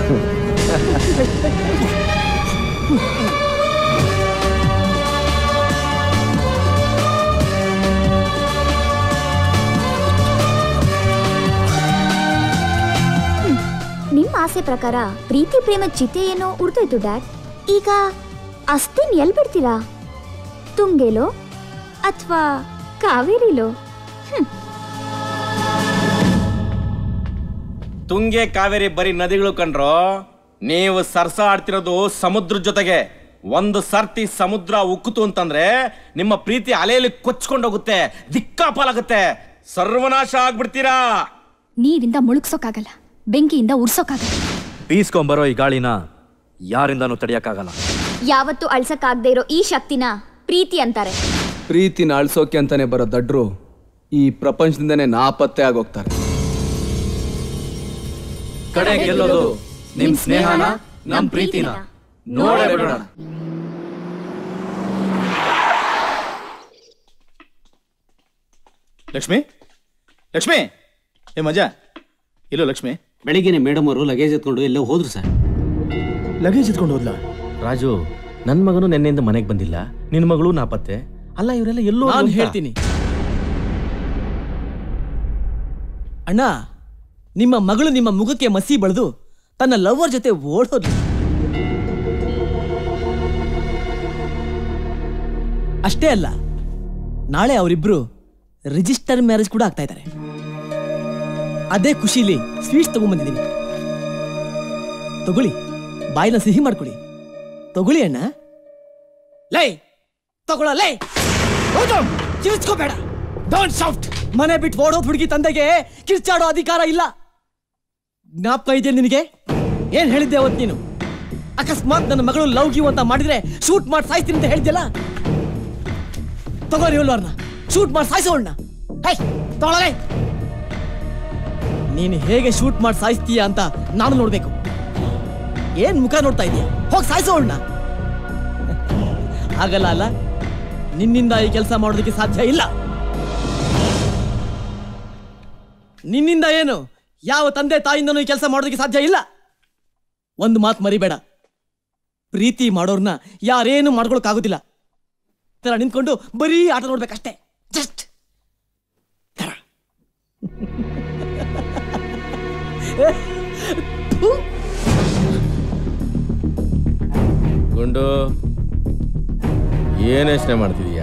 O: ನಿಮ್ಮ ಆಸೆ ಪ್ರಕಾರ ಪ್ರೀತಿ ಪ್ರೇಮ ಚಿತೆ ಏನೋ ಉಡ್ತೋಯ್ತು ಡ್ಯಾಡ್ ಈಗ ಅಸ್ತಿನ್ ಎಲ್ ಬಿಡ್ತೀರಾ ತುಂಗೆಲೋ ಅಥವಾ ಕಾವೇರಿಲೋ
C: ತುಂಗೆ ಕಾವೇರಿ ಬರೀ ನದಿಗಳು ಕಂಡ್ರು ನೀವು ಸರ್ಸ ಆಡ್ತಿರೋದು ಸಮುದ್ರ ಜೊತೆಗೆ ಒಂದು ಸರ್ತಿ ಸಮುದ್ರ ಉಕ್ಕುತು ಅಂತಂದ್ರೆ ನಿಮ್ಮ ಪ್ರೀತಿ ಅಲೆಯಲ್ಲಿ ಕೊಚ್ಕೊಂಡೋಗುತ್ತೆ ದಿಕ್ಕಾಪಾಲಾಗುತ್ತೆ ಸರ್ವನಾಶ ಆಗ್ಬಿಡ್ತೀರಾ
Q: ನೀರಿಂದ ಮುಳುಗ್ಸೋಕ್ಕಾಗಲ್ಲ ಬೆಂಕಿಯಿಂದ ಉರ್ಸೋಕ್ಕಾಗಲ್ಲ
J: ಬೀಸ್ಕೊಂಬರೋ ಈ ಗಾಳಿನ ಯಾರಿಂದಾನೂ ತಡಿಯಕ್ಕಾಗಲ್ಲ
O: ಯಾವತ್ತೂ ಅಳ್ಸಕ್ಕಾಗದೇ ಇರೋ ಈ ಶಕ್ತಿನ ಪ್ರೀತಿ ಅಂತಾರೆ
R: ಪ್ರೀತಿನ ಅಳ್ಸೋಕೆ ಅಂತಾನೆ ಬರೋ ದಡ್ರು ಈ ಪ್ರಪಂಚದಿಂದನೇ ನಾಪತ್ತೆ ಆಗೋಗ್ತಾರೆ
J: ಕಡೆ ಗೆಲ್ಲೋದು ನಿಮ್ ಸ್ನೇಹನ ನಮ್ ಪ್ರೀತಿನ ನೋಡೇ ಬಿಡೋಣ
F: ಲಕ್ಷ್ಮಿ ಲಕ್ಷ್ಮಿ ಏ ಮಜಾ ಇಲ್ಲೋ ಲಕ್ಷ್ಮಿ
H: ಬೆಳಿಗ್ಗೆನೆ ಮೇಡಮ್ ಅವರು ಲಗೇಜ್ ಎತ್ಕೊಂಡು ಎಲ್ಲೋ ಹೋದ್ರು ಸರ್
F: ಲಗೇಜ್ ಎತ್ಕೊಂಡು ಹೋದ್ಲಾ
C: ರಾಜು ನನ್ನ ಮಗನು ನಿನ್ನೆಯಿಂದ ಮನೆಗೆ ಬಂದಿಲ್ಲ ನಿನ್ನ ಮಗಳು ನಾಪತ್ತೆ ಅಲ್ಲ ಇವರೆಲ್ಲ ಎಲ್ಲೋ
E: ನಾನು ಹೇಳ್ತೀನಿ ಅಣ್ಣ ನಿಮ್ಮ ಮಗಳು ನಿಮ್ಮ ಮುಖಕ್ಕೆ ಮಸಿ ಬಳಿದು ತನ್ನ ಲವರ್ ಜೊತೆ ಓಡೋದ್ಲು ಅಷ್ಟೇ ಅಲ್ಲ ನಾಳೆ ಅವರಿಬ್ರು ರಿಜಿಸ್ಟರ್ ಮ್ಯಾರೇಜ್ ಕೂಡ ಆಗ್ತಾ ಇದ್ದಾರೆ ಅದೇ ಖುಷಿಲಿ ಸ್ವೀಟ್ಸ್ ತಗೊಂಡ್ಬಂದಿದ್ದೀನಿ ತಗೊಳ್ಳಿ ಬಾಯಿನ ಸಿಹಿ ಮಾಡ್ಕೊಳ್ಳಿ ತಗೊಳ್ಳಿ ಅಣ್ಣ ಲೈ ತಗೊಳ ಲೈ ಕಿರ್ಚ್ಕೋಬೇಡ ಡೋಂಟ್ ಶಾಫ್ಟ್ ಮನೆ ಬಿಟ್ಟು ಓಡೋದ್ ಹುಡುಗಿ ತಂದೆಗೆ ಕಿರ್ಚಾಡೋ ಅಧಿಕಾರ ಇಲ್ಲ ಜ್ಞಾಪಕ ಇದೆ ನಿನಗೆ ಏನ್ ಹೇಳಿದ್ದೆ ಅವತ್ ನೀನು ಅಕಸ್ಮಾತ್ ನನ್ನ ಮಗಳು ಲವ್ ಗಿವ್ ಅಂತ ಮಾಡಿದ್ರೆ ಶೂಟ್ ಮಾಡಿ ಸಾಯ್ತೀನಿ ಅಂತ ಹೇಳ್ತಿಯಲ್ಲ ತಗೋ ರಿವಲ್ವರ್ನ ಶೂಟ್ ಮಾಡಿ ಸಾಯಿಸೋಣ ಹೇ ತಗೊಳಲೇ ನೀನು ಹೇಗೆ ಶೂಟ್ ಮಾಡಿ ಸಾಯಿಸ್ತೀಯ ಅಂತ ನಾನು ನೋಡ್ಬೇಕು ಏನ್ ಮುಖ ನೋಡ್ತಾ ಇದೀಯ ಹೋಗಿ ಸಾಯಿಸೋಣ ಆಗಲ್ಲ ಅಲ್ಲ ನಿನ್ನಿಂದ ಈ ಕೆಲಸ ಮಾಡೋದಕ್ಕೆ ಸಾಧ್ಯ ಇಲ್ಲ ನಿನ್ನಿಂದ ಏನು ಯಾವ ತಂದೆ ತಾಯಿಂದನೂ ಈ ಕೆಲಸ ಮಾಡೋದಕ್ಕೆ ಸಾಧ್ಯ ಇಲ್ಲ ಒಂದು ಮಾತು ಮರಿಬೇಡ ಪ್ರೀತಿ ಮಾಡೋರ್ನ ಯಾರೇನು ಮಾಡ್ಕೊಳಕ್ಕಾಗೋದಿಲ್ಲ ತರ ನಿಂತ್ಕೊಂಡು ಬರೀ ಆಟ ನೋಡ್ಬೇಕಷ್ಟೇ ಜಸ್ಟ್
C: ಗುಂಡು ಏನ್ ಯೋಚನೆ ಮಾಡ್ತಿದೀಯ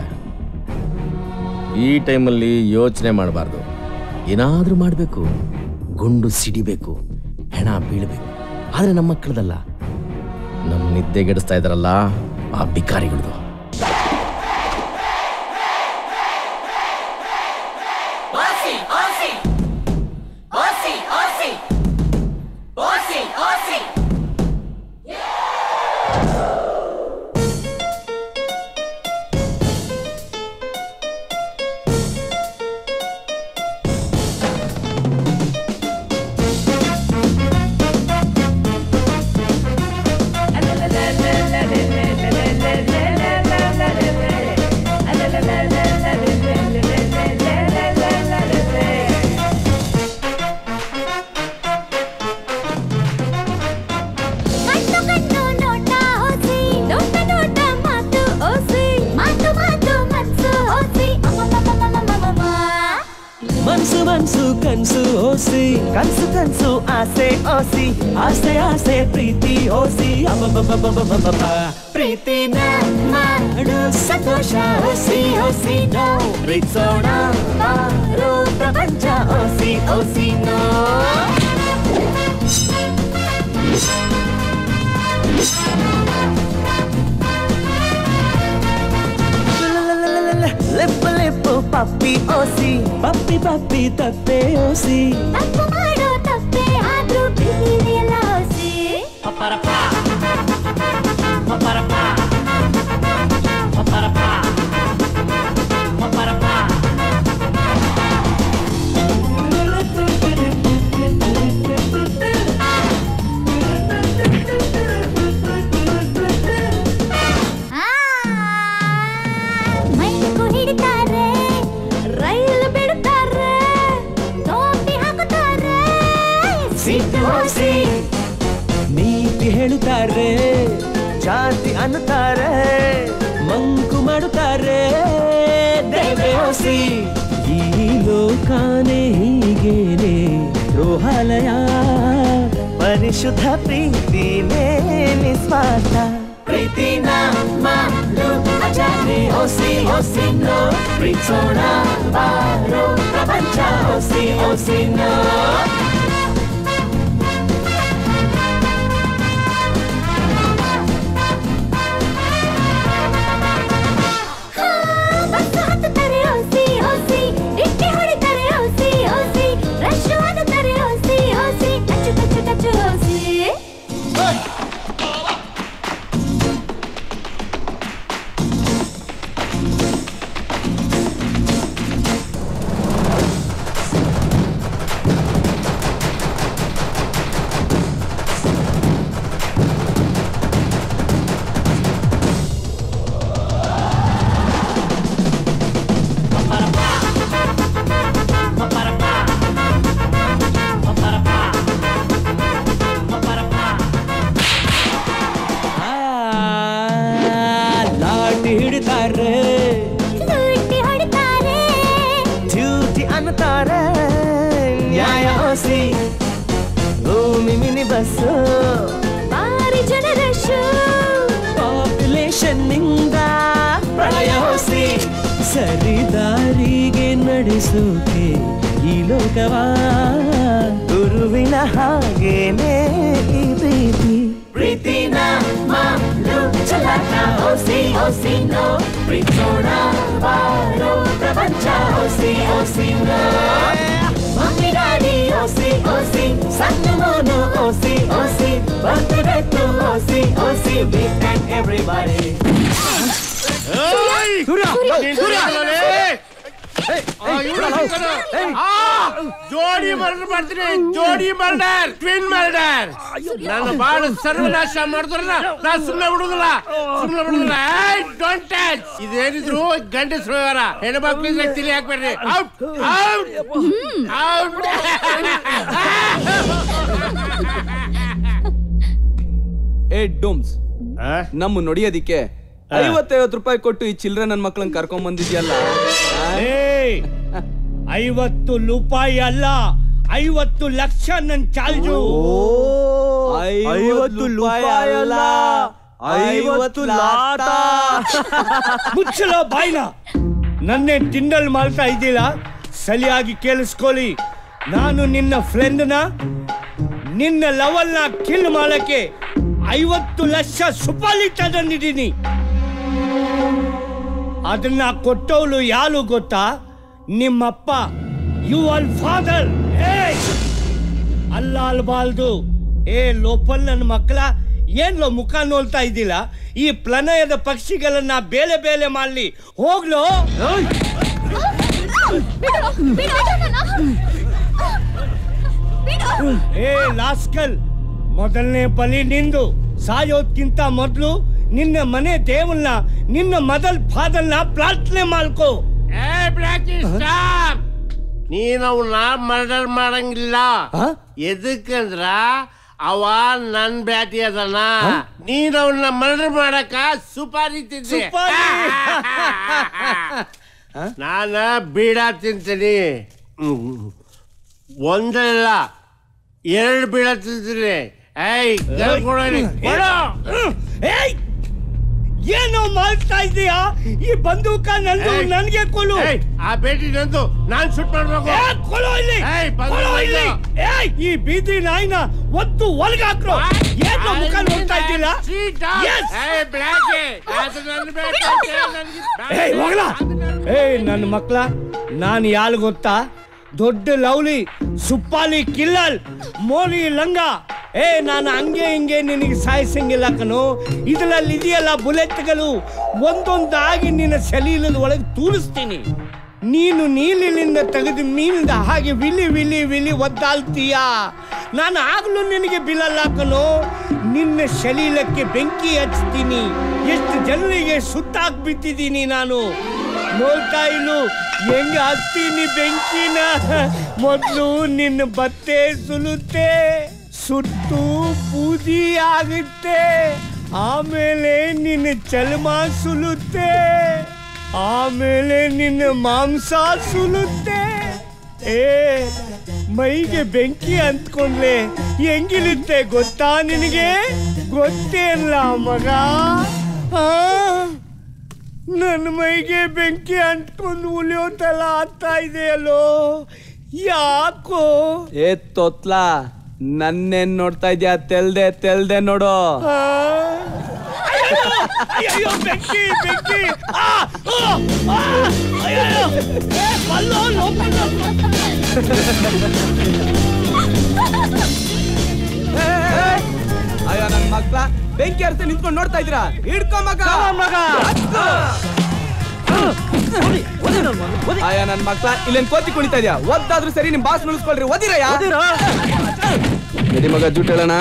C: ಈ ಟೈಮಲ್ಲಿ ಯೋಚನೆ ಮಾಡಬಾರ್ದು ಏನಾದ್ರೂ ಮಾಡಬೇಕು ಗುಂಡು ಸಿಡಿಬೇಕು ಹೆಣ ಬೀಳಬೇಕು ಆದ್ರೆ ನಮ್ಮ ಮಕ್ಕಳದಲ್ಲ ನಮ್ಮ ನಿದ್ದೆಗೆಡಿಸ್ತಾ ಇದಾರಲ್ಲ ಆ ಬಿಕಾರಿಗಳದು
M: Aussie, Aussie. Aussie, Aussie. Aussie, Aussie.
L: la la la la la la la la la ಕನ್ಸು ಓಸಿ ಕನ್ಸು ಕನ್ಸು ಆಸೆ ಓಸಿ ಆಸೆ ಆಸೆ ಪ್ರೀತಿ ಓಸಿ ಅಬಬಬಬಬಬಬ. ಪ್ರೀತಿನ ಮಾಡು ಸಂತೋಷ ಓಸಿ ಓಸಿ ನೋ ಪ್ರೀತಿಸೋಣ ಬಾರೋ ಪ್ರಪಂಚ ಓಸಿ ಓಸಿ ನೋ ಲಿಪ್ಪು ಲಿಪ್ಪು ಪಪ್ಪಿ ಓಸಿ ಪಪ್ಪಿ ಪಪ್ಪಿ ತಪ್ಪೆ ಓಸಿ
M: ತಪ್ಪು ಮಾಡೋ ತಪ್ಪೆ ಆದ್ರೂ ಪ್ರೀತಿಯಲ್ಲ ಹೊಸಿ
L: ಪಪ್ಪರಪ್ಪ ಪಪ್ಪರಪ್ಪ ಪಪ್ಪರಪ್ಪ ಪಪ್ಪರಪ್ಪ
M: ಮೈಕು ಹಿಡಿತಾರೆ ರೈಲು ಬಿಡುತ್ತಾರೆ ಟೋಪಿ ಹಾಕುತ್ತಾರೆ
L: ಸಿಟ್ಟು ಓಸಿ ನೀತಿ ಹೇಳುತ್ತಾರೆ ಜಾತಿ ಅನ್ನುತ್ತಾರೆ ಮಂಕು ಮಾಡುತ್ತಾರೆ ದೇವೆ ಓಸಿ ಈ ಲೋಕಾನೇ ಹೀಗೇನೆ ರೋಹಾಲಯ ಪರಿಶುದ್ಧ ಪ್ರೀತಿನೇ ನಿಸ್ವಾರ್ಥ ಪ್ರೀತಿನ ಮಾಡು ಅಜಾನೆ ಓಸಿ ಓಸಿ ನೋ ಪ್ರೀತಿಸೋಣ ಬಾರೋ ಪ್ರಪಂಚ ಓಸಿ ಓಸಿ ನೋ
M: ಬಸ್ಸು ಹತ್ತುತ್ತಾರೆ ಓಸಿ ಓಸಿ ಡಿಕ್ಕಿ ಹೊಡಿತಾರೆ ಓಸಿ ಓಸಿ ರಶ್ ಆಗುತ್ತಾರೆ ಓಸಿ ಓಸಿ ಟಚ್ಚು ಟಚ್ಚು ಟಚ್ಚು ಓಸಿ
L: ಲಾಟಿ ಹಿಡಿತಾರೆ
M: ದುಡ್ಡಿ ಹೊಡಿತಾರೆ
L: ಡ್ಯೂಟಿ ಅನ್ನುತ್ತಾರೆ ನ್ಯಾಯ ಓಸಿ ಭೂಮಿ ಮಿನಿ ಬಸ್ಸು
M: ಭಾರಿ ಜನ ರಶ್
L: ಪಾಪ್ಯುಲೇಷನ್ ನಿಂದ ಪ್ರಳಯ ಓಸಿ ಸರಿ ದಾರಿಗೆ ನಡೆಸೋಕೆ ಈ ಲೋಕವ ಗುರುವಿನ ಹಾಗೇನೆ ಈ ಪ್ರೀತಿ ಪ್ರೀತಿನ ಮಾಡು ಚಲಾಟ ಓಸಿ ಓಸಿ ನೋ ಪ್ರೀತಿಸೋಣ ಬಾರೋ ಪ್ರಪಂಚ ಓಸಿ ಓಸಿ ನೋ ಮಮ್ಮಿ ಡ್ಯಾಡಿ ಓಸಿ ಓಸಿ ಸಣ್ಣ ಮೋನು ಓಸಿ ಓಸಿ ಬರ್ತ್ಡೇ ಟು ಓಸಿ ಓಸಿ ಬಿಗ್ ಅಂಡ್ ಎವ್ರಿಬಡಿ
K: ಜೋಡಿ ಮರ್ಡರ್ ಮಾಡ್ತೀನಿ ಜೋಡಿ ಮರ್ಡರ್ ಟ್ವಿನ್ ಮರ್ಡರ್ ನನ್ನ ಬಾಳ ಸರ್ವನಾಶ ಮಾಡಿದ್ರ ನಾ ಸುಮ್ಮನೆ ಬಿಡುದಿಲ್ಲ ಸುಮ್ಮನೆ ಬಿಡುದಿಲ್ಲ ಡೋಂಟ್ ಟಚ್ ಇದೇನಿದ್ರು ಗಂಡಸ ವ್ಯವಹಾರ ಹೆಣ್ಮಕ್ಳಿದ್ರೆ ತಿಳಿ ಹಾಕ್ಬೇಡ್ರಿ ಔಟ್ ಔಟ್ ಔಟ್
R: ಏ ಡೋಮ್ಸ್ ನಮ್ಮ ನೋಡಿಯೋದಿಕ್ಕೆ ಐವತ್ತೈವತ್ತು ರೂಪಾಯಿ ಕೊಟ್ಟು ಈ ಚಿಲ್ಡ್ರನ್ ನನ್ನ ಮಕ್ಳನ್ನ ಕರ್ಕೊಂಡ್ ಬಂದಿದ್ಯಲ್ಲ
V: ಏಯ್ ಐವತ್ತು ರೂಪಾಯಿ ಅಲ್ಲ ಐವತ್ತು ಲಕ್ಷ ನನ್ ಚಾರ್ಜು
R: ಐವತ್ತು ರೂಪಾಯಿ ಅಲ್ಲ, ಐವತ್ತು ಲಾಟ.
V: ಮುಚ್ಚಲ ಬಾಯ್ನ ನನ್ನೇ ತಿಂಡಲ್ ಮಾಡ್ತಾ ಇದ್ದಿಲ್ಲ ಸರಿಯಾಗಿ ಕೇಳಿಸ್ಕೊಳ್ಳಿ ನಾನು ನಿನ್ನ ಫ್ರೆಂಡ್ನ ನಿನ್ನ ಲವಲ್ನ ಕಿಲ್ ಮಾಡಕ್ಕೆ ಐವತ್ತು ಲಕ್ಷ ಸುಪಾಲಿ ತಂದಿದ್ದೀನಿ ಅದನ್ನ ಕೊಟ್ಟವಳು ಯಾರು ಗೊತ್ತಾ ನಿಮ್ಮಪ್ಪ ಯು ಆಲ್ ಫಾದರ್ ಅಲ್ಲ ಅಲ್ಬಾಲ್ದು ಏ ಲೋಪಲ್ ನನ್ನ ಮಕ್ಕಳ ಏನ್ಲೋ ಮುಖ ನೋಡ್ತಾ ಇದ್ದಿಲ್ಲ ಈ ಪ್ಲನಯದ ಪಕ್ಷಿಗಳನ್ನ ಬೇಲೆ ಬೇಲೆ ಮಾಡ್ಲಿ ಹೋಗ್ಲೋ ಏ ಲಾಸ್ಕಲ್ ಮೊದಲನೇ ಬಲಿ ನಿಂದು ಸಾಯೋದ್ಕಿಂತ ಮೊದಲು ನಿನ್ನ ಮನೆ ದೇವನ್ನ ನಿನ್ನ ಮೊದಲ್ ಫಾದರ್ನ ಪ್ರಾರ್ಥನೆ ಮಾಡ್ಕೋ
K: ಏ ಬ್ಲಾಕಿ ಸ್ಟಾಪ್ ನೀನ್ ಅವನ್ನ ಮರ್ಡರ್ ಮಾಡಂಗಿಲ್ಲ ಎದಕ್ಕಂದ್ರ ಅವ ನನ್ ಬ್ಯಾಟಿ ಅದನ ನೀನ್ ಅವನ್ನ ಮರ್ಡರ್ ಮಾಡಕ ಸುಪಾರಿ ತಿಂದೆ ನಾನ ಬೀಡ ತಿಂತೀನಿ ಹ್ಮ್. ಒಂದಲ್ಲ ಎರಡು ಬೀಳತ್ತಿದ್ದೀನಿ ಏಯ್ ಗಲ್ ಕೊಡೋರಿ, ಕೊಡು.
V: ಏಯ್ ಏನೋ ಮಾಡ್ತಾ ಇದೀಯಾ ಈ ಬಂದೂಕ ನಂದು
K: ಏಯ್.
V: ನನ್ಗೆ ಕೊಡು
K: ಏಯ್, ಆ ಬೇಟಿ ನಂದು ನಾನ್ ಶೂಟ್ ಮಾಡ್ಬೇಕು
V: ಏ, ಕೊಡು ಇಲ್ಲಿ
K: ಏಯ್, ಬಂದು
V: ಕೊಡು ಇಲ್ಲಿ
K: ಬಂದು.
V: ಏಯ್ ಈ ಬೀದಿ ನಾಯಿನ ಒತ್ತು ಒಳಗಾಕ್ರು ಏನು ಮುಖ ನೋಡ್ತಾ ಇದ್ದೀರಾ Yes.
K: ಏಯ್, ಬ್ಲ್ಯಾಕೆ, ಅದು ನನ್ನ ಬೇಕು, ನನಗೆ
V: ಏಯ್ ಹೋಗ್ಲ ಏಯ್ ನನ್ನ ಮಕ್ಳ ನಾನು ಯಾರು ಗೊತ್ತಾ ದೊಡ್ಡ ಲವ್ಲಿ ಸುಪ್ಪಾಲಿ ಕಿಲ್ಲಲ್ ಮೋಲಿ ಲಂಗ ಏ ನಾನು ಹಂಗೆ ಹಿಂಗೆ ನಿನಗೆ ಸಾಯಿಸಂಗಿಲ್ಲ ಕಣೋ ಇದರಲ್ಲಿ ಇದೆಯಲ್ಲ ಬುಲೆಟ್ಗಳು ಒಂದೊಂದಾಗಿ ನಿನ್ನ ಸಲೀಲದ ಒಳಗೆ ತೂರಿಸ್ತೀನಿ ನೀನು ನೀಲಿನಿಂದ ತೆಗೆದು ಮೀನಿಂದ ಹಾಗೆ ವಿಲಿ ವಿಲಿ ವಿಲಿ ಒದ್ದಾಳ್ತೀಯ ನಾನು ಆಗ್ಲೂ ನಿನಗೆ ಬಿಲ್ಲಲ್ಲ ಕಣೋ ನಿನ್ನ ಶಲೀಲಕ್ಕೆ ಬೆಂಕಿ ಹಚ್ತೀನಿ ಎಷ್ಟು ಜನರಿಗೆ ಸುಟ್ಟಾಕ್ ಬಿಟ್ಟಿದ್ದೀನಿ ನಾನು ನೋಡ್ತಾ ಇಲ್ಲು ಹೆಂಗ ಹತ್ತೀನಿ ಬೆಂಕಿನ ಮೊದಲು ನಿನ್ನ ಬಟ್ಟೆ ಸುಲುತ್ತೆ ಸುಟ್ಟು ಬೂದಿ ಆಗುತ್ತೆ ಆಮೇಲೆ ನಿನ್ನ ಚರ್ಮ ಸುಲುತ್ತೆ ಆಮೇಲೆ ನಿನ್ನ ಮಾಂಸ ಸುಲುತ್ತೆ ಏ ಮೈಗೆ ಬೆಂಕಿ ಅಂತ್ಕೊಂಡ್ಲೆ ಹೆಂಗಿರುತ್ತೆ ಗೊತ್ತಾ ನಿನಗೆ ಗೊತ್ತೇ ಇಲ್ಲ ಮಗ ಆ? ನನ್ನ ಮೈಗೆ ಬೆಂಕಿ ಅಂಟ್ಕೊಂಡು ಉಳಿಯೋತಲ್ಲ ಆಗ್ತಾ ಇದೆಯಲ್ಲೋ ಯಾಕೋ
I: ಏ ತೊತ್ಲಾ ನನ್ನೇನ್ ನೋಡ್ತಾ ಇದ್ಯಾ ತೆಲ್ದೆ ತೆಲ್ದೆ ನೋಡು
V: ಆ? ಅಯ್ಯಯ್ಯೋ, ಅಯ್ಯಯ್ಯೋ ಬೆಂಕಿ ಬೆಂಕಿ ಆ, ಆ, ಆ, ಅಯ್ಯಯ್ಯೋ. ಏ, ಬಲ್ಲೋ, ಲೋಪಲ್ಲ.
I: ಅಯ್ಯೋ ನನ್ ಮಕ್ಳ ಬೆಂಕಿ ಅರ್ಥ ನಿಂತ್ಕೊಂಡು ನೋಡ್ತಾ ಇದ್ದೀರಾ ಹಿಡ್ಕೊ ಮಗ ಮಗ ಅಯ್ಯ ನನ್ ಮಕ್ಳ ಇಲ್ಲೇನ್ ಕೋತಿ ಕುಣಿತಾ ಇದ್ಯಾ ಒದ್ದಾದ್ರೂ ಸರಿ ನಿಮ್ ಬಾಸ್ ಉಳಿಸ್ಕೊಳ್ರಿ ಓದಿರಯ್ಯ ನಡಿ ಮಗ ಜೂಟ್ ಹೇಳೋಣ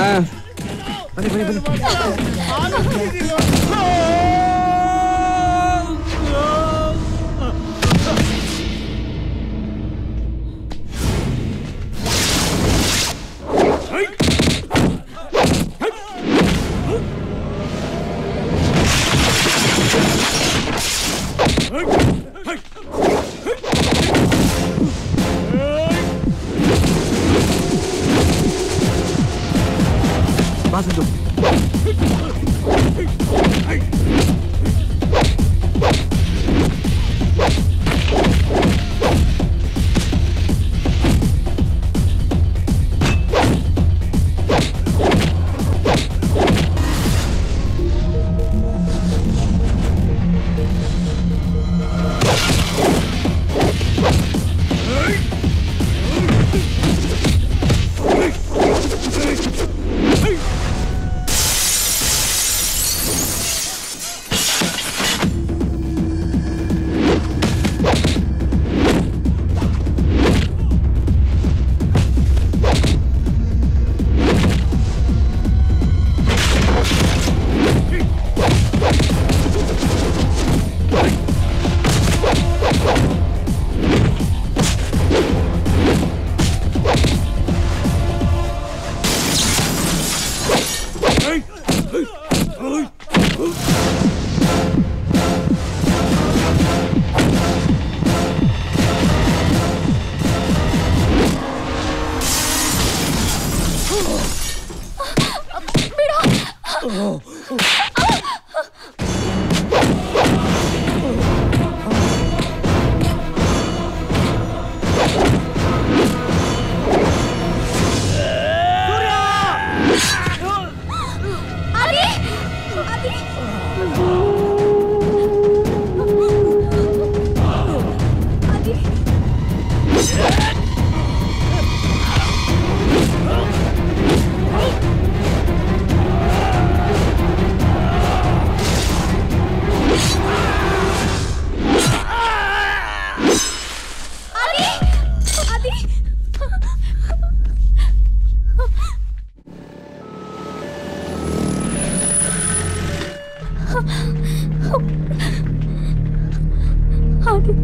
N: ಆದಿ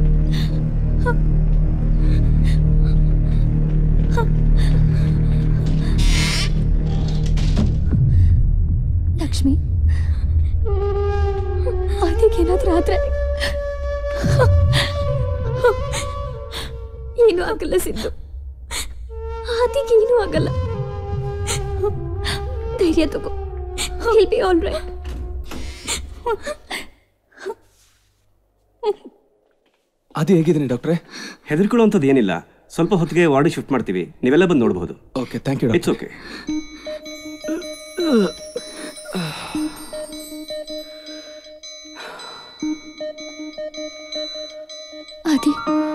N: ಲಕ್ಷ್ಮಿ ಆದಿಗೇನಾದ್ರೂ ಆದ್ರೆ ಏನೂ ಆಗಲ್ಲ ಸಿದ್ದು
O: ಆದಿಗೆ ಏನೂ ಆಗಲ್ಲ ಧೈರ್ಯ ತಗೋ ವಿಲ್ ಬಿ ಆಲ್ ರೈಟ್
A: ಅದು ಹೇಗಿದ್ದೀನಿ ಡಾಕ್ಟ್ರೆ ಹೆದರ್ಕೊಳ್ಳುವಂಥದ್ದು ಏನಿಲ್ಲ ಸ್ವಲ್ಪ ಹೊತ್ತಿಗೆ ವಾರ್ಡ್ ಶಿಫ್ಟ್ ಮಾಡ್ತೀವಿ ನೀವೆಲ್ಲ ಬಂದು ನೋಡಬಹುದು okay thank you it's okay
O: Aadi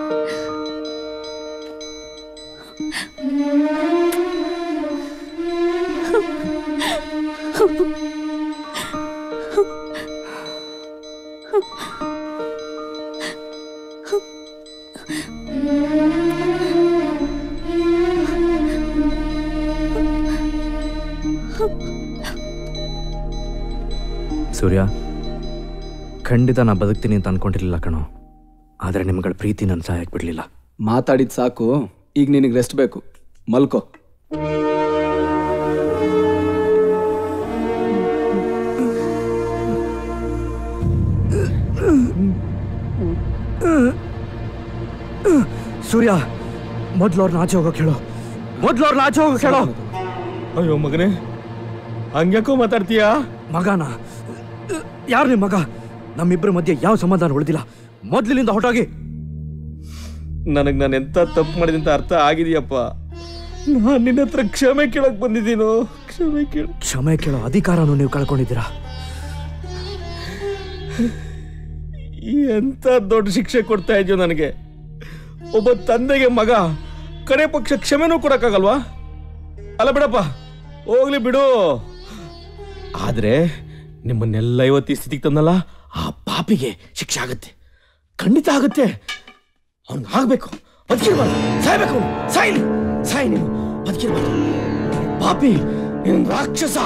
J: Surya ಖಂಡಿತ ನಾ ಬದುಕ್ತೀನಿ ಅಂತ ಅನ್ಕೊಂಡಿರ್ಲಿಲ್ಲ ಕಣೋ ಆದರೆ ನಿಮ್ಗಳ ಪ್ರೀತಿ ನನ್ನ ಸಹಾಯಕ್ಕೆ ಬಿಡಲಿಲ್ಲ
R: ಮಾತಾಡಿದ್ ಸಾಕು ಈಗ ನಿನಗೆ ರೆಸ್ಟ್ ಬೇಕು ಮಲ್ಕೋ
J: ಸೂರ್ಯ ಮೊದ್ಲು ಅವ್ರನ್ನ ಆಚೆ ಹೋಗೋಕೆ ಹೇಳು ಮೊದ್ಲು ಅವ್ರನ್ನ ಆಚೆ ಹೋಗೋಕೆ ಹೇಳು
C: ಅಯ್ಯೋ ಮಗನೇ ಹಂಗ್ಯಾಕೋ ಮಾತಾಡ್ತೀಯಾ
J: ಮಗನ ಯಾರು ನಿಮ್ಮ ಮಗ ನಮ್ಮಿಬ್ಬರ ಮಧ್ಯೆ ಯಾವ ಸಮಾಧಾನ ಉಳಿದಿಲ್ಲ ಮೊದ್ಲಿನಿಂದ ಹೊರಟೋಗಿ
C: ನನಗ್ ನಾನು ಎಂತ ತಪ್ಪು ಮಾಡಿದೆ ಅಂತ ಅರ್ಥ ಆಗಿದೆಯಪ್ಪ ನಾನು ನಿನ್ನ ಹತ್ರ ಕ್ಷಮೆ ಕೇಳಕ್ ಬಂದಿದ್ದೀನೋ ಕ್ಷಮೆ ಕೇಳ
J: ಕ್ಷಮೆ ಕೇಳೋ ಅಧಿಕಾರನೂ ನೀವು ಕಳ್ಕೊಂಡಿದ್ದೀರಾ
C: ಎಂತ ದೊಡ್ಡ ಶಿಕ್ಷೆ ಕೊಡ್ತಾ ಇದೆಯೋ ನನಗೆ ಒಬ್ಬ ತಂದೆಗೆ ಮಗ ಕಡೆ ಪಕ್ಷ ಕ್ಷಮೆನೂ ಕೊಡಕ್ಕಾಗಲ್ವಾ ಅಲ್ಲ ಬಿಡಪ್ಪ ಹೋಗ್ಲಿ ಬಿಡು ಆದ್ರೆ ನಿಮ್ಮನ್ನೆಲ್ಲ ಇವತ್ತು ಈ ಸ್ಥಿತಿಗೆ ತಂದಲ್ಲ ಆ ಪಾಪಿಗೆ ಶಿಕ್ಷೆ ಆಗುತ್ತೆ ಖಂಡಿತ ಆಗುತ್ತೆ ಅವ್ನಿಗೆ ಆಗ್ಬೇಕು ಬದುಕಿರ್ಬಾರ್ದು ಸಾಯ್ಬೇಕು ಅವ್ನು. ಸಾಯ್ಲಿ ಸಾಯ್ ನೀನು ಬದುಕಿರ್ಬಾರ್ದು ಪಾಪಿ ನೀನು ರಾಕ್ಷಸ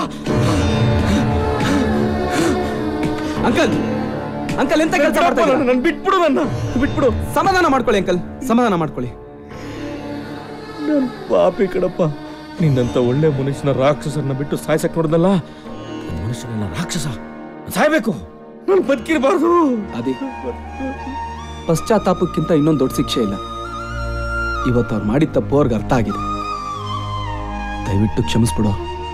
R: ಅಂಕಲ್ ಅಂಕಲ್ ಎಂತ ಕೆಲಸ ಮಾಡ್ತಾ ಇದ್ದೀರಾ?
C: ನನ್ನ ಬಿಟ್ಬಿಡು ನನ್ನ ಬಿಟ್ಬಿಡು
R: ಸಮಾಧಾನ ಮಾಡ್ಕೊಳ್ಳಿ ಅಂಕಲ್ ಸಮಾಧಾನ ಮಾಡ್ಕೊಳ್ಳಿ
C: ನನ್ ಪಾಪಿ ಕಡಪ್ಪ ನಿನ್ನಂತ ಒಳ್ಳೆ ಮನುಷ್ಯನ ರಾಕ್ಷಸರನ್ನ ಬಿಟ್ಟು ಸಾಯ್ಸಕ್ ನೋಡ್ದಲ್ಲ ಮನುಷ್ಯನನ್ನ ರಾಕ್ಷಸ ಸಾಯ್ಬೇಕು ನಾನು ಬದುಕಿರ್ಬಾರ್ದು
R: ಅದೇ ಪಶ್ಚಾತ್ತಾಪಕ್ಕಿಂತ ಇನ್ನೊಂದು ದೊಡ್ಡ ಶಿಕ್ಷೆ ಇಲ್ಲ ಇವತ್ತು ಅವ್ರು ಮಾಡಿದ ತಪ್ಪು ಅವ್ರಿಗೆ ಅರ್ಥ ಆಗಿದೆ ದಯವಿಟ್ಟು ಕ್ಷಮಿಸ್ಬಿಡು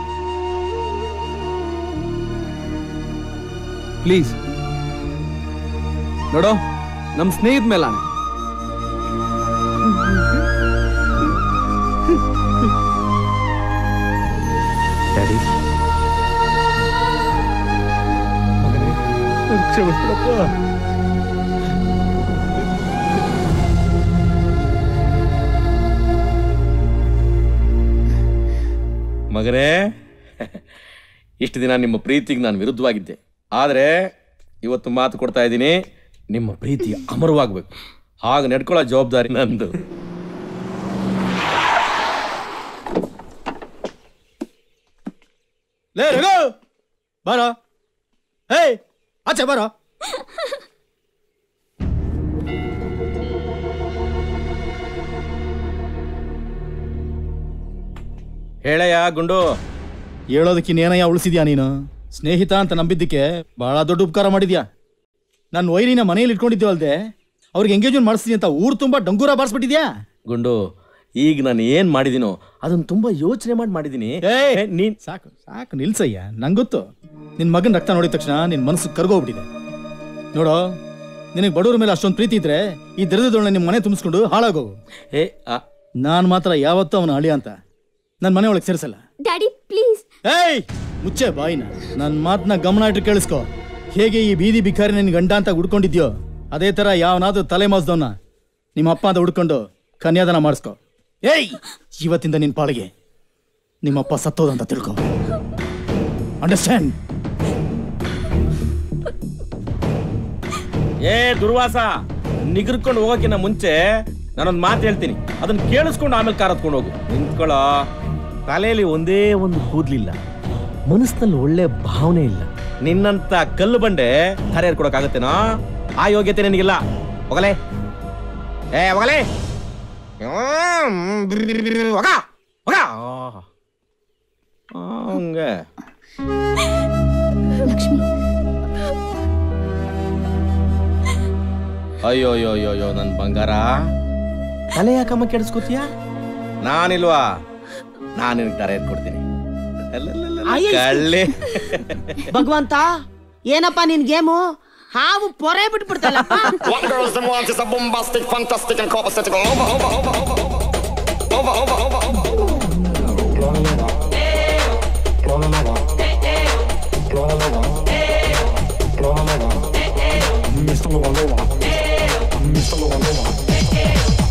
R: ಪ್ಲೀಸ್ ನೋಡೋ ನಮ್ಮ ಸ್ನೇಹಿತ ಮೇಲೆ ಆಣೆ
J: ಡ್ಯಾಡಿ
C: ಕ್ಷಮಿಸ್ಬಿಡಪ್ಪ ಮಗನೇ ಇಷ್ಟು ದಿನ ನಿಮ್ಮ ಪ್ರೀತಿಗೆ ನಾನು ವಿರುದ್ಧವಾಗಿದ್ದೆ ಆದರೆ ಇವತ್ತು ಮಾತು ಕೊಡ್ತಾ ಇದ್ದೀನಿ ನಿಮ್ಮ ಪ್ರೀತಿ ಅಮರವಾಗಬೇಕು ಹಾಗೆ ನಡ್ಕೊಳ್ಳೋ ಜವಾಬ್ದಾರಿ ನಂದು
F: ಲೇ ರಘು ಬಾರೋ ಹೇಯ್ ಆಚೆ ಬಾರೋ
C: ಹೇಳಯ್ಯ ಗುಂಡು
F: ಹೇಳೋದಕ್ಕೆ ಇನ್ನೇನಯ್ಯ ಉಳಿಸಿದ್ಯಾ ನೀನು ಸ್ನೇಹಿತ ಅಂತ ನಂಬಿದ್ದಕ್ಕೆ ಬಹಳ ದೊಡ್ಡ ಉಪಕಾರ ಮಾಡಿದ್ಯಾ ನನ್ನ ವೈರಿನ ಮನೇಲಿ ಇಟ್ಕೊಂಡಿದ್ದೀವಿ ಅಲ್ದೆ ಅವ್ರಿಗೆ ಎಂಗೇಜ್ಮೆಂಟ್ ಮಾಡಿಸ್ತೀನಿ ಅಂತ ಊರು ತುಂಬಾ ಡಂಗೂರ ಬಾರಿಸ್ಬಿಟ್ಟಿದ್ಯಾ
C: ಗುಂಡು ಈಗ ನಾನು ಏನ್ ಮಾಡಿದಿನೋ ಅದನ್ನ ತುಂಬಾ ಯೋಚನೆ ಮಾಡಿ ಮಾಡಿದೀನಿ ನೀನ್
F: ಸಾಕು ಸಾಕು ನಿಲ್ಸಯ್ಯ ನಂಗೆ ಗೊತ್ತು ನಿನ್ನ ಮಗನ ರಕ್ತ ನೋಡಿದ ತಕ್ಷಣ ನಿನ್ನ ಮನಸ್ಸು ಕರ್ಗೋಗ್ಬಿಟ್ಟಿದೆ ನೋಡೋ ನಿನಗೆ ಬಡವ್ರ ಮೇಲೆ ಅಷ್ಟೊಂದು ಪ್ರೀತಿ ಇದ್ರೆ ಈ ದರಿದ್ರದೊಳನೆ ನಿಮ್ಮ ಮನೆ ತುಂಬಿಸ್ಕೊಂಡು ಹಾಳಾಗೋಗು
C: ಏ
F: ನಾನು ಮಾತ್ರ ಯಾವತ್ತೂ ಅವನ ಅಳಿ ಅಂತ ನನ್ನ ಮನೆ ಒಳಗೆ ಸೇರಿಸಲ್ಲ
O: ಡ್ಯಾಡಿ ಪ್ಲೀಸ್
F: ಏಯ್ ಮುಚ್ಚೆ ಬಾಯಿನ ನನ್ನ ಮಾತನ್ನ ಗಮನ ಇಟ್ಟು ಕೇಳಿಸ್ಕೊ ಹೇಗೆ ಈ ಬೀದಿ ಬಿಕಾರಿ ನಿನ್ನ ಗಂಡ ಅಂತ ಹುಡ್ಕೊಂಡಿದ್ಯೋ ಅದೇ ತರ ಯಾವನಾದ್ರೂ ತಲೆ ಮಾಸ್ದವನ್ನ ನಿಮ್ಮ ಅಪ್ಪ ಅಂತ ಹುಡ್ಕೊಂಡು ಕನ್ಯಾದಾನ ಮಾಡಿಸ್ಕೊ ಏಯ್ ಇವತ್ತಿಂದ ನಿನ್ನ ಪಾಳಿಗೆ ನಿಮ್ಮಪ್ಪ ಸತ್ತೋದಂತ ತಿಳ್ಕೊ ಅಂಡರ್ಸ್ಟ್ಯಾಂಡ್
C: ಏ ದುರ್ವಾಸ ನಿಗರ್ಕೊಂಡು ಹೋಗೋಕ್ಕಿಂತ ಮುಂಚೆ ನಾನೊಂದು ಮಾತು ಹೇಳ್ತೀನಿ ಅದನ್ನ ಕೇಳಿಸ್ಕೊಂಡು ಆಮೇಲೆ ಕಾರ್ ಹತ್ಕೊಂಡು ಹೋಗು ನಿಂತ್ಕೊಳ್ಳೋ ತಲೆಯಲ್ಲಿ ಒಂದೇ ಒಂದು ಕೂದ್ಲಿಲ್ಲ ಮನಸ್ಸಿನಲ್ಲಿ ಒಳ್ಳೆ ಭಾವನೆ ಇಲ್ಲ ನಿನ್ನಂತ ಕಲ್ಲು ಬಂಡೆ ಧಾರೆ ಕೊಡಕ್ಕಾಗತ್ತೇನೋ ಆ ಯೋಗ್ಯತೆ ನಿನಗಿಲ್ಲ ಹೋಗಲೇ ಏ ಹೋಗಲೇ ಹೋಗ ಹೋಗ ಹಂಗೆ
O: ಲಕ್ಷ್ಮಿ
C: ಅಯ್ಯೋ ಅಯ್ಯೋ ಅಯ್ಯೋ ಅಯ್ಯೋ ನನ್ ಬಂಗಾರ ತಲೆ ಯಾಕಮ್ಮ ಕೆಡಿಸ್ಕೋತೀಯ ನಾನಿಲ್ವಾ
K: ನಾನು ನಿನಗೆ ದಾರ ಕೊಡ್ತೀನಿ
E: ಅಯ್ಯೋ,
K: ಕಳ್ಳೆ
E: ಭಗವಂತ ಏನಪ್ಪ ನಿನ್ ಗೇಮು ಹಾವು ಪೊರೆ ಬಿಟ್ಬಿಡ್ತಲ್ಲಪ್ಪ
P: What girls them want is a bombastic, fantastic, and copacetic. Over, over, over, over, over, over, over, over. Mr. Lowa Lowa. Mr. Lowa Lowa.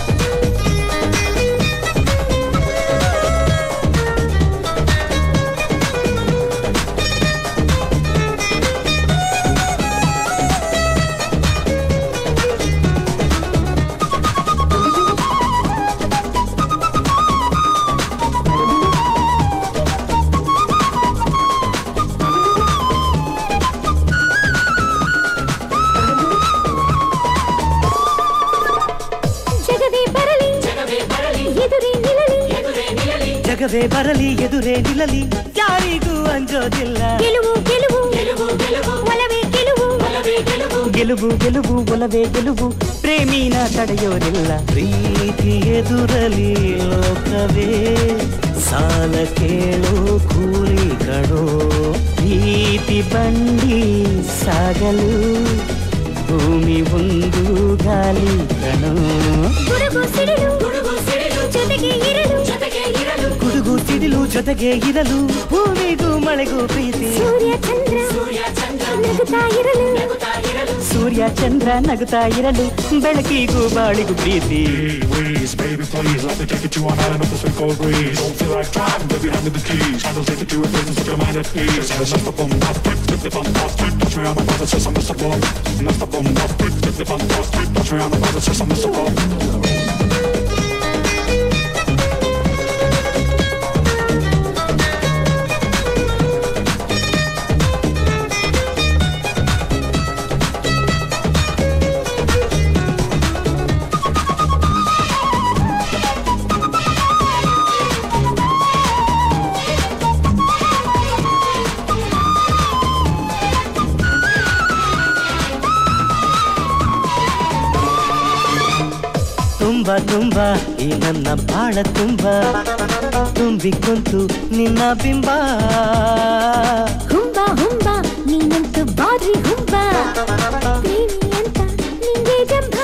M: ಜಗವೇ ಬರಲಿ ಎದುರೇ ನಿಲ್ಲಲಿ
L: ಜಗವೇ ಬರಲಿ ಎದುರೇ ನಿಲ್ಲಲಿ ಯಾರಿಗೂ ಅಂಜೋದಿಲ್ಲ
M: ಗೆಲುವು ಗೆಲುವು ಒಲವೇ ಗೆಲುವು
L: ಗೆಲುವು ಗೆಲುವು ಒಲವೇ ಗೆಲುವು ಪ್ರೇಮಿನ ತಡೆಯೋರಿಲ್ಲ ಪ್ರೀತಿ ಎದುರಲಿ ಲೋಕವೇ ಸಾಲ ಕೇಳೋ ಕೂಲಿ ಕಣೋ ಪ್ರೀತಿ ಬಂಡಿ ಸಾಗಲು ಭೂಮಿ ಒಂದು ಗಾಲಿ ಕಣೋ
M: ಗುಡುಗು ಸಿಡಿಲು ಜೊತೆಗೆ ಇರಲು
L: ಗುಡುಗು ಸಿಡಿಲು ಜೊತೆಗೆ ಇರಲು ಭೂಮಿಗೂ ಮಳೆಗೂ ಪ್ರೀತಿ
M: ಸೂರ್ಯ ಚಂದ್ರ ನಗುತ್ತಾ ಇರಲು
L: ಸೂರ್ಯ ಚಂದ್ರ ನಗುತ್ತಾ ಇರಲು ಬೆಳಕಿಗೂ ಬಾಳಿಗೂ ಪ್ರೀತಿ
P: Breeze, baby, please let me take you to an island of the sweet cold breeze. Don't feel like driving, baby, hand me the keys. I will take you to a place and set your mind at ease. It's just a bombastic, strictly fantastic. Touch me on the buzzer, says I'm Mr. Bomb. Mr. Bombastic, strictly fantastic. Touch me on the buzzer, says I'm Mr. Bomb.
L: ತುಂಬ ತುಂಬ ಈ ನನ್ನ ಬಾಳ ತುಂಬ ತುಂಬಿಕೊಂತು ನಿನ್ನ ಬಿಂಬ
M: ಹುಂಬ ಹುಂಬ ನೀನಂತೂ ಬಾರಿ ಹುಂಬ ಪ್ರೇಮಿ ಅಂತ ನಿಂಗೆ ಜಂಭ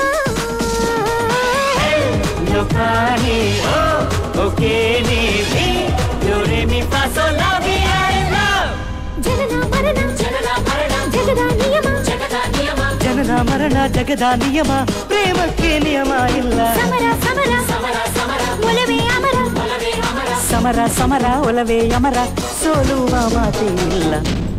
L: ಲೋಕಾನಿ ಓ ಓಕೆ ನೀವಿ ಯೋರೆ ಮಿ ಪಾಸೋ ಲಾವಿ ಐ ಲವ್
M: ಜನನ ಮರಣ ಜಗದ ನಿಯಮ
L: ಜನನ ಮರಣ ಜಗದ ನಿಯಮ ಪ್ರೇಮಕ್ಕೆ ನಿಯಮ ಇಲ್ಲ
M: ಸಮರ ಸಮರ ಒಲವೇ ಅಮರ
L: ಸಮರ ಸಮರ ಒಲವೇ ಅಮರ ಸೋಲುವ ಮಾತೇ ಇಲ್ಲ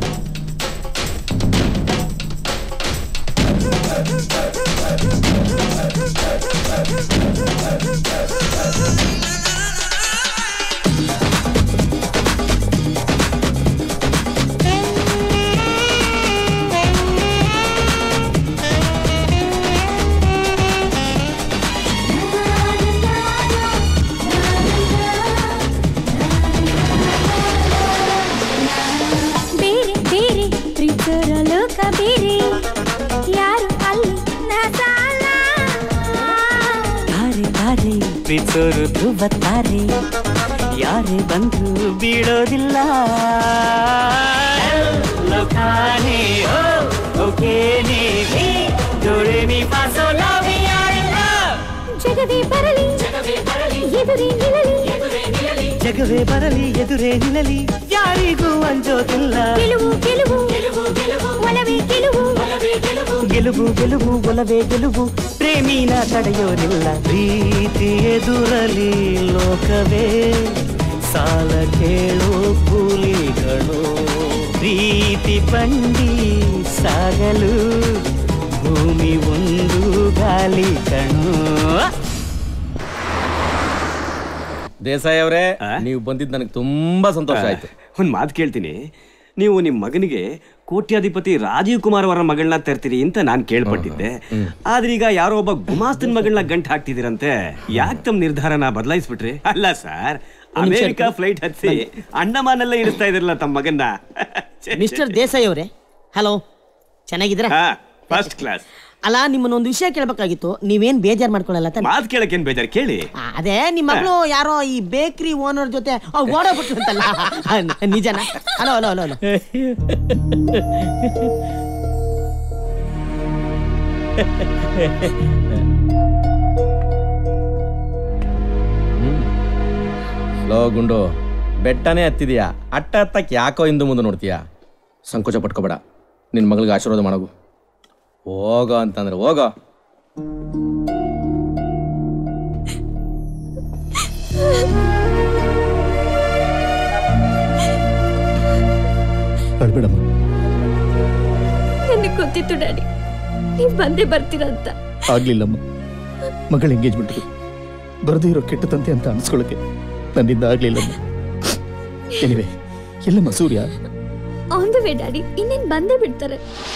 M: ಬೇರೆ ಬೇರೆ ಪ್ರೀತರ ಲೋಕ ಬೇರೆ ಯಾರು ಅಲ್ಲಿ ನಾ ಸಾಲ
L: ತಾರೆ ತಾರೆ ಪ್ರೀತೋರು ಧ್ರುವತ್ತಾರೆ ಯಾರೇ ಬಂದ್ರು ಬೀಳೋದಿಲ್ಲ ಲೋಕಾನೆ ಓ ಓಕೆ ನೀವಿ ಡೋರೆ ಮಿ ಪಾಸೋ ಲಾವಿ ಐ ಲವ್
M: ಜಗವೇ ಬರಲಿ ಎದುರೇ ನಿಲ್ಲಲಿ
L: ಜಗವೇ ಬರಲಿ ಎದುರೇ ನಿಲ್ಲಲಿ ಯಾರಿಗೂ ಅಂಜೋದಿಲ್ಲ
M: ಗೆಲುವು ಗೆಲುವು ಒಲವೇ ಗೆಲುವು
L: ಗೆಲುವು ಗೆಲುವು ಒಲವೇ ಗೆಲುವು ಪ್ರೇಮಿನ ತಡೆಯೋರಿಲ್ಲ ಪ್ರೀತಿ ಎದುರಲಿ ಲೋಕವೇ ಸಾಲ ಕೇಳೋ ಕೂಲಿಗಳು ಪ್ರೀತಿ ಬಂಡಿ ಸಾಗಲು ಭೂಮಿ ಒಂದು ಗಾಲಿ ಕಣೋ
K: ದೇಸಾಯಿ ಅವರೇ ನೀವು ಬಂದಿದ್ದು ನನಗೆ ತುಂಬಾ ಸಂತೋಷ ಆಯ್ತು
A: ಒಂದು ಮಾತು ಕೇಳ್ತೀನಿ ನೀವು ನಿಮ್ಮ ಮಗನಿಗೆ ಕೋಟ್ಯಾಧಿಪತಿ ರಾಜೀವ್ ಕುಮಾರ್ ಅವರ ಮಗಳನ್ನ ತರ್ತೀರಿ ಅಂತ ನಾನು ಕೇಳ್ಪಟ್ಟಿದ್ದೆ ಆದ್ರೆ ಈಗ ಯಾರೋ ಒಬ್ಬ ಗುಮಾಸ್ತನ್ ಮಗಳನ್ನ ಗಂಟು ಹಾಕ್ತಿದ್ದೀರಂತೆ ಯಾಕೆ ತಮ್ಮ ನಿರ್ಧಾರನ ಬದಲಾಯಿಸ್ಬಿಟ್ರಿ ಅಲ್ಲ ಸರ್
E: ಒಂದ್ ನಿಮಿಷ
A: ಅಮೆರಿಕ ಫ್ಲೈಟ್ ಹತ್ತಿ ಅಂಡಮಾನೆಲ್ಲ ಇಳಿಸ್ತಾ ಇದ್ರಲ್ಲ ತಮ್ಮ ಮಗನ್ನ
E: ಮಿಸ್ಟರ್ ದೇಸಾಯಿ ಅವರೇ ಹಲೋ ಚೆನ್ನಾಗಿದ್ದೀರಾ
A: ಫಸ್ಟ್ ಕ್ಲಾಸ್
E: ಅಲ್ಲ ನಿಮ್ಮನ್ನೊಂದು ವಿಷಯ ಕೇಳಬೇಕಾಗಿತ್ತು ನೀವೇನ್ ಬೇಜಾರ್ ಮಾಡ್ಕೊಳ್ಳಲ್ಲ ತಾನೆ
A: ಮಾತು ಕೇಳಕ್ಕೇನ್ ಬೇಜಾರು ಕೇಳಿ
E: ಆ, ಅದೇ ನಿಮ್ಮ ಮಗಳು ಯಾರೋ ಈ ಬೇಕರಿ ಓನರ್ ಜೊತೆ ಓಡೋಗ್ಬಿಟ್ರು ಅಂತಲ್ಲ ಆ, ನ- ನಿಜನಾ ಹಲೋ ಹಲೋ ಹಲೋ ಹಲೋ
C: ಲೋ ಗುಂಡು ಬೆಟ್ಟನೇ ಹತ್ತಿದೀಯಾ ಅಟ್ಟ ಹತ್ತಕ್ಕೆ ಯಾಕೋ ಹಿಂದೆ ಮುಂದೆ ನೋಡ್ತೀಯಾ ಸಂಕೋಚ ಪಟ್ಕೋಬೇಡ ನಿನ್ನ ಮಗಳಿಗೆ ಆಶೀರ್ವಾದ ಮಾಡೋಗು ಹೋಗೋ ಅಂತಂದ್ರೆ ಹೋಗೋ
F: ಅಳ್ಬೇಡಮ್ಮ
N: ನನಗೆ ಗೊತ್ತಿತ್ತು ಡ್ಯಾಡಿ ನೀವು ಬಂದೇ ಬರ್ತೀರಂತ
F: ಆಗ್ಲಿಲ್ಲಮ್ಮ ಮಗಳ ಎಂಗೇಜ್ಮೆಂಟ್ ಬರದೇ ಇರೋ ಕೆಟ್ಟ ತಂತೆ ಅಂತ ಅನ್ಸ್ಕೊಳಕ್ಕೆ ನನ್ನಿಂದ ಆಗ್ಲಿಲ್ಲಮ್ಮ ಎನಿವೆ ಎಲ್ಲಮ್ಮ Surya
N: on the way daddy ಇನ್ನೇನು ಬಂದೇ ಬಿಡ್ತಾರೆ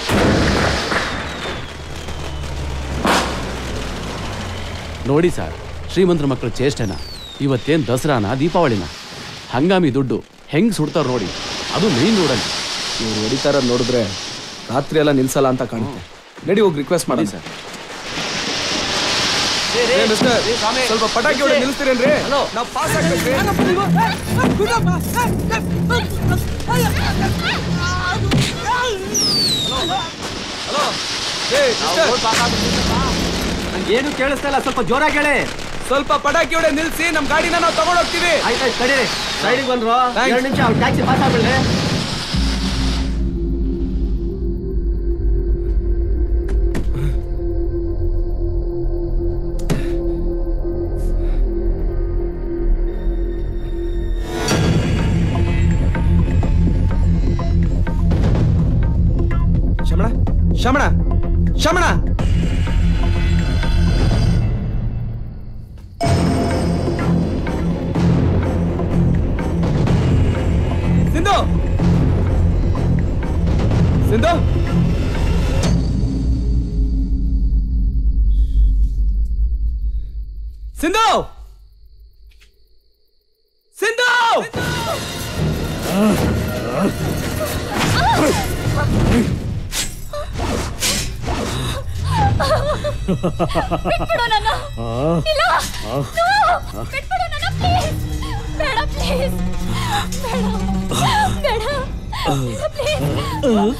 S: ನೋಡಿ ಸರ್ ಶ್ರೀಮಂತರ ಮಕ್ಕಳ ಚೇಷ್ಟೆನ ಇವತ್ತೇನು ದಸರಾನ ದೀಪಾವಳಿನ ಹಂಗಾಮಿ ದುಡ್ಡು ಹೆಂಗ್ ಸುಡ್ತಾರ ನೋಡಿ ಅದು ಮೇನ್ ರೋಡಲ್ಲಿ
R: ಇವ್ರು ಹೊಡಿತಾ ಇರೋದು ನೋಡಿದ್ರೆ ರಾತ್ರಿ ಎಲ್ಲ ನಿಲ್ಸಲ್ಲ ಅಂತ ಕಾಣುತ್ತೆ ನಡಿ ಹೋಗಿ ರಿಕ್ವೆಸ್ಟ್ ಮಾಡಿ ಸರ್ ಸ್ವಲ್ಪ ಪಟಾಕಿ ಹೊಡೆದು ನಿಲ್ಸ್ತೀರೇನ್ರಿ ನಾವು ಪಾಸ್ ಆಗ್ಬೇಕ್ರಿ
G: ಏನು ಕೇಳಿಸ್ತಾ ಇಲ್ಲ ಸ್ವಲ್ಪ ಜೋರಾಗಿ ಹೇಳಿ
R: ಸ್ವಲ್ಪ ಪಟಾಕಿ ಹೊಡೆ ನಿಲ್ಸಿ ನಮ್ ಗಾಡಿನ ನಾವು ತಗೊಂಡ್ ಹೋಗ್ತೀವಿ
G: ಆಯ್ತಾಯ್ತು ತಡೀರಿ ಸೈಡಿಗೆ ಬಂದ್ರು
R: Thanks.
G: ಎರಡು ನಿಮಿಷ ಟ್ಯಾಕ್ಸಿ ಪಾಸ್ ಆಗ್ಬಿಡ್ಲಿ
R: ಶಮಣ ಶಮಣ ಶಮಣ ಸಿಂಧು ಸಿಂಧು ಸಿಂಧು ಸಿಂಧು
N: ಬಿಟ್ಬಿಡು ನನ್ನ ಇಲ್ಲ No! ಬಿಟ್ಬಿಡು ನನ್ನ ಪ್ಲೀಸ್ ಬೇಡ ಪ್ಲೀಸ್ ಬೇಡ ಬೇಡ ಪ್ಲೀಸ್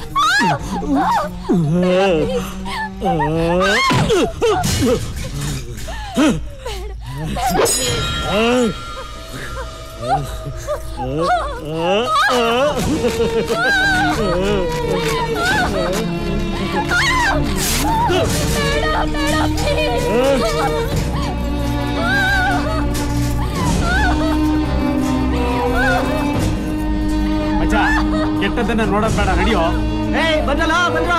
N: ಬೇಡ ಬೇಡ
S: ಅಜ್ಜ ಕೆಟ್ಟದನ್ನ ನೋಡೋದ್ ಬೇಡ ನಡಿಯೋ
E: ಏಯ್ ಬಂದಲ್ಲ ಬಂದ್ರ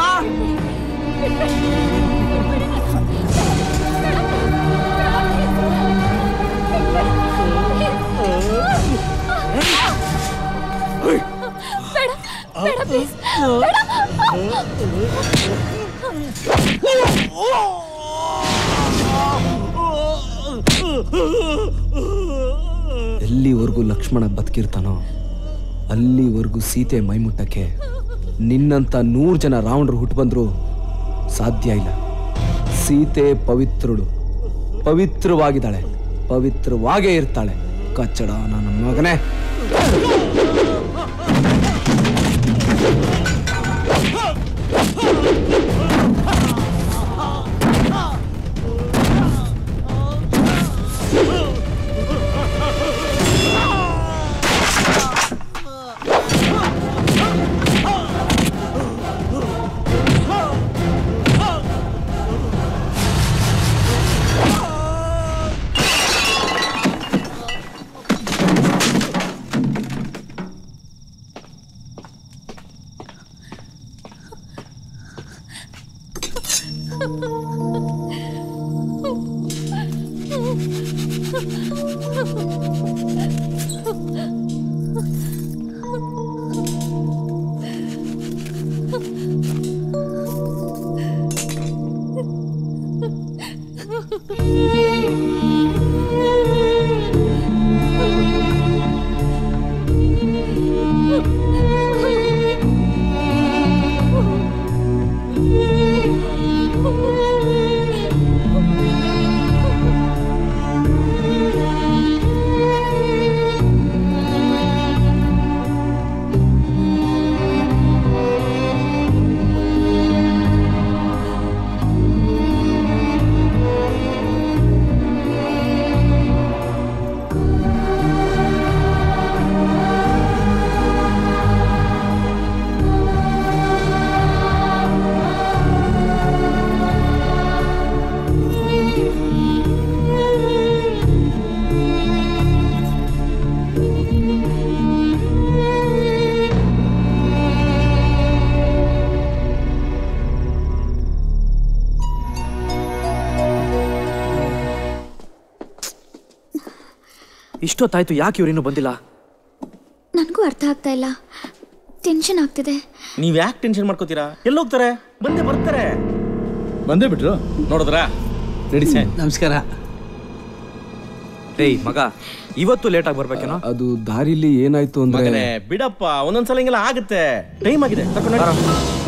N: ಬೇಡ ಬೇಡ ಪ್ಲೀಸ್ ಬೇಡ
R: ಎಲ್ಲಿವರೆಗೂ ಲಕ್ಷ್ಮಣ ಬದುಕಿರ್ತಾನೋ ಅಲ್ಲಿವರೆಗೂ ಸೀತೆ ಮೈಮುಟ್ಟಕ್ಕೆ ನಿನ್ನಂತ ನೂರು ಜನ ರಾವಣರು ಹುಟ್ಟು ಬಂದ್ರು ಸಾಧ್ಯ ಇಲ್ಲ ಸೀತೆ ಪವಿತ್ರಳು ಪವಿತ್ರವಾಗಿದ್ದಾಳೆ ಪವಿತ್ರವಾಗೇ ಇರ್ತಾಳೆ ಕಚ್ಚಡ ನನ್ನ ಮಗನೇ
N: Oh
J: ಇಷ್ಟೊತ್ತಾಯ್ತು ಯಾಕೆ ಇವ್ರಿನ್ನೂ ಬಂದಿಲ್ಲ
O: ನನಗೂ ಅರ್ಥ ಆಗ್ತಾ ಇಲ್ಲ ಟೆನ್ಷನ್ ಆಗ್ತಿದೆ
C: ನೀವ್ ಯಾಕೆ ಟೆನ್ಷನ್ ಮಾಡ್ಕೋತೀರಾ ಎಲ್ಲಿ ಹೋಗ್ತಾರೆ ಬಂದೇ ಬರ್ತಾರೆ
F: ಬಂದೇ ಬಿಟ್ರು
C: ನೋಡಿದ್ರಾ ನಡಿ ಸರ್
T: ನಮಸ್ಕಾರ
J: ಏಯ್ ಮಗ ಇವತ್ತು ಲೇಟ್ ಆಗಿ ಬರ್ಬೇಕೇನೋ
R: ಅದು ದಾರಿಲಿ ಏನಾಯ್ತು ಅಂದ್ರೆ
C: ಮಗನೇ ಬಿಡಪ್ಪ ಒಂದೊಂದ್ಸಲ ಹಿಂಗೆಲ್ಲ ಆಗುತ್ತೆ ಟೈಮ್ ಆಗಿದೆ ಕರ್ಕೊಂಡು ನಡಿ.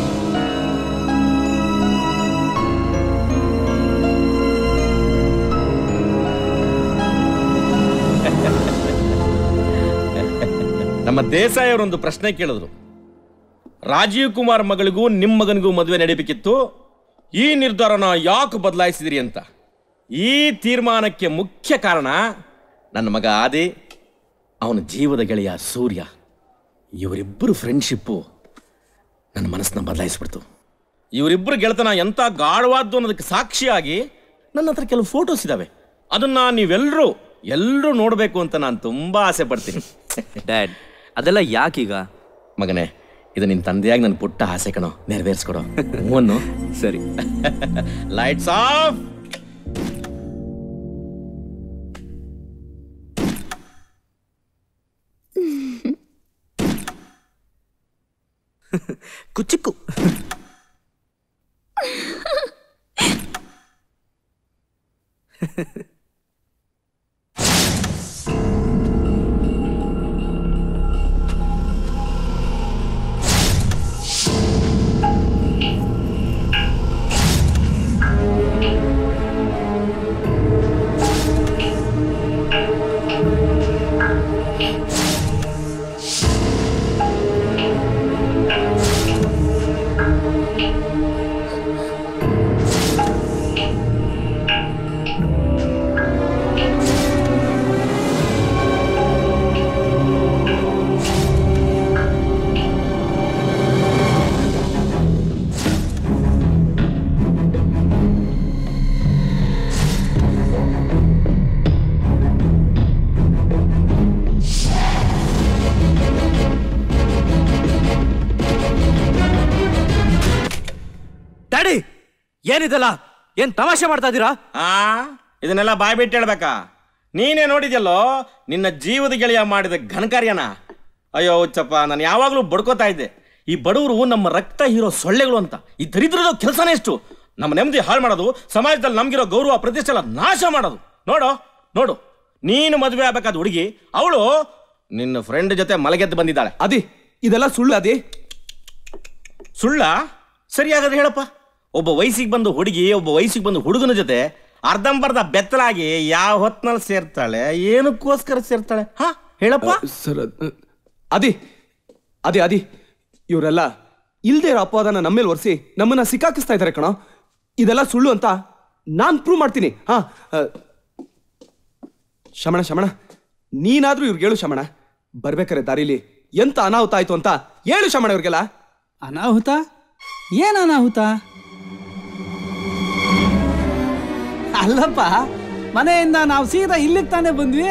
C: ನಮ್ಮ ದೇಸಾಯಿ ಅವರೊಂದು ಪ್ರಶ್ನೆ ಕೇಳಿದ್ರು ರಾಜೀವ್ ಕುಮಾರ್ ಮಗಳಿಗೂ ನಿಮ್ಮ ಮಗನಿಗೂ ಮದುವೆ ನಡೀಬೇಕಿತ್ತು ಈ ನಿರ್ಧಾರನ ಯಾಕೆ ಬದಲಾಯಿಸಿದಿರಿ ಅಂತ ಈ ತೀರ್ಮಾನಕ್ಕೆ ಮುಖ್ಯ ಕಾರಣ ನನ್ನ ಮಗ ಆದಿ ಅವನ ಜೀವದ ಗೆಳೆಯ ಸೂರ್ಯ ಇವರಿಬ್ಬರು ಫ್ರೆಂಡ್ಶಿಪ್ಪು ನನ್ನ ಮನಸ್ಸನ್ನ ಬದಲಾಯಿಸ್ಬಿಡ್ತು ಇವರಿಬ್ಬರು ಗೆಳೆತನ ಎಂಥ ಗಾಢವಾದ್ದು ಅನ್ನೋದಕ್ಕೆ ಸಾಕ್ಷಿಯಾಗಿ ನನ್ನ ಹತ್ರ ಕೆಲವು ಫೋಟೋಸ್ ಇದಾವೆ ಅದನ್ನ ನೀವೆಲ್ಲರೂ ಎಲ್ಲರೂ ನೋಡಬೇಕು ಅಂತ ನಾನು ತುಂಬಾ ಆಸೆ ಪಡ್ತೀನಿ
J: ಡ್ಯಾಡ್ ಅದೆಲ್ಲ ಯಾಕೀಗ
C: ಮಗನೇ ಇದು ನಿನ್ನ ತಂದೆಯಾಗಿ ನನ್ನ ಪುಟ್ಟ ಆಸೆ ಕಣೋ ನೆರವೇರಿಸ್ಕೊಡೋ ಹೂವನ್ನು
J: ಸರಿ
C: ಲೈಟ್ಸ್ ಆಫ್
J: ಕುಚಿಕ್ಕು ಡ್ಯಾಡಿ ಏನಿದೆಲ್ಲ ಏನ್ ತಮಾಷೆ ಮಾಡ್ತಾ ಇದ್ದೀರಾ
C: ಆ ಇದನ್ನೆಲ್ಲ ಬಾಯ್ ಬಿಟ್ಟು ಹೇಳ್ಬೇಕಾ ನೀನೇ ನೋಡಿದ್ಯಲ್ಲೋ ನಿನ್ನ ಜೀವದ ಗೆಳೆಯ ಮಾಡಿದ ಘನಕಾರ್ಯನ ಅಯ್ಯೋ ಹುಚ್ಚಪ್ಪ ನಾನು ಯಾವಾಗಲೂ ಬಡ್ಕೋತಾ ಇದ್ದೆ ಈ ಬಡವರು ನಮ್ಮ ರಕ್ತ ಹೀರೋ ಸೊಳ್ಳೆಗಳು ಅಂತ ಈ ದರಿದ್ರದ ಕೆಲಸನೇ ಎಷ್ಟು ನಮ್ಮ ನೆಮ್ಮದಿ ಹಾಳು ಮಾಡೋದು ಸಮಾಜದಲ್ಲಿ ನಮ್ಗಿರೋ ಗೌರವ ಪ್ರತಿಷ್ಠೆ ಎಲ್ಲ ನಾಶ ಮಾಡೋದು ನೋಡು ನೋಡು ನೀನು ಮದುವೆ ಆಗ್ಬೇಕಾದ ಹುಡುಗಿ ಅವಳು ನಿನ್ನ ಫ್ರೆಂಡ್ ಜೊತೆ ಮಲಗೆದ್ದು ಬಂದಿದ್ದಾಳೆ
R: ಅದಿ ಇದೆಲ್ಲ ಸುಳ್ಳು ಅದಿ
C: ಸುಳ್ಳ ಸರಿಯಾಗದ್ರೆ ಹೇಳಪ್ಪ ಒಬ್ಬ ವಯಸ್ಸಿಗೆ ಬಂದು ಹುಡುಗಿ ಒಬ್ಬ ವಯಸ್ಸಿಗೆ ಬಂದು ಹುಡುಗನ ಜೊತೆ ಅರ್ಧಂಬರ್ಧ ಬೆತ್ತಲಾಗಿ ಯಾವ ಹೊತ್ನಲ್ಲಿ ಸೇರ್ತಾಳೆ ಏನಕ್ಕೋಸ್ಕರ ಸೇರ್ತಾಳೆ ಹಾ ಹೇಳಪ್ಪ
R: ಸರ್ ಅದಿ ಅದೇ ಅದಿ ಇವರೆಲ್ಲ ಇಲ್ದೇ ಇರೋ ಅಪವಾದನ ನಮ್ಮೇಲೆ ಒರೆಸಿ ನಮ್ಮನ್ನ ಸಿಕ್ಕಾಕಿಸ್ತಾ ಇದ್ದಾರೆ ಕಣೋ ಇದೆಲ್ಲ ಸುಳ್ಳು ಅಂತ ನಾನ್ ಪ್ರೂವ್ ಮಾಡ್ತೀನಿ ಹಾ ಆ, ಶಮಣ ಶಮಣ ನೀನಾದ್ರೂ ಇವ್ರಿಗೆ ಹೇಳು ಶಮಣ ಬರ್ಬೇಕಾರೆ ದಾರಿಲಿ ಎಂತ ಅನಾಹುತ ಆಯ್ತು ಅಂತ ಹೇಳು ಶಮಣ ಇವ್ರಿಗೆಲ್ಲ
T: ಅನಾಹುತ ಏನ್ ಅನಾಹುತ ಅಲ್ಲಪ್ಪ ಮನೆಯಿಂದ ನಾವು ಸೀದಾ ಇಲ್ಲಿಗೆ ತಾನೇ ಬಂದ್ವಿ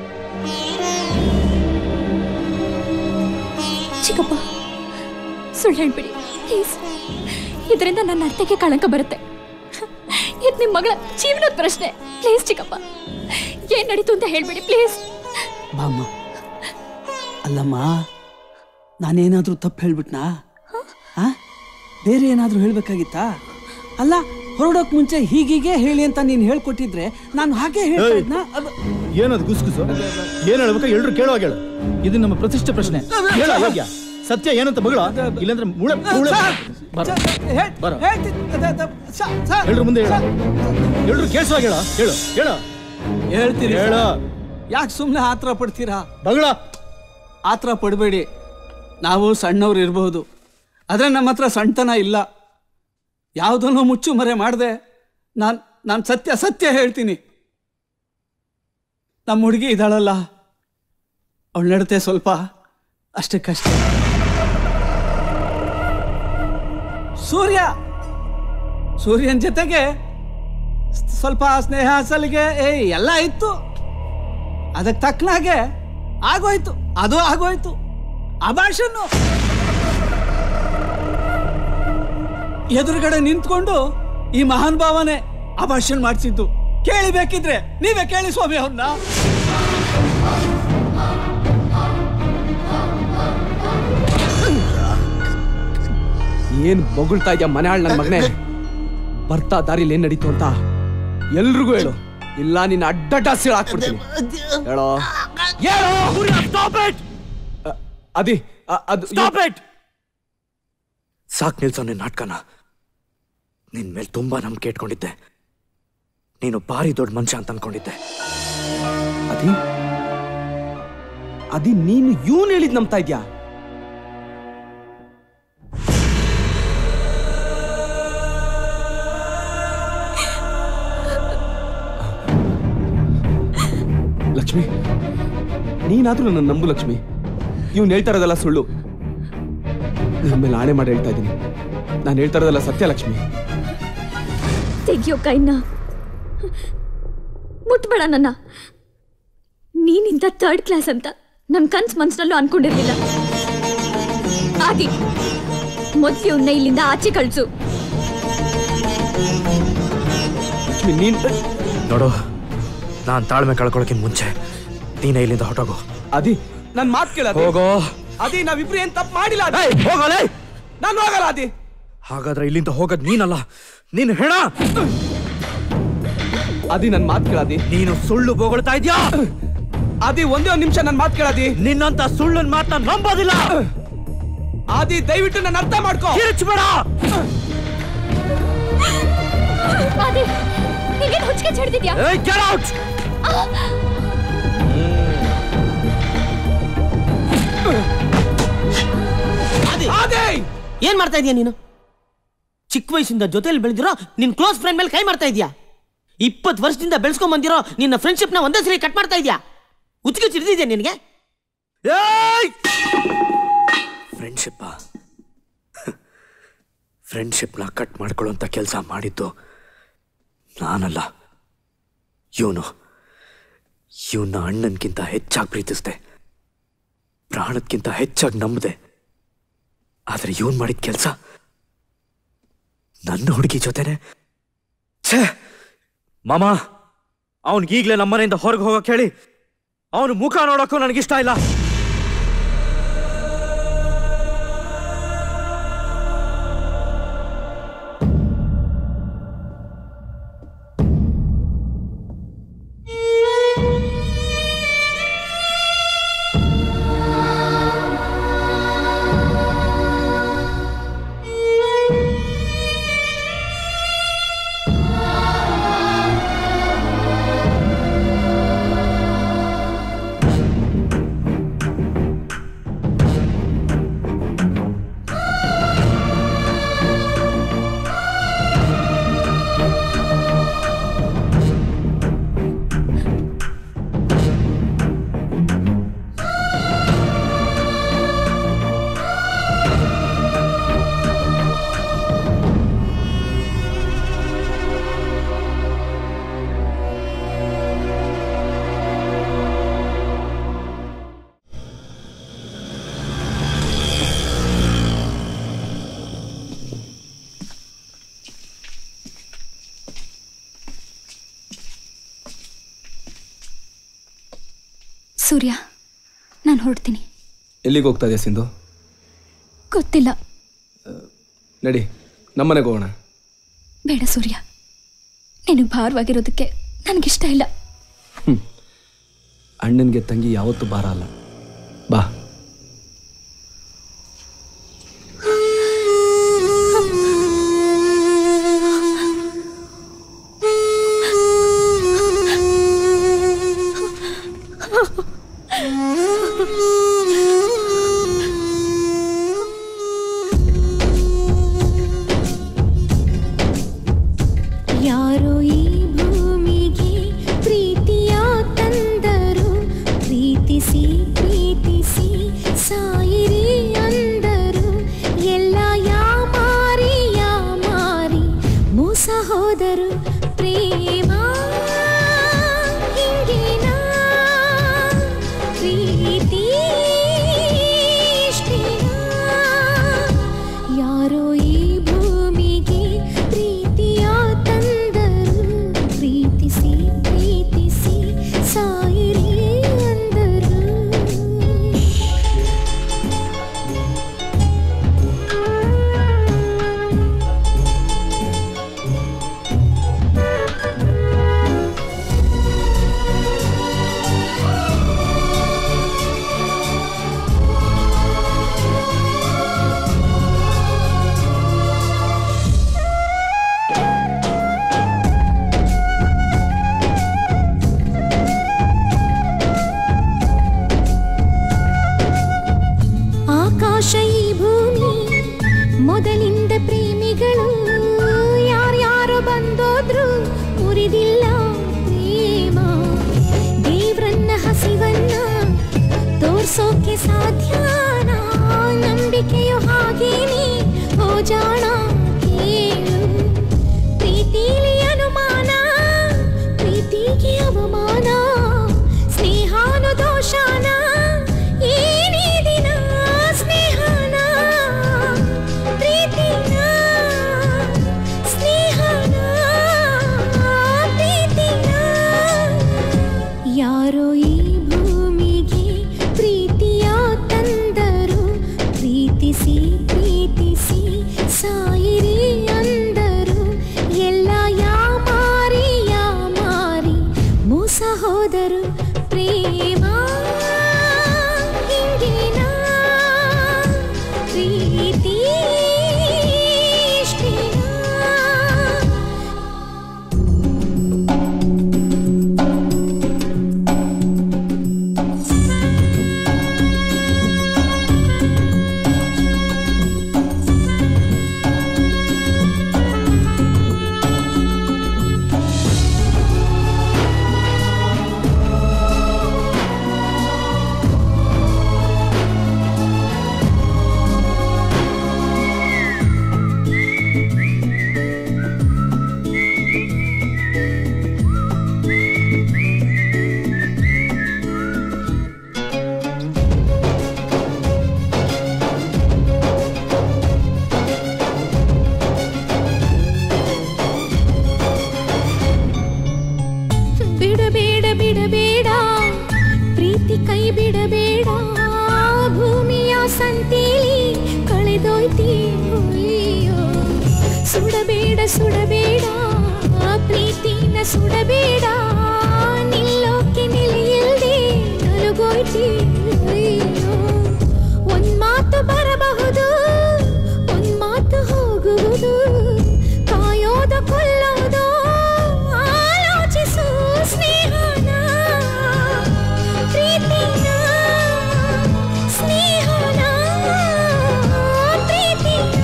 Q: ಚಿಕ್ಕಪ್ಪ ಸುಳ್ಳು ಹೇಳ್ಬಿಡಿ ಪ್ಲೀಸ್ ಇದರಿಂದ ನನ್ನ ಅರ್ಥಕ್ಕೆ ಕಳಂಕ ಬರುತ್ತೆ ಇದು ನಿಮ್ಮ ಮಗಳ ಜೀವನದ ಪ್ರಶ್ನೆ ಪ್ಲೀಸ್ ಚಿಕ್ಕಪ್ಪ ಏನ್ ನಡೀತು ಅಂತ ಹೇಳ್ಬಿಡಿ ಪ್ಲೀಸ್
T: ಬಾಮ್ಮ ಅಲ್ಲಮ್ಮ ನಾನೇನಾದ್ರೂ ತಪ್ಪು ಹೇಳ್ಬಿಟ್ನಾ ಆ? ಬೇರೆ ಏನಾದ್ರೂ ಹೇಳ್ಬೇಕಾಗಿತ್ತಾ ಅಲ್ಲ ಹೊರಡೋಕ್ ಮುಂಚೆ ಹೀಗೀಗೆ ಹೇಳಿ ಅಂತ ನೀನು ಹೇಳ್ಕೊಟ್ಟಿದ್ರೆ ನಾನು ಹಾಗೆ ಹೇಳ್ತಾ ಇದ್ನಾ ಅದು
F: ಏನದು ಗುಸ್ಗುಸು ಏನ್ ಹೇಳ್ಬೇಕು ಎಲ್ರು ಕೇಳುವಾಗ ಹೇಳು ಇದು ನಮ್ಮ ಪ್ರತಿಷ್ಠೆ ಪ್ರಶ್ನೆ ಹೇಳ ಯೋಗ್ಯ ಸತ್ಯ ಏನಂತ ಮಗಳ ಇಲ್ಲಾಂದ್ರೆ ಮುಳೆ ಮುಳೆ ಬರೋ. ಬರೋ. ಎಲ್ರು ಮುಂದೆ ಹೇಳು ಎಲ್ರು ಕೇಳಿಸುವಾಗ ಹೇಳ ಹೇಳು ಹೇಳು
T: ಹೇಳ್ತೀರಿ
F: ಹೇಳು
T: ಯಾಕೆ ಸುಮ್ಮನೆ ಆತರ ಪಡ್ತೀರಾ
F: ಬಗಳ
T: ಆತರ ಪಡಬೇಡಿ ನಾವು ಸಣ್ಣವ್ರು ಇರಬಹುದು ಆದರೆ ನಮ್ಮ ಹತ್ರ ಸಣ್ಣತನ ಇಲ್ಲ ಯಾವುದನ್ನು ಮುಚ್ಚು ಮರೆ ಮಾಡಿದೆ ನಾನು ನಾನು ಸತ್ಯ ಸತ್ಯ ಹೇಳ್ತೀನಿ ನಮ್ಮ ಹುಡುಗಿ ಇದ್ದಾಳಲ್ಲ ಅವಳು ನಡತೆ ಸ್ವಲ್ಪ ಅಷ್ಟೇ ಕಷ್ಟ ಸೂರ್ಯ ಸೂರ್ಯನ ಜೊತೆಗೆ ಸ್ವಲ್ಪ ಸ್ನೇಹ ಸಲಿಗೆ ಏ ಎಲ್ಲ ಇತ್ತು ಅದಕ್ಕೆ ತಕ್ಕನಾಗೆ ಆಗೋಯ್ತು ಅದು ಆಗೋಯ್ತು ಅಭಾಷನ್ನು ಎದುರುಗಡೆ ನಿಂತ್ಕೊಂಡು ಈ ಮಹಾನ್ ಭಾವನೆ ಅಭಾಷಣ ಮಾಡಿಸಿದ್ದು ಕೇಳಿ ಬೇಕಿದ್ರೆ ನೀವೇ ಕೇಳಿ ಸ್ವಾಮಿ ಅವ್ರನ್ನ
R: ಏನ್ ಬೊಗಳ್ತಾ ಇದ್ಯಾ ಮನೆ ಹಾಳ್ ನನ್ ಮಗನೇ ಬರ್ತಾ ದಾರಿಲಿ ಏನ್ ನಡೀತು ಅಂತ ಎಲ್ರಿಗೂ ಹೇಳು ಇಲ್ಲ ನಿನ್ನ ಅಡ್ಡಡ್ಡ ಸೀಳ್ ಹಾಕ್ಬಿಡ್ತೀನಿ ಹೇಳೋ ಅ- ಅದಿ ಅ- ಅದು
J: ಸ್ಟಾಪ್ ಇಟ್ ಸಾಕ್ ನಿಲ್ಸೋ ನಿನ್ನ ನಾಟಕನ ನಿನ್ ಮೇಲೆ ತುಂಬಾ ನಂಬಿಕೆ ಇಟ್ಕೊಂಡಿದ್ದೆ ನೀನು ಭಾರಿ ದೊಡ್ಡ ಮನುಷ್ಯ ಅಂತ ಅನ್ಕೊಂಡಿದ್ದೆ
R: ಅದಿ ಅದಿ ನೀನು ಇವನ್ ಹೇಳಿದ್ ನಂಬ್ತಾ ಇದ್ಯಾ ಲಕ್ಷ್ಮಿ ನೀನಾದ್ರೂ ನನ್ನ ನಂಬು ಲಕ್ಷ್ಮಿ ಇವ್ನು ಹೇಳ್ತಾ ಇರೋದಲ್ಲ ಸುಳ್ಳು ನಿನ್ನ ಮೇಲೆ ಆಣೆ ಮಾಡಿ ಹೇಳ್ತಾ ಇದ್ದೀನಿ ನಾನು ಹೇಳ್ತಾ ಇರೋದಲ್ಲ ಸತ್ಯ ಲಕ್ಷ್ಮಿ
O: ತೆಗಿಯೋ ಕೈನ ಮುಟ್ಬೇಡ ನನ್ನ ನೀನಿಂದ ಥರ್ಡ್ ಕ್ಲಾಸ್ ಅಂತ ನನ್ ಕನ್ಸ್ ಮನ್ಸ್ನಲ್ಲೂ ಅನ್ಕೊಂಡಿರ್ಲಿಲ್ಲ ಆದಿ ಮೊದ್ಲು ಇವ್ನ ಇಲ್ಲಿಂದ ಆಚೆ ಕಳ್ಸು
R: ಲಕ್ಷ್ಮಿ ನೀನ್
J: ನೋಡು ನಾನ್ ತಾಳ್ಮೆ ಕಳ್ಕೊಳಕಿನ್ ಮುಂಚೆ ನೀನೇ ಇಲ್ಲಿಂದ ಹೊರಟೋಗು
R: ಅದಿ ನನ್ ಮಾತ್ ಕೇಳ
J: ಹೋಗೋ
R: ಅದಿ ನಾವಿಬ್ರು ಏನ್ ತಪ್ಪು ಮಾಡಿಲ್ಲ ಅದಿ.
J: ಹೋಗಲೇ
R: ನಾನು ಹೋಗಲ್ಲ ಅದಿ
J: ಹಾಗಾದ್ರೆ ಇಲ್ಲಿಂದ ಹೋಗೋದ್ ನೀನಲ್ಲ ನೀನು ಹೆಣ
R: ಅದಿ ನನ್ ಮಾತ್ ಕೇಳದಿ
J: ನೀನು ಸುಳ್ಳು ಬೋಗಳ್ತಾ ಇದ್ಯಾ
R: ಅದಿ ಒಂದೇ ಒಂದ್ ನಿಮಿಷ ನನ್ ಮಾತ್ ಕೇಳದಿ
J: ನಿನ್ನಂತ ಸುಳ್ಳನ್ ಮಾತನ್ನ ನಂಬೋದಿಲ್ಲ
R: ಆದಿ ದಯವಿಟ್ಟು ನನ್ನ ಅರ್ಥ ಮಾಡ್ಕೋ
J: ಕಿರಿಚ್ಬೇಡ
O: ಆದಿ ನೀಗೇನ್ ಹುಚ್ಚಿಗೆ ಚಡ್ದಿದ್ಯಾ
J: ಏಯ್ get out!
E: ಏನ್ ಮಾಡ್ತಾ ಇದೀಯ ನೀನು ಚಿಕ್ಕ ವಯಸ್ಸಿಂದ ಜೊತೆಲಿ ಬೆಳೆದಿರೋ ನಿನ್ ಕ್ಲೋಸ್ ಫ್ರೆಂಡ್ ಮೇಲೆ ಕೈ ಮಾಡ್ತಾ ಇದೀಯಾ ಇಪ್ಪತ್ತು ವರ್ಷದಿಂದ ಬೆಳೆಸ್ಕೊಂಡ್ ಬಂದಿರೋ ನಿನ್ನ ಫ್ರೆಂಡ್ಶಿಪ್ ನ ಒಂದೇ ಸರಿ ಕಟ್ ಮಾಡ್ತಾ ಇದೀಯಾ ಉಚ್ಚಿಗೆ ಚಿರಿದಿದ್ಯಾ ನಿನಗೆ
J: ಫ್ರೆಂಡ್ಶಿಪ್ ಫ್ರೆಂಡ್ಶಿಪ್ನ ಕಟ್ ಮಾಡ್ಕೊಳ್ಳುವಂತ ಕೆಲಸ ಮಾಡಿದ್ದು ನಾನಲ್ಲ ಇವನು ಇವನ್ನ ಅಣ್ಣನ್ಗಿಂತ ಹೆಚ್ಚಾಗಿ ಪ್ರೀತಿಸ್ದೆ ಪ್ರಾಣಕ್ಕಿಂತ ಹೆಚ್ಚಾಗಿ ನಂಬದೆ ಆದ್ರೆ ಇವನ್ ಮಾಡಿದ ಕೆಲಸ ನನ್ನ ಹುಡುಗಿ ಜೊತೆನೆ ಛೇ ಮಾಮ ಅವನಿಗೀಗ್ಲೇ ನಮ್ಮನೆಯಿಂದ ಹೊರಗೆ ಹೋಗಕ್ ಹೇಳಿ ಅವನು ಮುಖ ನೋಡಕ್ಕೂ ನನಗಿಷ್ಟ ಇಲ್ಲ
Q: ಸೂರ್ಯ ನಾನು ಹೊರಡ್ತೀನಿ
R: ಎಲ್ಲಿಗೆ ಹೋಗ್ತಾ ಇದೆಯಾ ಸಿಂಧು
Q: ಗೊತ್ತಿಲ್ಲ
R: ನಡಿ ನಮ್ಮನೆಗೆ ಹೋಗೋಣ
Q: ಬೇಡ ಸೂರ್ಯ ನಿನಗೆ ಭಾರವಾಗಿರೋದಕ್ಕೆ ನನಗಿಷ್ಟ ಇಲ್ಲ
R: ಅಣ್ಣನಿಗೆ ತಂಗಿ ಯಾವತ್ತೂ ಭಾರ ಅಲ್ಲ ಬಾ
M: ಯಾರೋ ಈ ಭೂಮಿಗೆ ಪ್ರೀತಿಯ ತಂದರು ಪ್ರೀತಿಸಿ ಪ್ರೀತಿಸಿ
B: ಜಾಣ ಕೇಳು ಪ್ರೀತಿಲಿ ಅನುಮಾನ ಪ್ರೀತಿಗೆ ಅವಮಾನ ಸ್ನೇಹಾನು ದೋಷಾನ ಏನೇ ದಿನ ಸ್ನೇಹನ ಪ್ರೀತಿನ ಸ್ನೇಹನ ಪ್ರೀತಿನ ಯಾರೋ ಈ ಭೂಮಿಗೆ ಪ್ರೀತಿಯ ತಂದರು ಪ್ರೀತಿಸಿ ಪ್ರೀತಿಸಿ ಸಾಯಿರಿ ಅಂದರು ಎಲ್ಲ ಯಾಮಾರಿ ಯಾಮಾರಿ ಮೋಸ ಹೋದರು ಪ್ರೇಮ ಹಿಂಗೇನಾ ಪ್ರೀತಿ ಇಷ್ಟೇನಾ ಬಿಡಬೇಡ ಬಿಡಬೇಡ ಪ್ರೀತಿ ಕೈ ಬಿಡಬೇಡ ಭೂಮಿಯ ಸಂತೇಲಿ ಕಳೆದೋಯ್ತಿ ಅಯ್ಯೋ ಸುಡಬೇಡ ಸುಡಬೇಡ ಪ್ರೀತಿನ ಸುಡಬೇಡ ನಿಲ್ಲೋಕೆ ನಿಲ್ಲಿಲ್ದೆ ನಲುಗೋಯ್ತಿ ಅಯ್ಯೋ ಒಂದ್ ಮಾತು ಬರಬಹುದು ಒಂದ್ ಮಾತು ಹೋಗುವುದು ಕಾಯೋದು ಕೊಲ್ಲೋದು ಆಲೋಚಿಸು ಸ್ನೇಹನ ಪ್ರೀತಿನ ಸ್ನೇಹನ ಪ್ರೀತಿನ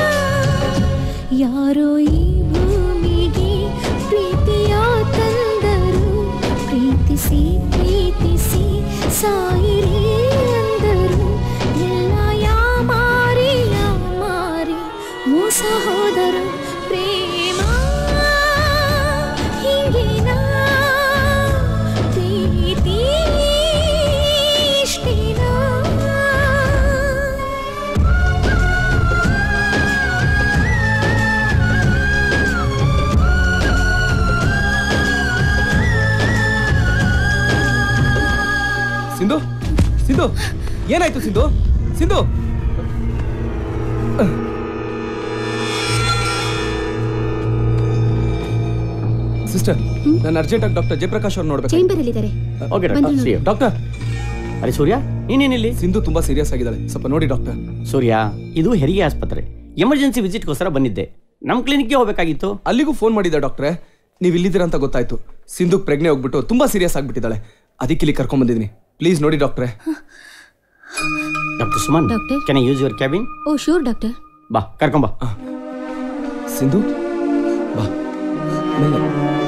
B: ಯಾರೋ ಈ ಭೂಮಿಗೆ ಪ್ರೀತಿಯ ತಂದರು ಪ್ರೀತಿಸಿ ಪ್ರೀತಿಸಿ ಸಾಯಿರಿ ಅಂದರು ಎಲ್ಲ ಯಾಮಾರಿ ಯಾಮಾರಿ ಮೋಸ ಹೋದರು ಪ್ರೇಮ ಹಿಂಗೇನಾ ಪ್ರೀತಿ ಇಷ್ಟೇನಾ
R: ಸಿಂಧು ಸಿಂಧು ಏನಾಯ್ತು ಸಿಂಧು ಸಿಂಧು ಸಿಸ್ಟರ್ ನಾನು ಅರ್ಜೆಂಟಾಗಿ ಡಾಕ್ಟರ್ ಜಯಪ್ರಕಾಶ್ ಅವ್ರು ನೋಡ್ಬೇಕು
O: ಚೇಂಬರ್ ಅಲ್ಲಿದ್ದಾರೆ
A: ಓಕೆ
O: ಬಂದ್ರು
A: ಡಾಕ್ಟರ್
O: ನೋಡಿ.
R: ಡಾಕ್ಟರ್
A: ಅರೆ ಸೂರ್ಯ ನೀನೇನಿಲ್ಲಿ
R: ಸಿಂಧು ತುಂಬಾ ಸೀರಿಯಸ್ ಆಗಿದ್ದಾಳೆ ಸ್ವಲ್ಪ ನೋಡಿ ಡಾಕ್ಟರ್
A: ಸೂರ್ಯ ಇದು ಹೆರಿಗೆ ಆಸ್ಪತ್ರೆ ಎಮರ್ಜೆನ್ಸಿ ವಿಸಿಟ್ಗೋಸ್ಕರ ಬಂದಿದ್ದೆ ನಮ್ಮ ಕ್ಲಿನಿಕ್ಗೆ ಹೋಗಬೇಕಾಗಿತ್ತು
R: ಅಲ್ಲಿಗೂ ಫೋನ್ ಮಾಡಿದ್ದೆ ಡಾಕ್ಟ್ರೆ ನೀವು ಇಲ್ಲಿದ್ದೀರಾ ಅಂತ ಗೊತ್ತಾಯ್ತು ಸಿಂಧು ಪ್ರೆಗ್ನೆ ಹೋಗ್ಬಿಟ್ಟು ತುಂಬಾ ಸೀರಿಯಸ್ ಆಗ್ಬಿಟ್ಟಿದ್ದಾಳೆ ಅದಕ್ಕೆ ಇಲ್ಲಿ ಕರ್ಕೊಂಡ್ ಬಂದಿದ್ದೀನಿ ಪ್ಲೀಸ್ ನೋಡಿ ಡಾಕ್ಟ್ರೆ
A: doctor Suman
O: doctor?
A: Can use your cabin
O: oh sure doctor
A: ಬಾ ಕರ್ಕೊಂಬಾ
R: ಸಿಂಧು ಬಾ ಮೇಲೆ.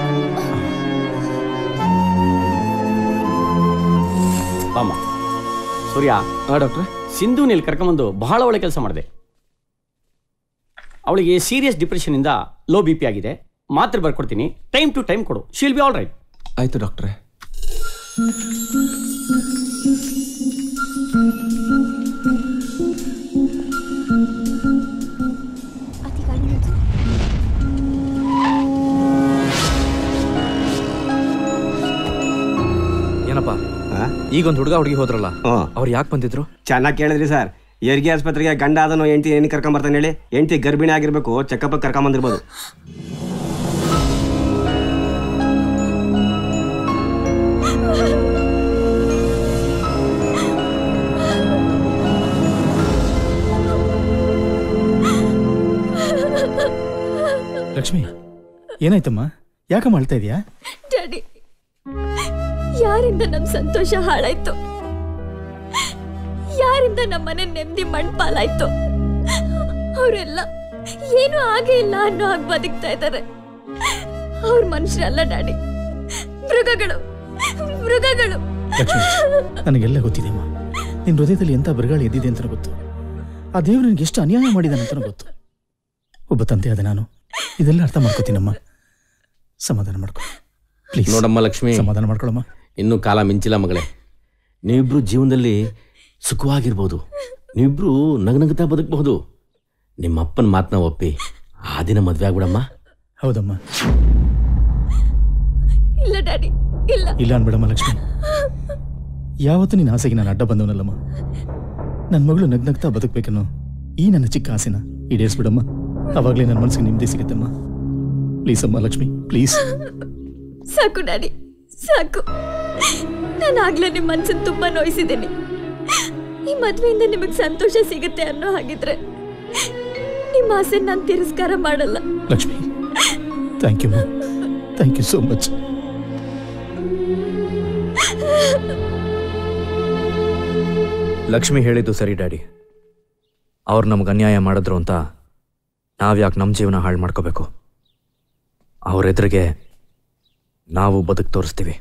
A: ಬಾಮ್ಮ ಸೂರ್ಯ
R: ಹಾ ಡಾಕ್ಟ್ರೆ
A: ಸಿಂಧು ಇಲ್ಲಿ ಕರ್ಕೊಂಬಂದು ಬಹಳ ಒಳ್ಳೆ ಕೆಲಸ ಮಾಡಿದೆ ಅವಳಿಗೆ ಸೀರಿಯಸ್ ಡಿಪ್ರೆಷನ್ ಇಂದ ಲೋ ಬಿ ಪಿ ಆಗಿದೆ ಮಾತ್ರೆ ಬರ್ಕೊಡ್ತೀನಿ ಟೈಮ್ ಟು ಟೈಮ್ ಕೊಡು ಶಿಲ್ ಬಿ ಆಲ್ ರೈಟ್
R: ಆಯ್ತು ಡಾಕ್ಟ್ರೆ
J: ಏನಪ್ಪ ಈಗೊಂದು ಹುಡುಗ ಹುಡುಗಿ ಹೋದ್ರಲ್ಲ ಅವ್ರು ಯಾಕೆ ಬಂದಿದ್ರು
U: ಚೆನ್ನಾಗಿ ಕೇಳಿದ್ರಿ ಸರ್ ಹೆರಿಗೆ ಆಸ್ಪತ್ರೆಗೆ ಗಂಡ ಅದನ್ನು ಹೆಂಡತಿ ಏನು ಕರ್ಕೊಂಡ್ ಬರ್ತಾನೆ ಹೇಳಿ ಹೆಂಡತಿ ಗರ್ಭಿಣಿ ಆಗಿರ್ಬೇಕು ಚೆಕಪ್ ಕರ್ಕೊಂಡ್ ಬಂದಿರ್ಬೋದು
F: ಲಕ್ಷ್ಮಿ ಏನಾಯ್ತಮ್ಮ ಯಾಕಮ್ಮ ಅಳ್ತಾ ಇದೀಯಾ
Q: ಡ್ಯಾಡಿ ಯಾರಿಂದ ನಮ್ ಸಂತೋಷ ಹಾಳಾಯ್ತು ಯಾರಿಂದ ನಮ್ಮನೆ ನೆಮ್ಮದಿ ಮಣ್ಪಾಲಾಯ್ತು ಅವರೆಲ್ಲ ಏನು ಆಗೇ ಇಲ್ಲ ಅನ್ನೋ ಹಾಗೆ ಬದುಕ್ತಾ ಇದ್ದಾರೆ ಅವ್ರ ಮನುಷ್ಯರಲ್ಲ ಡ್ಯಾಡಿ ಮೃಗಗಳು ಮೃಗಗಳು
F: ಲಕ್ಷ್ಮಿ ನನಗೆಲ್ಲ ಗೊತ್ತಿದೆಯಮ್ಮ ನಿನ್ನ ಹೃದಯದಲ್ಲಿ ಎಂಥ ಬರಗಾಳಿ ಎದ್ದಿದೆ ಅಂತ ಗೊತ್ತು ಆ ದೇವ್ರು ನಿನ್ಗೆ ಎಷ್ಟು ಅನ್ಯಾಯ ಮಾಡಿದಾನೆ ಅಂತ ಗೊತ್ತು ಒಬ್ಬ ತಂದೆ ಆದ ನಾನು ಇದೆಲ್ಲ ಅರ್ಥ ಮಾಡ್ಕೋತೀನಮ್ಮ ಸಮಾಧಾನ ಮಾಡ್ಕೊ ಪ್ಲೀಸ್
D: ನೋಡಮ್ಮ ಲಕ್ಷ್ಮಿ
F: ಸಮಾಧಾನ ಮಾಡ್ಕೊಳಮ್ಮ
D: ಇನ್ನೂ ಕಾಲ ಮಿಂಚಿಲ್ಲ ಮಗಳೇ ನೀವಿಬ್ರು ಜೀವನದಲ್ಲಿ ಸುಖವಾಗಿರ್ಬೋದು ನೀವಿಬ್ರು ನಗನಗುತ್ತಾ ಬದುಕಬಹುದು ನಿಮ್ಮ ಅಪ್ಪನ ಮಾತನ್ನ ಒಪ್ಪಿ ಆ ದಿನ ಮದ್ವೆ ಆಗ್ಬಿಡಮ್ಮ
F: ಹೌದಮ್ಮ
Q: ಇಲ್ಲ ಡ್ಯಾಡಿ ಇಲ್ಲ
F: ಇಲ್ಲ ಅನ್ಬೇಡಮ್ಮ ಲಕ್ಷ್ಮಿ ಯಾವತ್ತೂ ನಿನ್ನ ಆಸೆಗೆ ನಾನು ಅಡ್ಡ ಬಂದವನಲ್ಲಮ್ಮ ನನ್ನ ಮಗಳು ನಗ್ನಗ್ತಾ ಬದುಕಬೇಕನ್ನೋ ಈ ನನ್ನ ಚಿಕ್ಕ ಆಸೆನ ಈಡೇರಿಸ್ಬಿಡಮ್ಮ ಅವಾಗಲೇ ನನ್ನ ಮನಸ್ಸಿಗೆ ನೆಮ್ಮದಿ ಸಿಗುತ್ತಮ್ಮ ಪ್ಲೀಸ್ ಅಮ್ಮ ಲಕ್ಷ್ಮಿ ಪ್ಲೀಸ್
Q: ಸಾಕು ಡ್ಯಾಡಿ ಸಾಕು ನಾನು ಆಗ್ಲೇ ನಿಮ್ಮ ಮನ್ಸನ್ನು ತುಂಬಾ ನೋಯಿಸಿದ್ದೀನಿ ಈ ಮದ್ವೆಯಿಂದ ನಿಮಗೆ ಸಂತೋಷ ಸಿಗುತ್ತೆ ಅನ್ನೋ ಹಾಗಿದ್ರೆ ನಿಮ್ಮ ಆಸೆ ನಾನು ತಿರಸ್ಕಾರ ಮಾಡಲ್ಲ
F: Lakshmi thank you thank you so much
J: Lakshmi ಹೇಳಿದ್ದು ಸರಿ ಡ್ಯಾಡಿ ಅವ್ರು ನಮ್ಗೆ ಅನ್ಯಾಯ ಮಾಡಿದ್ರು ಅಂತ ನಾವ್ಯಾಕೆ ನಮ್ಮ ಜೀವನ ಹಾಳು ಮಾಡ್ಕೋಬೇಕು ಅವ್ರ ಎದುರಿಗೆ ನಾವು ಬದುಕು ತೋರಿಸ್ತೀವಿ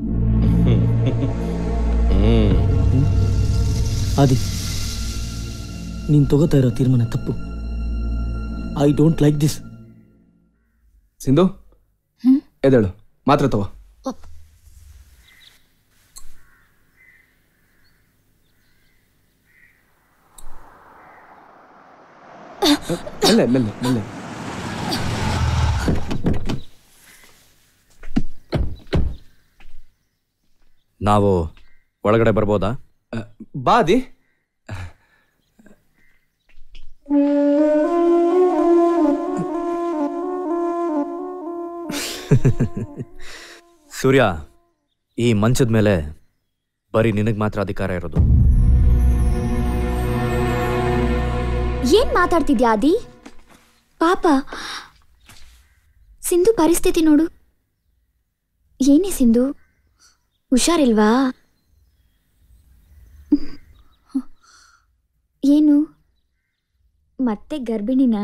E: ಆದಿ ನೀನು ತಗೋತಾ ಇರೋ ತೀರ್ಮಾನ ತಪ್ಪು I don't like this
R: Sindhu ಎದೇಳು ಮಾತ್ರ ತಗೋ ಮೆಲ್ಲೆ ಮೆಲ್ಲೆ ಮೆಲ್ಲೆ
J: ನಾವು ಒಳಗಡೆ ಬರ್ಬೋದಾ
R: ಬಾದಿ
J: ಸೂರ್ಯ ಈ ಮಂಚದ ಮೇಲೆ ಬರೀ ನಿನಗೆ ಮಾತ್ರ ಅಧಿಕಾರ ಇರೋದು
O: ಏನ್ ಮಾತಾಡ್ತಿದ್ಯಾ ಆದಿ ಪಾಪ ಸಿಂಧು ಪರಿಸ್ಥಿತಿ ನೋಡು ಏನೇ ಸಿಂಧು ಹುಷಾರಿಲ್ವಾ ಏನು ಮತ್ತೆ ಗರ್ಭಿಣಿನಾ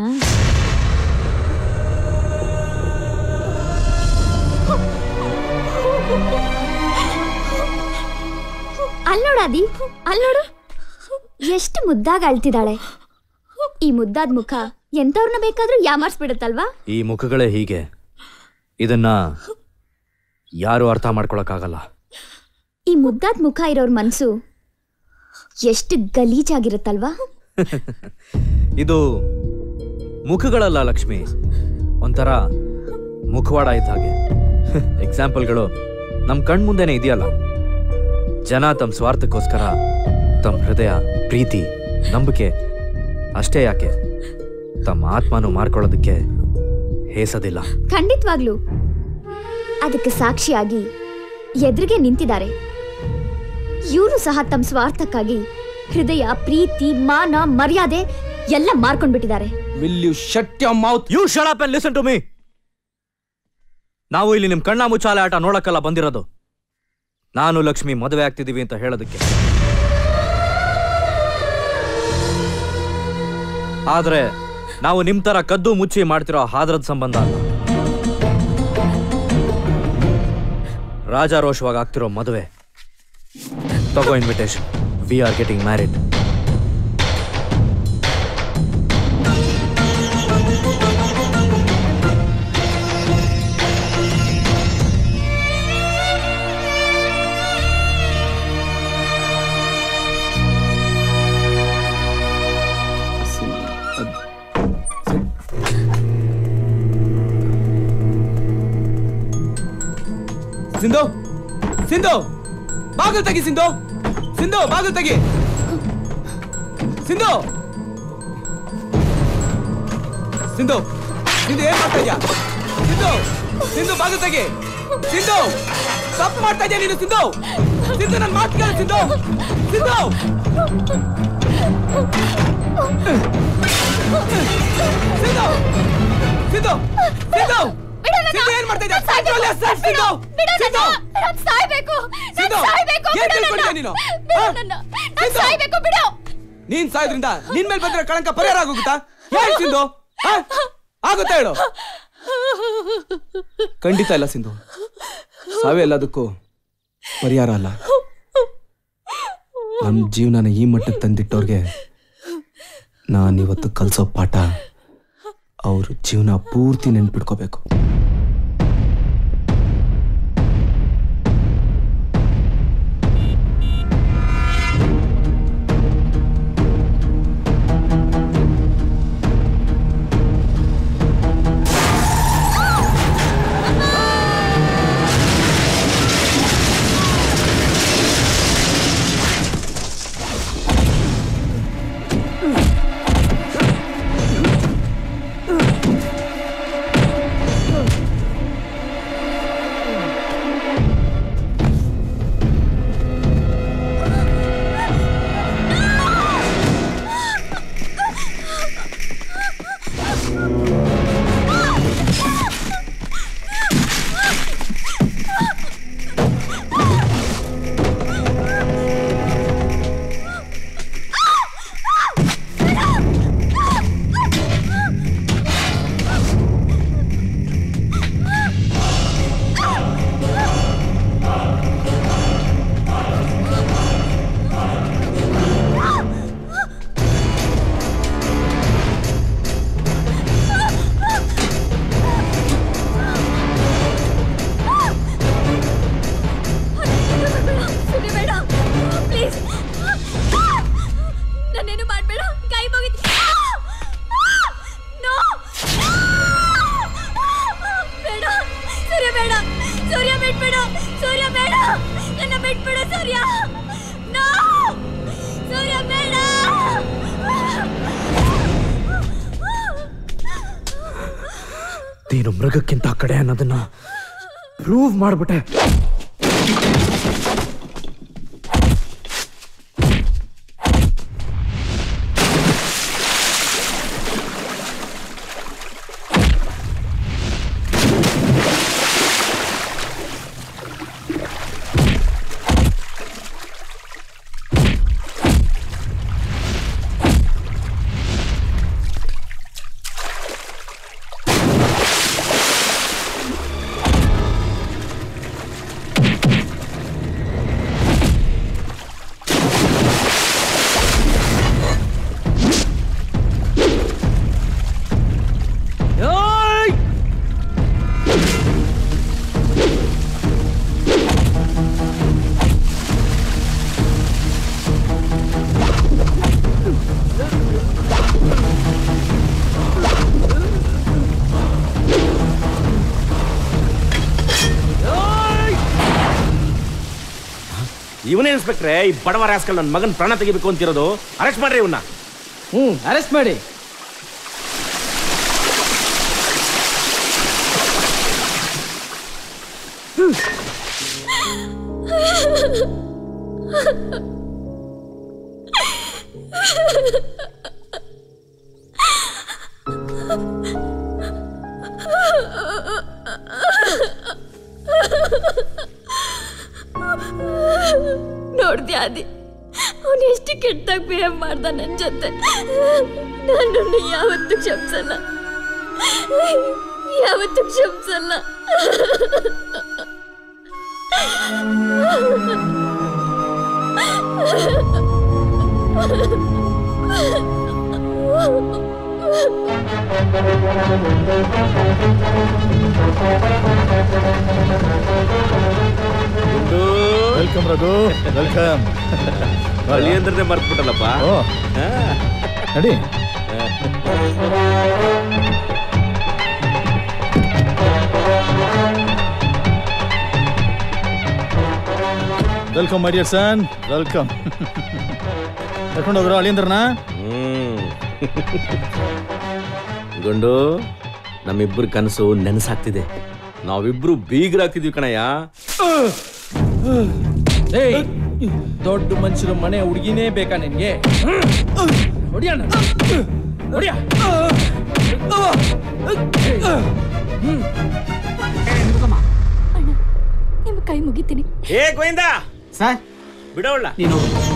O: ಅಲ್ ನೋಡಾದಿ ಅಲ್ ನೋಡು ಎಷ್ಟು ಮುದ್ದಾಗಿ ಅಳ್ತಿದ್ದಾಳೆ ಈ ಮುದ್ದಾದ ಮುಖ ಎಂತವ್ರನ್ನ ಬೇಕಾದ್ರೂ ಯಾಮಾರ್ಸ್ಬಿಡುತ್ತಲ್ವಾ
J: ಈ ಮುಖಗಳೇ ಹೀಗೆ ಇದನ್ನ ಯಾರು ಅರ್ಥ ಮಾಡ್ಕೊಳಕ್ಕಾಗಲ್ಲ
O: ಈ ಮುದ್ದಾದ ಮುಖ ಇರೋರ್ ಮನ್ಸು ಎಷ್ಟು ಗಲೀಜಾಗಿರುತ್ತಲ್ವಾ
J: ಇದು ಮುಖಗಳಲ್ಲ ಲಕ್ಷ್ಮಿ ಒಂಥರ ಮುಖವಾಡ ಇದ್ದ ಹಾಗೆ ಎಕ್ಸಾಂಪಲ್ಗಳು ನಮ್ಮ ಕಣ್ಮುಂದೆನೇ ಇದೆಯಲ್ಲ ಜನ ತಮ್ಮ ಸ್ವಾರ್ಥಕ್ಕೋಸ್ಕರ ತಮ್ಮ ಹೃದಯ ಪ್ರೀತಿ ನಂಬಿಕೆ ಅಷ್ಟೇ ಯಾಕೆ ತಮ್ಮ ಆತ್ಮನು ಮಾರ್ಕೊಳ್ಳೋದಕ್ಕೆ ಹೇಸೋದಿಲ್ಲ
O: ಖಂಡಿತವಾಗ್ಲು ಅದಕ್ಕೆ ಸಾಕ್ಷಿಯಾಗಿ ಎದುರಿಗೆ ನಿಂತಿದ್ದಾರೆ ಇವರು ಸಹ ತಮ್ಮ ಸ್ವಾರ್ಥಕ್ಕಾಗಿ ಹೃದಯ ಪ್ರೀತಿ ಮಾನ ಮರ್ಯಾದೆ ಎಲ್ಲ ಮಾರ್ಕೊಂಡ್ಬಿಟ್ಟಿದ್ದಾರೆ
R: will you shut your mouth
J: you shut up and listen to me ನಾವು ಇಲ್ಲಿ ನಿಮ್ ಕಣ್ಣ ಮುಚ್ಚಾಲೆ ಆಟ ನೋಡಕ್ಕಲ್ಲ ಬಂದಿರೋದು ನಾನು ಲಕ್ಷ್ಮಿ ಮದುವೆ ಆಗ್ತಿದೀವಿ ಅಂತ ಹೇಳೋದಕ್ಕೆ ಆದ್ರೆ ನಾವು ನಿಮ್ ತರ ಕದ್ದು ಮುಚ್ಚಿ ಮಾಡ್ತಿರೋ ಹಾದ್ರದ ಸಂಬಂಧ ಅಲ್ಲ ರಾಜಾರೋಷವಾಗಿ ಆಗ್ತಿರೋ ಮದುವೆ ತಗೋ invitation we are getting married
R: Sindhu Sindhu ಬಾಗಿಲು ತೆಗಿ ಸಿಂಧು ಸಿಂಧು ಬಾಗಿಲು ತೆಗಿ ಸಿಂಧು ಸಿಂಧು ಸಿಂಧು ಏನ್ ಮಾಡ್ತಾ ಇದ್ಯಾ ಸಿಂಧು ಸಿಂಧು ಬಾಗಿಲು ತೆಗಿ ಸಿಂಧು ತಪ್ಪು ಮಾಡ್ತಾ ಇದ್ಯಾ ನೀನು ಸಿಂಧು ಸಿಂಧು ನನ್ನ ಮಾತು ಕೇಳು ಸಿಂಧು ಸಿಂಧು ಸಿಂಧು ಸಿಂಧು ಸಿಂಧು ಸಿಂಧು ಏನ್ ಮಾಡ್ತಾ ಇದ್ಯಾ ಸಿಂಧು ಅಲ್ಲೇ ಸರ್, ಸಿಂಧು ಸಿಂಧು
Q: ಸಾಯ್ಬೇಕು
R: ಸಿಂಧು, ಏನ್ ತಿಳ್ಕೊಂಡಿದ್ಯಾ ನೀನು ಆ? ಸಿಂಧು,
Q: ಬಿಡು
R: ನೀನ್ ಸಾಯೋದ್ರಿಂದ ನಿನ್ ಮೇಲೆ ಬಂದಿರೋ ಕಳಂಕ ಪರಿಹಾರ ಆಗೋಗುತ್ತಾ ಹೇಳಿ ಸಿಂಧು ಆ? ಆಗುತ್ತಾ ಹೇಳು ಖಂಡಿತ ಇಲ್ಲ ಸಿಂಧು ಸಾವೇ ಎಲ್ಲದಕ್ಕೂ ಪರಿಹಾರ ಅಲ್ಲ ನಮ್ ಜೀವನನ ಈ ಮಟ್ಟಕ್ಕೆ ತಂದಿಟ್ಟವ್ರಿಗೆ ನಾನಿವತ್ತು ಕಲ್ಸೋ ಪಾಠ ಅವರು ಜೀವನ ಪೂರ್ತಿ ನೆನ್ಪಿಟ್ಕೋಬೇಕು
B: ಬೇಡ ಪ್ಲೀಸ್ ನನ್ನೇನು ಮಾಡ್ಬೇಡ ಕೈ ಮುಗಿದ್ ನೋ ಬೇಡ ಸೂರ್ಯ ಬೇಡ ಸೂರ್ಯ ಬಿಟ್ಬೇಡ ಸೂರ್ಯ ಬೇಡ ನನ್ನ ಬಿಟ್ಬಿಡ ಸೂರ್ಯ ನೋ ಸೂರ್ಯ ಬೇಡ
J: ನೀನು ಮೃಗಕ್ಕಿಂತ ಕಡೆ ಅನ್ನೋದನ್ನ ಪ್ರೂವ್ ಮಾಡ್ಬಿಟ್ಟೆ
D: ಇವನೇ ಇನ್ಸ್ಪೆಕ್ಟ್ರೆ ಈ ಬಡವ ರಾಸ್ಕಲ್ ನನ್ನ ಮಗನ ಪ್ರಾಣ ತೆಗಿಬೇಕು ಅಂತಿರೋದು ಅರೆಸ್ಟ್ ಮಾಡ್ರಿ ಇವನ್ನ
T: ಹ್ಞೂ ಅರೆಸ್ಟ್ ಮಾಡಿ
B: ನೋಡ್ದೆ ಆದಿ ಅವನು ಎಷ್ಟು ಕೆಟ್ಟದಾಗ ಬಿಹೇವ್ ಮಾಡ್ದ ನನ್ನ ಜೊತೆ ನಾನು ಯಾವತ್ತೂ ಕ್ಷಮಿಸಲ್ಲ ಯಾವತ್ತೂ ಕ್ಷಮಿಸಲ್ಲ
F: ವೆಲ್ಕಮ್ ರಘು ವೆಲ್ಕಮ್
D: ಹಳ್ಳಿ ಅಂದ್ರೆ ಮರ್ತ್ಬಿಟ್ಟಲ್ಲಪ್ಪ
F: ಓ ನಡಿ welcome my dear son welcome ಕರ್ಕೊಂಡು ಹೋದ್ರು ಅಳಿಯಂದ್ರನ
D: ಹ್ಮ್ ಗುಂಡು ನಮ್ಮಿಬ್ಬರ ಕನಸು ನೆನಸಾಗ್ತಿದೆ ನಾವಿಬ್ರು ಬೀಗರಾಗ್ತಿದ್ವಿ ಕಣಯ್ಯ
T: ಏಯ್ ದೊಡ್ಡ ಮನುಷ್ಯರ ಮನೆ ಹುಡುಗಿನೇ ಬೇಕಾ ನಿನ್ಗೆ ಹೊಡಿಯೋಣ ಹೊಡಿಯ
B: ನಿಮ್ಮ ಕೈ ಮುಗಿತೀನಿ
D: ಏ ಗೋವಿಂದ
T: ಸರ್
D: ಬಿಡೋಳ್ಳ
T: ನೀನು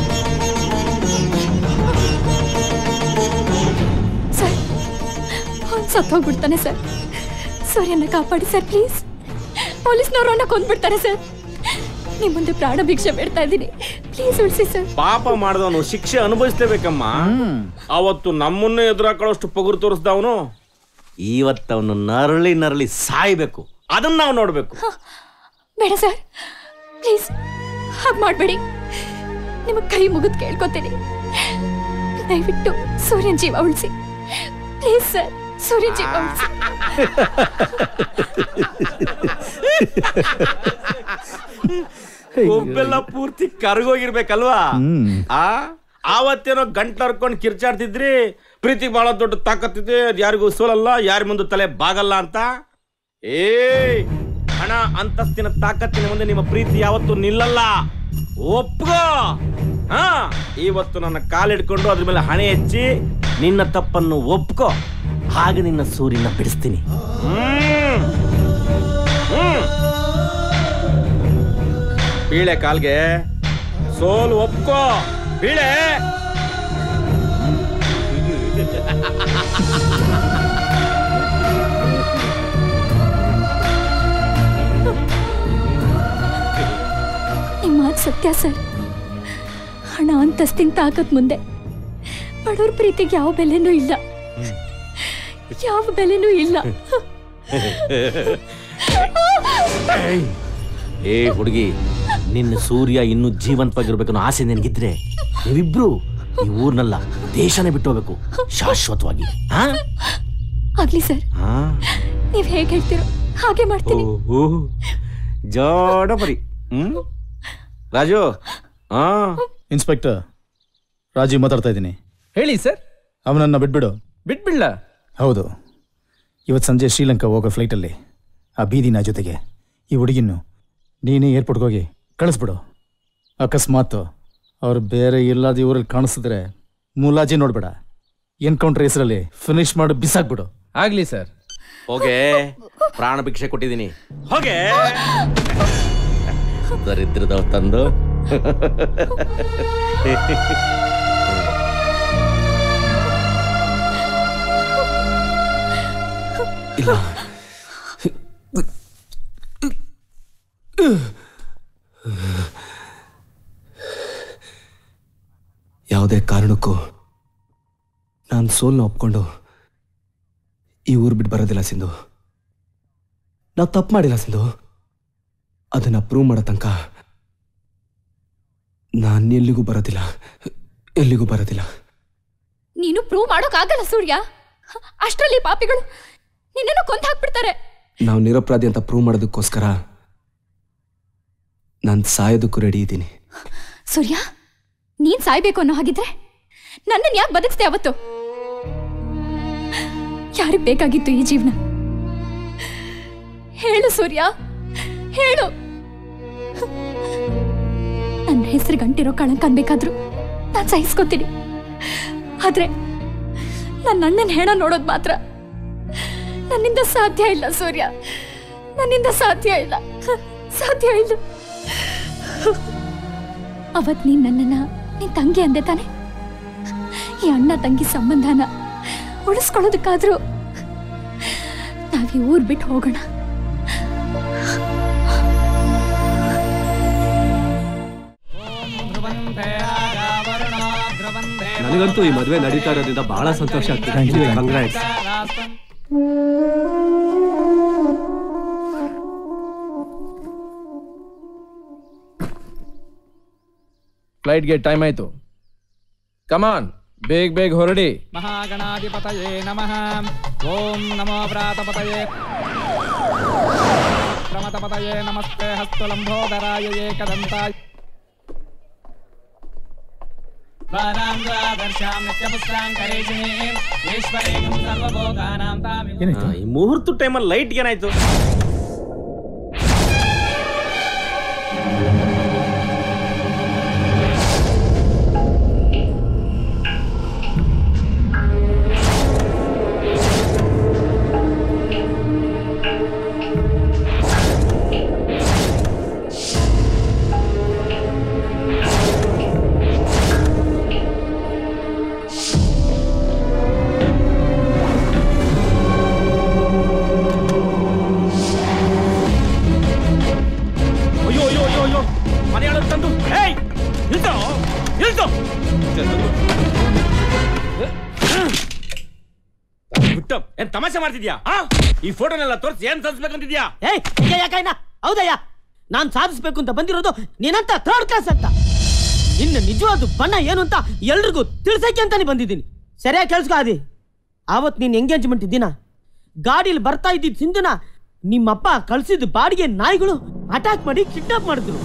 B: ಸರ್ ಅವ್ನು ಸತ್ತೋಗ್ಬಿಡ್ತಾನೆ ಸರ್ ಸೂರ್ಯನ ಕಾಪಾಡಿ ಸರ್ ಪ್ಲೀಸ್ ಪೊಲೀಸ್ನವರು ಅವನ್ನ ಕೊಂದ್ಬಿಡ್ತಾರೆ ಸರ್ ನಿಮ್ಮ ಮುಂದೆ ಪ್ರಾಣ ಭಿಕ್ಷೆ ಬೇಡ್ತಾ ಇದ್ದೀನಿ ಪ್ಲೀಸ್ ಉಳಿಸಿ ಸರ್
D: ಪಾಪ ಮಾಡಿದವನು ಶಿಕ್ಷೆ ಅನುಭವಿಸ್ಲೇಬೇಕಮ್ಮ ಅವತ್ತು ನಮ್ಮನ್ನೇ ಎದುರಾಕೊಳ್ಳೋಷ್ಟು ಪಗುರು ತೋರಿಸ್ದವನು ಇವತ್ತವನು ನರಳಿ ನರಳಿ ಸಾಯ್ಬೇಕು ಅದನ್ನ ನಾವು ನೋಡ್ಬೇಕು
B: ಬೇಡ ಸರ್ ಪ್ಲೀಸ್ ಹಾಗೆ ಮಾಡಬೇಡಿ ನಿಮಗೆ ಕೈ ಮುಗಿದು ಕೇಳ್ಕೊತೀನಿ ದಯವಿಟ್ಟು ಸೂರ್ಯನ ಜೀವ ಉಳಿಸಿ ಪ್ಲೀಸ್ ಸರ್ ಸೂರ್ಯನ ಜೀವ ಉಳಿಸಿ
D: ಒಬ್ಬೆಲ್ಲ ಪೂರ್ತಿ ಕರ್ಗೋಗಿರ್ಬೇಕಲ್ವಾ
F: ಹ್ಮ್.
D: ಆ ಆವತ್ತೇನೋ ಗಂಟ್ಲು ಹರ್ಕೊಂಡು ಕಿರ್ಚಾಡ್ತಿದ್ರಿ ಪ್ರೀತಿ ಬಹಳ ದೊಡ್ಡ ತಾಕತ್ತಿದೆ ಅದ್ ಯಾರಿಗೂ ಸೋಲಲ್ಲ ಯಾರ ಮುಂದೆ ತಲೆ ಬಾಗಲ್ಲ ಅಂತ ಏ ಹಣ ಅಂತಸ್ತಿನ ತಾಕತ್ತಿನ ಮುಂದೆ ನಿಮ್ಮ ಪ್ರೀತಿ ಯಾವತ್ತೂ ನಿಲ್ಲಲ್ಲ ಒಪ್ಗೋ ಹಾ ಇವತ್ತು ನನ್ನ ಕಾಲಿಡ್ಕೊಂಡು ಅದ್ರ ಮೇಲೆ ಹಣೆ ಹೆಚ್ಚಿ ನಿನ್ನ ತಪ್ಪನ್ನು ಒಪ್ಕೋ ಹಾಗೆ ನಿನ್ನ ಸೂರ್ಯನ ಬಿಡಿಸ್ತೀನಿ ಹ್ಮ್ ಹ್ಮ್ ಬೀಳೆ ಕಾಲ್ಗೆ ಸೋಲು ಒಪ್ಕೋ ಬೀಳೆ
B: ನಿಮ್ಮ ಮಾತು ಸತ್ಯ ಸರ್ ಹಣ ಅಂತಸ್ತಿನ ತಾಕತ್ ಮುಂದೆ ಬಡವ್ರ ಪ್ರೀತಿಗೆ ಯಾವ ಬೆಲೆನೂ ಇಲ್ಲ ಯಾವ ಬೆಲೆನೂ ಇಲ್ಲ
D: ಏ ಹುಡುಗಿ ನಿನ್ನ ಸೂರ್ಯ ಇನ್ನೂ ಜೀವಂತವಾಗಿರ್ಬೇಕನ್ನೋ ಆಸೆ ನಿನಗಿದ್ರೆ ನೀವಿಬ್ರು ಈ ಊರ್ನಲ್ಲ ದೇಶನೇ ಬಿಟ್ಟು ಹೋಗ್ಬೇಕು ಶಾಶ್ವತವಾಗಿ ಹಾ
B: ಆಗ್ಲಿ ಸರ್
D: ಹಾ
B: ನೀವ್ ಹೇಗ್ ಹೇಳ್ತೀರೋ ಹಾಗೆ ಮಾಡ್ತೀನಿ
D: ಜೋಡ ಬರಿ ಹ್ಮ್ ರಾಜು ಹಾ
F: ಇನ್ಸ್ಪೆಕ್ಟರ್ ರಾಜೀವ್ ಮಾತಾಡ್ತಾ ಇದ್ದೀನಿ
H: ಹೇಳಿ ಸರ್
F: ಅವನನ್ನ ಬಿಟ್ಬಿಡು
H: ಬಿಟ್ಬಿಡ್ಲ
F: ಹೌದು ಇವತ್ತು ಸಂಜೆ ಶ್ರೀಲಂಕಾ ಹೋಗೋ ಫ್ಲೈಟಲ್ಲಿ ಆ ಬೀದಿನ ಜೊತೆಗೆ ಈ ಹುಡುಗಿನ್ನು ನೀನೇ ಏರ್ಪೋರ್ಟ್ಗೆ ಹೋಗಿ ಕಳಿಸ್ಬಿಡು ಅಕಸ್ಮಾತ್ ಅವ್ರು ಬೇರೆ ಎಲ್ಲಾದ ಊರಲ್ಲಿ ಕಾಣಿಸಿದ್ರೆ ಮುಲಾಜಿ ನೋಡ್ಬೇಡ ಎನ್ಕೌಂಟರ್ ಹೆಸರಲ್ಲಿ ಫಿನಿಶ್ ಮಾಡಿ ಬಿಸಾಕ್ಬಿಡು
H: ಆಗ್ಲಿ ಸರ್
D: ಹೋಗೆ ಪ್ರಾಣ ಭಿಕ್ಷೆ ಕೊಟ್ಟಿದ್ದೀನಿ ಹೋಗೆ ದರಿದ್ರದವ್ ತಂದು
R: ಇಲ್ಲ ಯಾವುದೇ ಕಾರಣಕ್ಕೂ ನಾನು ಸೋಲ್ನ ಒಪ್ಕೊಂಡು ಈ ಊರು ಬಿಟ್ಟು ಬರೋದಿಲ್ಲ ಸಿಂಧು ನಾವು ತಪ್ಪು ಮಾಡಿಲ್ಲ ಸಿಂಧು ಅದನ್ನ ಪ್ರೂವ್ ಮಾಡೋ ತನಕ ನಾನು ಎಲ್ಲಿಗೂ ಬರೋದಿಲ್ಲ ಎಲ್ಲಿಗೂ ಬರೋದಿಲ್ಲ
B: ನೀನು ಪ್ರೂವ್ ಮಾಡೋಕ್ಕಾಗಲ್ಲ ಸೂರ್ಯ ಅಷ್ಟರಲ್ಲಿ ಪಾಪಿಗಳು ನಿನ್ನನ್ನು ಕೊಂದು ಹಾಕ್ಬಿಡ್ತಾರೆ
R: ನಾವು ನಿರಪರಾಧಿ ಅಂತ ಪ್ರೂವ್ ಮಾಡೋದಕ್ಕೋಸ್ಕರ ನಾನು ಸಾಯೋದಕ್ಕೂ ರೆಡಿ ಇದ್ದೀನಿ
B: ಸೂರ್ಯ ನೀನ್ ಸಾಯ್ಬೇಕು ಅನ್ನೋ ಹಾಗಿದ್ರೆ ನನ್ನನ್ನು ಯಾಕೆ ಬದುಕಿಸ್ದೆ ಅವತ್ತು ಯಾರಿಗ್ ಬೇಕಾಗಿತ್ತು ಈ ಜೀವನ ಹೇಳು ಸೂರ್ಯ ಹೇಳು ನನ್ನ ಹೆಸರು ಗಂಟಿರೋ ಕಳಂಕ ಅನ್ಬೇಕಾದ್ರು ನಾನು ಸಹಿಸ್ಕೋತೀನಿ ಆದ್ರೆ ನನ್ನ ಅಣ್ಣನ ಹೆಣ ನೋಡೋದು ಮಾತ್ರ ನನ್ನಿಂದ ಸಾಧ್ಯ ಇಲ್ಲ ಸೂರ್ಯ ನನ್ನಿಂದ ಸಾಧ್ಯ ಇಲ್ಲ ಸಾಧ್ಯ ಇಲ್ಲ ಅವತ್ ನೀನ್ ನನ್ನನ್ನ ನಿನ್ ತಂಗಿ ಅಂದೆ ತಾನೆ ಈ ಅಣ್ಣ ತಂಗಿ ಸಂಬಂಧನ ಉಳಿಸ್ಕೊಳ್ಳೋದಕ್ಕಾದ್ರೂ ನಾವೀ ಊರ್ ಬಿಟ್ಟು ಹೋಗೋಣ
G: ನನಗಂತೂ ಈ ಮದುವೆ ನಡೀತಾ ಇರೋದ್ರಿಂದ ಬಹಳ ಸಂತೋಷ
F: Thank you,
G: ಆಗ್ತದೆ
F: thank you.
G: ಕಂಗ್ರಾಟ್ಸ್
H: ಫ್ಲೈಟ್ಗೆ ಟೈಮ್ ಆಯ್ತು ಕಮಾನ್ ಬೇಗ ಬೇಗ ಹೊರಡಿ
V: ಮಹಾಗಣಾಧಿಪತಯೇ ನಮಃ ಓಂ ನಮೋ ಪ್ರಾತಪತಯೇ ಪ್ರಮತಪತಯೇ ನಮಸ್ತೆ ಹಸ್ತುಲಂಬೋದರಾಯ ಏಕದಂತಾಯ ಬಾಲಾಂಗಾದರ್ಶಾಂ ನಿತ್ಯಪುಷ್ಟಾಂ ಕರೇಶಿಣೀಂ ಈಶ್ವರೀಂ ಸರ್ವಭೋಗಾನಾಂ ತಾಮಿಂ
D: ಆ, ಈ ಮುಹೂರ್ತ ಟೈಮಲ್ಲಿ ಲೈಟ್ ಏನಾಯ್ತು ಬಿಟ್ಟು ಏನ್ ತಮಾಷೆ ಮಾಡ್ತಿದ್ಯಾ ಆ? ಈ ಫೋಟೋನೆಲ್ಲ ತೋರಿಸಿ ಏನ್ ತೋರಿಸ್ಬೇಕಂತಿದ್ಯಾ
E: ಏಯ್ ಯಾಕೈನ ಹೌದಯ್ಯ ನಾನ್ ಸಾಧಿಸ್ಬೇಕು ಅಂತ ಬಂದಿರೋದು ನೀನಂತ ಥರ್ಡ್ ಕ್ಲಾಸ್ ಅಂತ ನಿನ್ನ ನಿಜವಾದ ಬಣ್ಣ ಏನು ಅಂತ ಎಲ್ರಿಗೂ ತಿಳ್ಸಕ್ಕೆ ಅಂತಾನೆ ಬಂದಿದ್ದೀನಿ ಸರಿಯಾಗಿ ಕೇಳಿಸ್ಕೊ ಆದಿ ಆವತ್ ನೀನ್ ಎಂಗೇಜ್ಮೆಂಟ್ ದಿನ ಗಾಡಿಲಿ ಬರ್ತಾ ಇದ್ದಿದ್ ಸಿಂಧುನ ನಿಮ್ಮಪ್ಪ ಕಳ್ಸಿದ ಬಾಡಿಗೆ ನಾಯಿಗಳು ಅಟ್ಯಾಕ್ ಮಾಡಿ ಕಿಡ್ನಾಪ್ ಮಾಡಿದ್ರು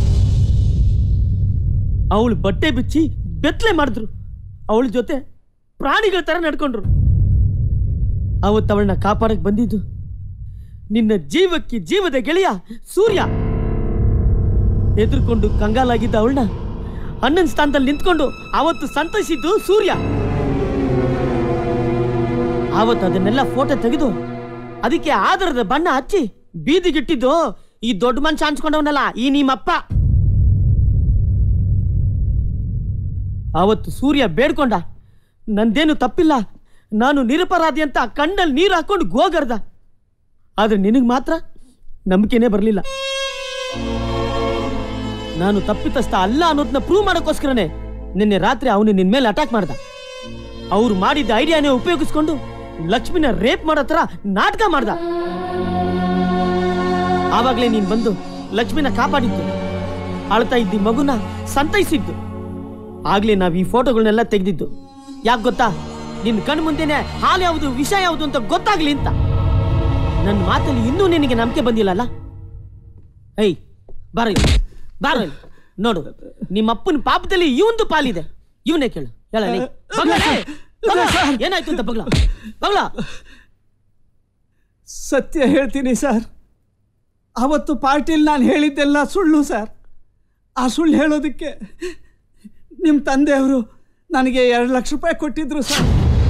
E: ಅವಳು ಬಟ್ಟೆ ಬಿಚ್ಚಿ ಬೆತ್ತಲೆ ಮಾಡಿದ್ರು ಅವಳ ಜೊತೆ ಪ್ರಾಣಿಗಳ ತರ ನಡ್ಕೊಂಡ್ರು ಅವತ್ತು ಅವಳನ್ನ ಕಾಪಾಡಕ್ ಬಂದಿದ್ದು ನಿನ್ನ ಜೀವಕ್ಕೆ ಜೀವದ ಗೆಳೆಯ ಸೂರ್ಯ ಎದುರ್ಕೊಂಡು ಕಂಗಾಲಾಗಿದ್ದ ಅವಳನ್ನ ಅಣ್ಣನ ಸ್ಥಾನದಲ್ಲಿ ನಿಂತ್ಕೊಂಡು ಅವತ್ತು ಸಂತೈಸಿದ್ದು ಸೂರ್ಯ ಆವತ್ತು ಅದನ್ನೆಲ್ಲ ಫೋಟೋ ತೆಗೆದು ಅದಕ್ಕೆ ಆಧಾರದ ಬಣ್ಣ ಹಚ್ಚಿ ಬೀದಿಗಿಟ್ಟಿದ್ದು ಈ ದೊಡ್ಡ ಮನುಷ್ಯ ಅನ್ಸ್ಕೊಂಡವನಲ್ಲ ಈ ನಿಮ್ಮಪ್ಪ ಆವತ್ತು ಸೂರ್ಯ ಬೇಡ್ಕೊಂಡ ನಂದೇನು ತಪ್ಪಿಲ್ಲ ನಾನು ನಿರಪರಾಧಿ ಅಂತ ಕಣ್ಣಲ್ಲಿ ನೀರು ಹಾಕೊಂಡು ಗೋಗರ್ದ ಆದ್ರೆ ನಿನಗೆ ಮಾತ್ರ ನಂಬಿಕೆನೇ ಬರಲಿಲ್ಲ ನಾನು ತಪ್ಪಿತಸ್ಥ ಅಲ್ಲ ಅನ್ನೋದನ್ನ ಪ್ರೂವ್ ಮಾಡೋಕ್ಕೋಸ್ಕರನೇ ನಿನ್ನೆ ರಾತ್ರಿ ಅವನು ನಿನ್ ಮೇಲೆ ಅಟ್ಯಾಕ್ ಮಾಡ್ದ ಅವ್ರು ಮಾಡಿದ್ದ ಐಡಿಯಾನೇ ಉಪಯೋಗಿಸ್ಕೊಂಡು ಲಕ್ಷ್ಮಿನ ರೇಪ್ ಮಾಡೋ ತರ ನಾಟಕ ಮಾಡ್ದ ಆವಾಗ್ಲೇ ನೀನ್ ಬಂದು ಲಕ್ಷ್ಮಿನ ಕಾಪಾಡಿದ್ದು ಅಳ್ತಾ ಇದ್ದಿ ಮಗುನ ಸಂತೈಸಿದ್ದು ಆಗ್ಲೇ ನಾವ್ ಈ ಫೋಟೋಗಳನ್ನೆಲ್ಲ ತೆಗೆದಿದ್ದು ಯಾಕೆ ಗೊತ್ತಾ ನಿನ್ ಕಣ್ ಮುಂದೆನೆ ಹಾಲು ಯಾವುದು ವಿಷ ಯಾವುದು ಅಂತ ಗೊತ್ತಾಗ್ಲಿ ಅಂತ ನನ್ನ ಮಾತಲ್ಲಿ ಇನ್ನೂ ನಿನಗೆ ನಂಬಿಕೆ ಬಂದಿಲ್ಲಲ್ಲ ಏಯ್ ಬಾರ ಇಲ್ಲಿ, ಬಾರ ಇಲ್ಲಿ. ನೋಡು ನಿಮ್ಮಪ್ಪನ ಪಾಪದಲ್ಲಿ ಇವಂದು ಪಾಲಿದೆ ಇವನೇ ಕೇಳು ಹೇಳ ಲೇ. ಬಗ್ಲ ಲೇ. ಬಗ್ಲ. ಏನಾಯ್ತು ಅಂತ ಬಗ್ಲ ಬಗ್ಲ
T: ಸತ್ಯ ಹೇಳ್ತೀನಿ ಸರ್ ಅವತ್ತು ಪಾರ್ಟಿಲಿ ನಾನು ಹೇಳಿದ್ದೆಲ್ಲ ಸುಳ್ಳು ಸರ್ ಆ ಸುಳ್ಳು ಹೇಳೋದಕ್ಕೆ ನಿಮ್ಮ ತಂದೆಯವರು ನನಗೆ ಎರಡು ಲಕ್ಷ ರೂಪಾಯಿ ಕೊಟ್ಟಿದ್ರು ಸರ್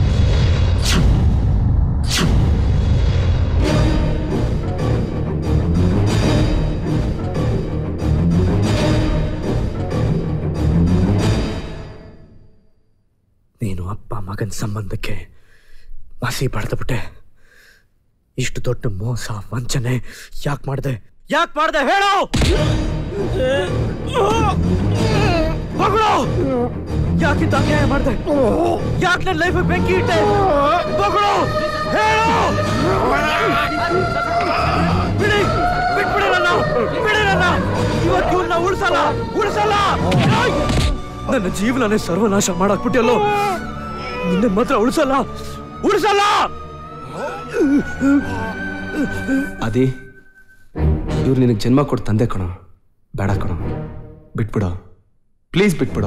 J: ನೀನು ಅಪ್ಪ ಮಗನ ಸಂಬಂಧಕ್ಕೆ ಮಸಿ ಬಡ್ದ್ಬಿಟ್ಟೆ ಇಷ್ಟು ದೊಡ್ಡ ಮೋಸ ವಂಚನೆ ಯಾಕೆ ಮಾಡ್ದೆ ಯಾಕೆ ಮಾಡ್ದೆ ಹೇಳು ಮಗಳು ಯಾಕಿಂತ ಅನ್ಯಾಯ ಮಾಡ್ದೆ ಯಾಕೆ ನನ್ನ ಲೈಫ್ ಬೆಂಕಿ ಇಟ್ಟೆ ಮಗಳು ಹೇಳು ಬಿಡಿ ಬಿಟ್ಬಿಡಿ ನನ್ನ ಬಿಡಿ ನನ್ನ ಇವತ್ತು ಇವ್ರನ್ನ ಉಳಿಸಲ್ಲ ಉಳಿಸಲ್ಲ ನನ್ನ ಜೀವನನೇ ಸರ್ವನಾಶ ಮಾಡಾಕ್ಬಿಟ್ಟಿಯಲ್ಲೋ ನಿನ್ನ ಮಾತ್ರ ಉಳಿಸಲ್ಲ ಉಳಿಸಲ್ಲ
R: ಅದೇ ಇವ್ರು ನಿನಗೆ ಜನ್ಮ ಕೊಟ್ಟು ತಂದೆ ಕಣೋ ಬೇಡ ಕಣೋ ಬಿಟ್ಬಿಡೋ ಪ್ಲೀಸ್ ಬಿಟ್ಬಿಡೋ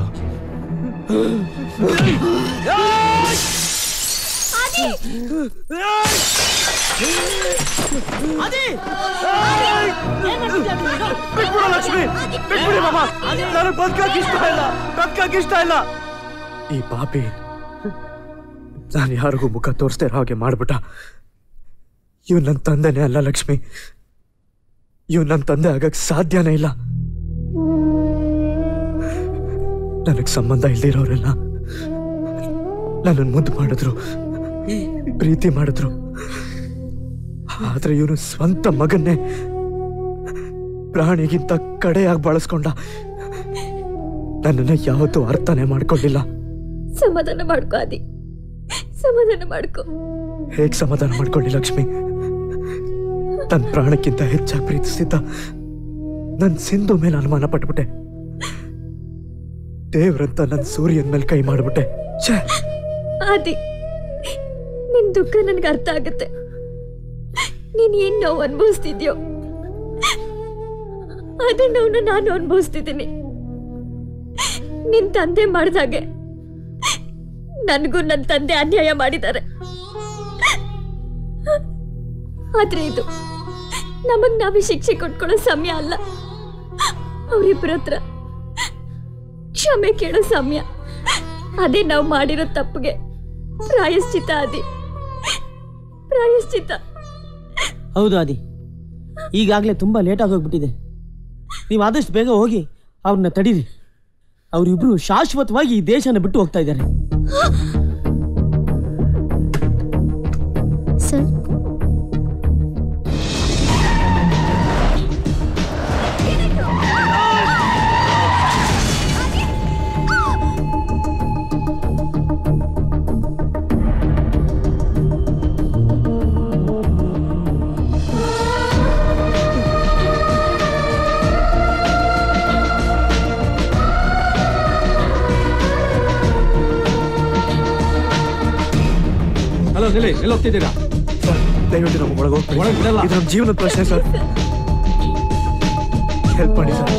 J: ಬಿಟ್ಬಿಡು ಲಕ್ಷ್ಮಿ ಬಿಟ್ಬಿಡಿ ಮಾಮ ನನಗೆ ಬದುಕಕ್ಕೆ ಇಷ್ಟ ಇಲ್ಲ ಬದುಕಕ್ಕೆ ಇಷ್ಟ ಇಲ್ಲ ಈ ಪಾಪಿ ನಾನು ಯಾರಿಗೂ ಮುಖ ತೋರಿಸ್ದೇ ಇರೋ ಹಾಗೆ ಮಾಡ್ಬಿಟ್ಟ ಇವ್ ನನ್ನ ತಂದೆನೇ ಅಲ್ಲ ಲಕ್ಷ್ಮಿ ಇವ್ ನನ್ನ ತಂದೆ ಆಗಕ್ ಸಾಧ್ಯನೇ ಇಲ್ಲ ನನಗ್ ಸಂಬಂಧ ಇಲ್ದಿರೋರೆಲ್ಲ ನನ್ನನ್ನು ಮುದ್ದು ಮಾಡಿದ್ರು ಪ್ರೀತಿ ಮಾಡಿದ್ರು ಆದ್ರೆ ಇವನು ಸ್ವಂತ ಮಗನ್ನೇ ಪ್ರಾಣಿಗಿಂತ ಕಡೆಯಾಗಿ ಬಳಸ್ಕೊಂಡ ನನ್ನನ್ನ ಯಾವತ್ತೂ ಅರ್ಥನೇ ಮಾಡ್ಕೊಳ್ಳಿಲ್ಲ
B: ಸಮಾಧಾನ ಮಾಡ್ಕೋ ಆದಿ ಸಮಾಧಾನ ಮಾಡ್ಕೋ
J: ಹೇಗ್ ಸಮಾಧಾನ ಮಾಡ್ಕೊಳ್ಳಿ ಲಕ್ಷ್ಮಿ ತನ್ನ ಪ್ರಾಣಕ್ಕಿಂತ ಹೆಚ್ಚಾಗಿ ಪ್ರೀತಿಸ್ತಿದ್ದ ನನ್ ಸಿಂಧು ಮೇಲೆ ಅನುಮಾನ ಪಟ್ಬಿಟ್ಟೆ ದೇವ್ರಂತ ನನ್ ಸೂರ್ಯನ್ ಮೇಲೆ ಕೈ ಮಾಡ್ಬಿಟ್ಟೆ ಛೇ
B: ಆದಿ ನಿನ್ ದುಃಖ ನನ್ಗೆ ಅರ್ಥ ಆಗುತ್ತೆ ನೀನ್ ಏನ್ ನೋವು ಅನುಭವಿಸ್ತಿದ್ಯೋ ಅದೇ ನೋವನ್ನು ನಾನು ಅನುಭವಿಸ್ತಿದ್ದೀನಿ ನಿನ್ ತಂದೆ ಮಾಡ್ದಾಗೆ ನನಗೂ ನನ್ನ ತಂದೆ ಅನ್ಯಾಯ ಮಾಡಿದ್ದಾರೆ ಆದ್ರೆ ಇದು ನಮಗ್ ನಾವೇ ಶಿಕ್ಷೆ ಕೊಟ್ಕೊಳ್ಳೋ ಸಮಯ ಅಲ್ಲ ಅವರಿಬ್ಬರ ಹತ್ರ ಕ್ಷಮೆ ಕೇಳೋ ಸಮಯ ಅದೇ ನಾವು ಮಾಡಿರೋ ತಪ್ಪಿಗೆ ಪ್ರಾಯಶ್ಚಿತ ಅದಿ ಪ್ರಾಯಶ್ಚಿತ
E: ಹೌದು ಆದಿ ಈಗಾಗಲೇ ತುಂಬ ಲೇಟ್ ಆಗೋಗ್ಬಿಟ್ಟಿದೆ ನೀವು ಆದಷ್ಟು ಬೇಗ ಹೋಗಿ ಅವ್ರನ್ನ ತಡೀರಿ ಅವರಿಬ್ರು ಶಾಶ್ವತವಾಗಿ ಈ ದೇಶನ ಬಿಟ್ಟು ಹೋಗ್ತಾ ಇದ್ದಾರೆ
O: ಸರ್
G: ಹಲೋ ನಿಲ್ಲಿ ಎಲ್ಲಿ ಹೋಗ್ತಿದ್ದೀರಾ
J: ದಯವಿಟ್ಟು ನಮ್ಮ ಒಳಗೆ ಹೋಗ್ಬೇಡಿ
G: ಒಳಗೆ ಬಿಡಲ್ಲ.
J: ಇದು ನಮ್ಮ ಜೀವನದ ಪ್ರಶ್ನೆ ಸರ್ ಹೆಲ್ಪ್ ಮಾಡಿ ಸರ್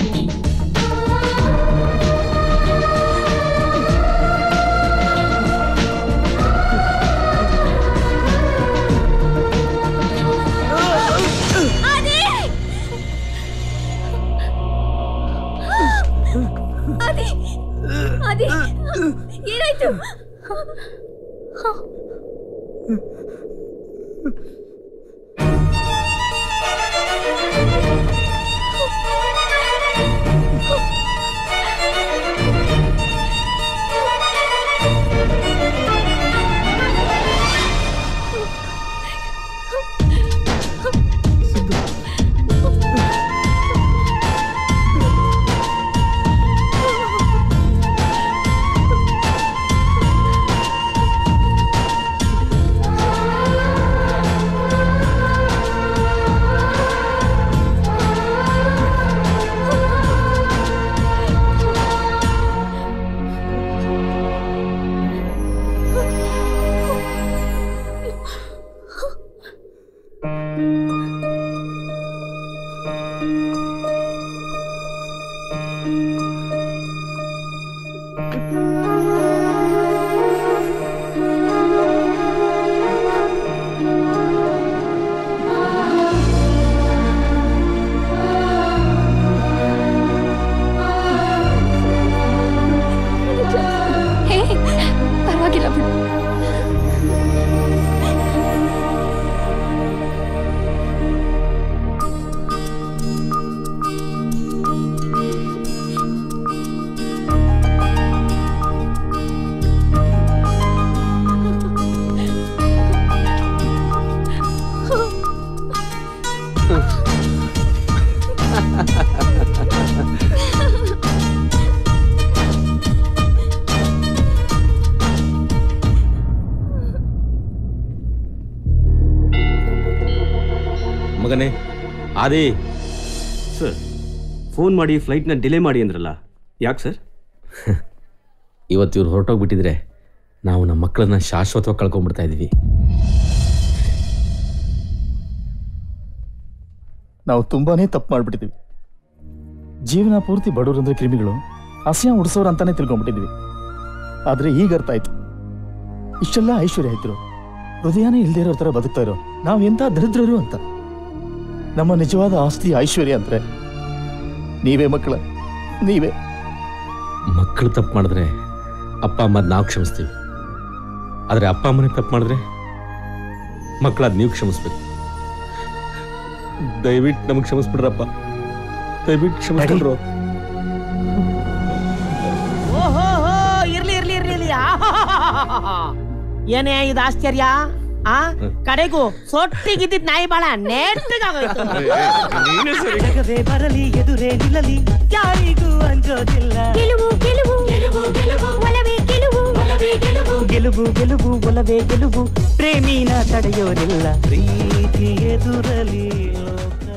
B: ಆದಿ ಆದಿ ಏನಾಯ್ತು
Q: ಹೇ ಪರವಾಗಿಲ್ಲ ಬಿಡು
A: ಮಗನೇ ಆದಿ ಸರ್ ಫೋನ್ ಮಾಡಿ ಫ್ಲೈಟ್ನ ಡಿಲೇ ಮಾಡಿ ಅಂದ್ರಲ್ಲ ಯಾಕೆ ಸರ್
S: ಇವತ್ತು ಇವ್ರು ಹೊರಟೋಗ್ಬಿಟ್ಟಿದ್ರೆ ನಾವು ನಮ್ಮ ಮಕ್ಕಳನ್ನ ಶಾಶ್ವತವಾಗಿ ಕಳ್ಕೊಂಡ್ಬಿಡ್ತಾ ಇದ್ವಿ
F: ನಾವು ತುಂಬಾನೇ ತಪ್ಪು ಮಾಡ್ಬಿಟ್ಟಿದ್ವಿ ಜೀವನ ಪೂರ್ತಿ ಬಡವರಂದ್ರೆ ಕ್ರಿಮಿಗಳು ಹಸಿಯ ಉಡ್ಸೋರು ಅಂತಾನೆ ತಿಳ್ಕೊಂಡ್ಬಿಟ್ಟಿದ್ವಿ ಆದ್ರೆ ಈಗ ಅರ್ಥ ಆಯ್ತು ಇಷ್ಟೆಲ್ಲ ಐಶ್ವರ್ಯ ಇದ್ರು ಹೃದಯನೇ ಇಲ್ದೇ ಇರೋ ತರ ಬದುಕ್ತಾ ಇರೋ ನಾವ್ ಎಂತ ದರಿದ್ರರು ಅಂತ ನಮ್ಮ ನಿಜವಾದ ಆಸ್ತಿ ಐಶ್ವರ್ಯ ಅಂದ್ರೆ ನೀವೇ ಮಕ್ಕಳ ನೀವೇ
S: ಮಕ್ಕಳು ತಪ್ಪು ಮಾಡಿದ್ರೆ ಅಪ್ಪ ಅಮ್ಮ ನಾವು ಕ್ಷಮಿಸ್ತೀವಿ ಆದರೆ ಅಪ್ಪ ಅಮ್ಮನೇ ತಪ್ಪು ಮಾಡಿದ್ರೆ ಮಕ್ಕಳಾದ ನೀವು ಕ್ಷಮಿಸ್ಬೇಕು ದಯವಿಟ್ಟು ನಮಗೆ ಕ್ಷಮಿಸ್ಬಿಡ್ರಪ್ಪ ದಯವಿಟ್ಟು ಕ್ಷಮಿಸ್ಬಿಡ್ರು
E: ಓಹೋ ಇರ್ಲಿ ಇರ್ಲಿ ಇರ್ಲಿ ಇರ್ಲಿ ಆಹಾಹಾಹಾಹಾ. ಏನೇ ಇದು ಆಶ್ಚರ್ಯ ಆ ಕಡೆಗೂ ಸೊಟ್ಟಿಗಿದ್ದಿದ್ ನಾಯಿ ಬಾಳ ನೆಟ್ಟಗಾಗೋಯ್ತು
M: ಜಗವೇ ಬರಲಿ ಎದುರೇ ನಿಲ್ಲಲಿ ಯಾರಿಗೂ ಅಂಜೋದಿಲ್ಲ
B: ಗೆಲುವು ಗೆಲುವು ಗೆಲುವು ಗೆಲುವು ಒಲವೇ ಗೆಲುವು ಒಲವೇ ಗೆಲುವು
M: ಗೆಲುವು ಗೆಲುವು ಒಲವೇ ಗೆಲುವು ಪ್ರೇಮಿನ ತಡೆಯೋರಿಲ್ಲ ಪ್ರೀತಿ ಎದುರಲಿ ಲೋಕ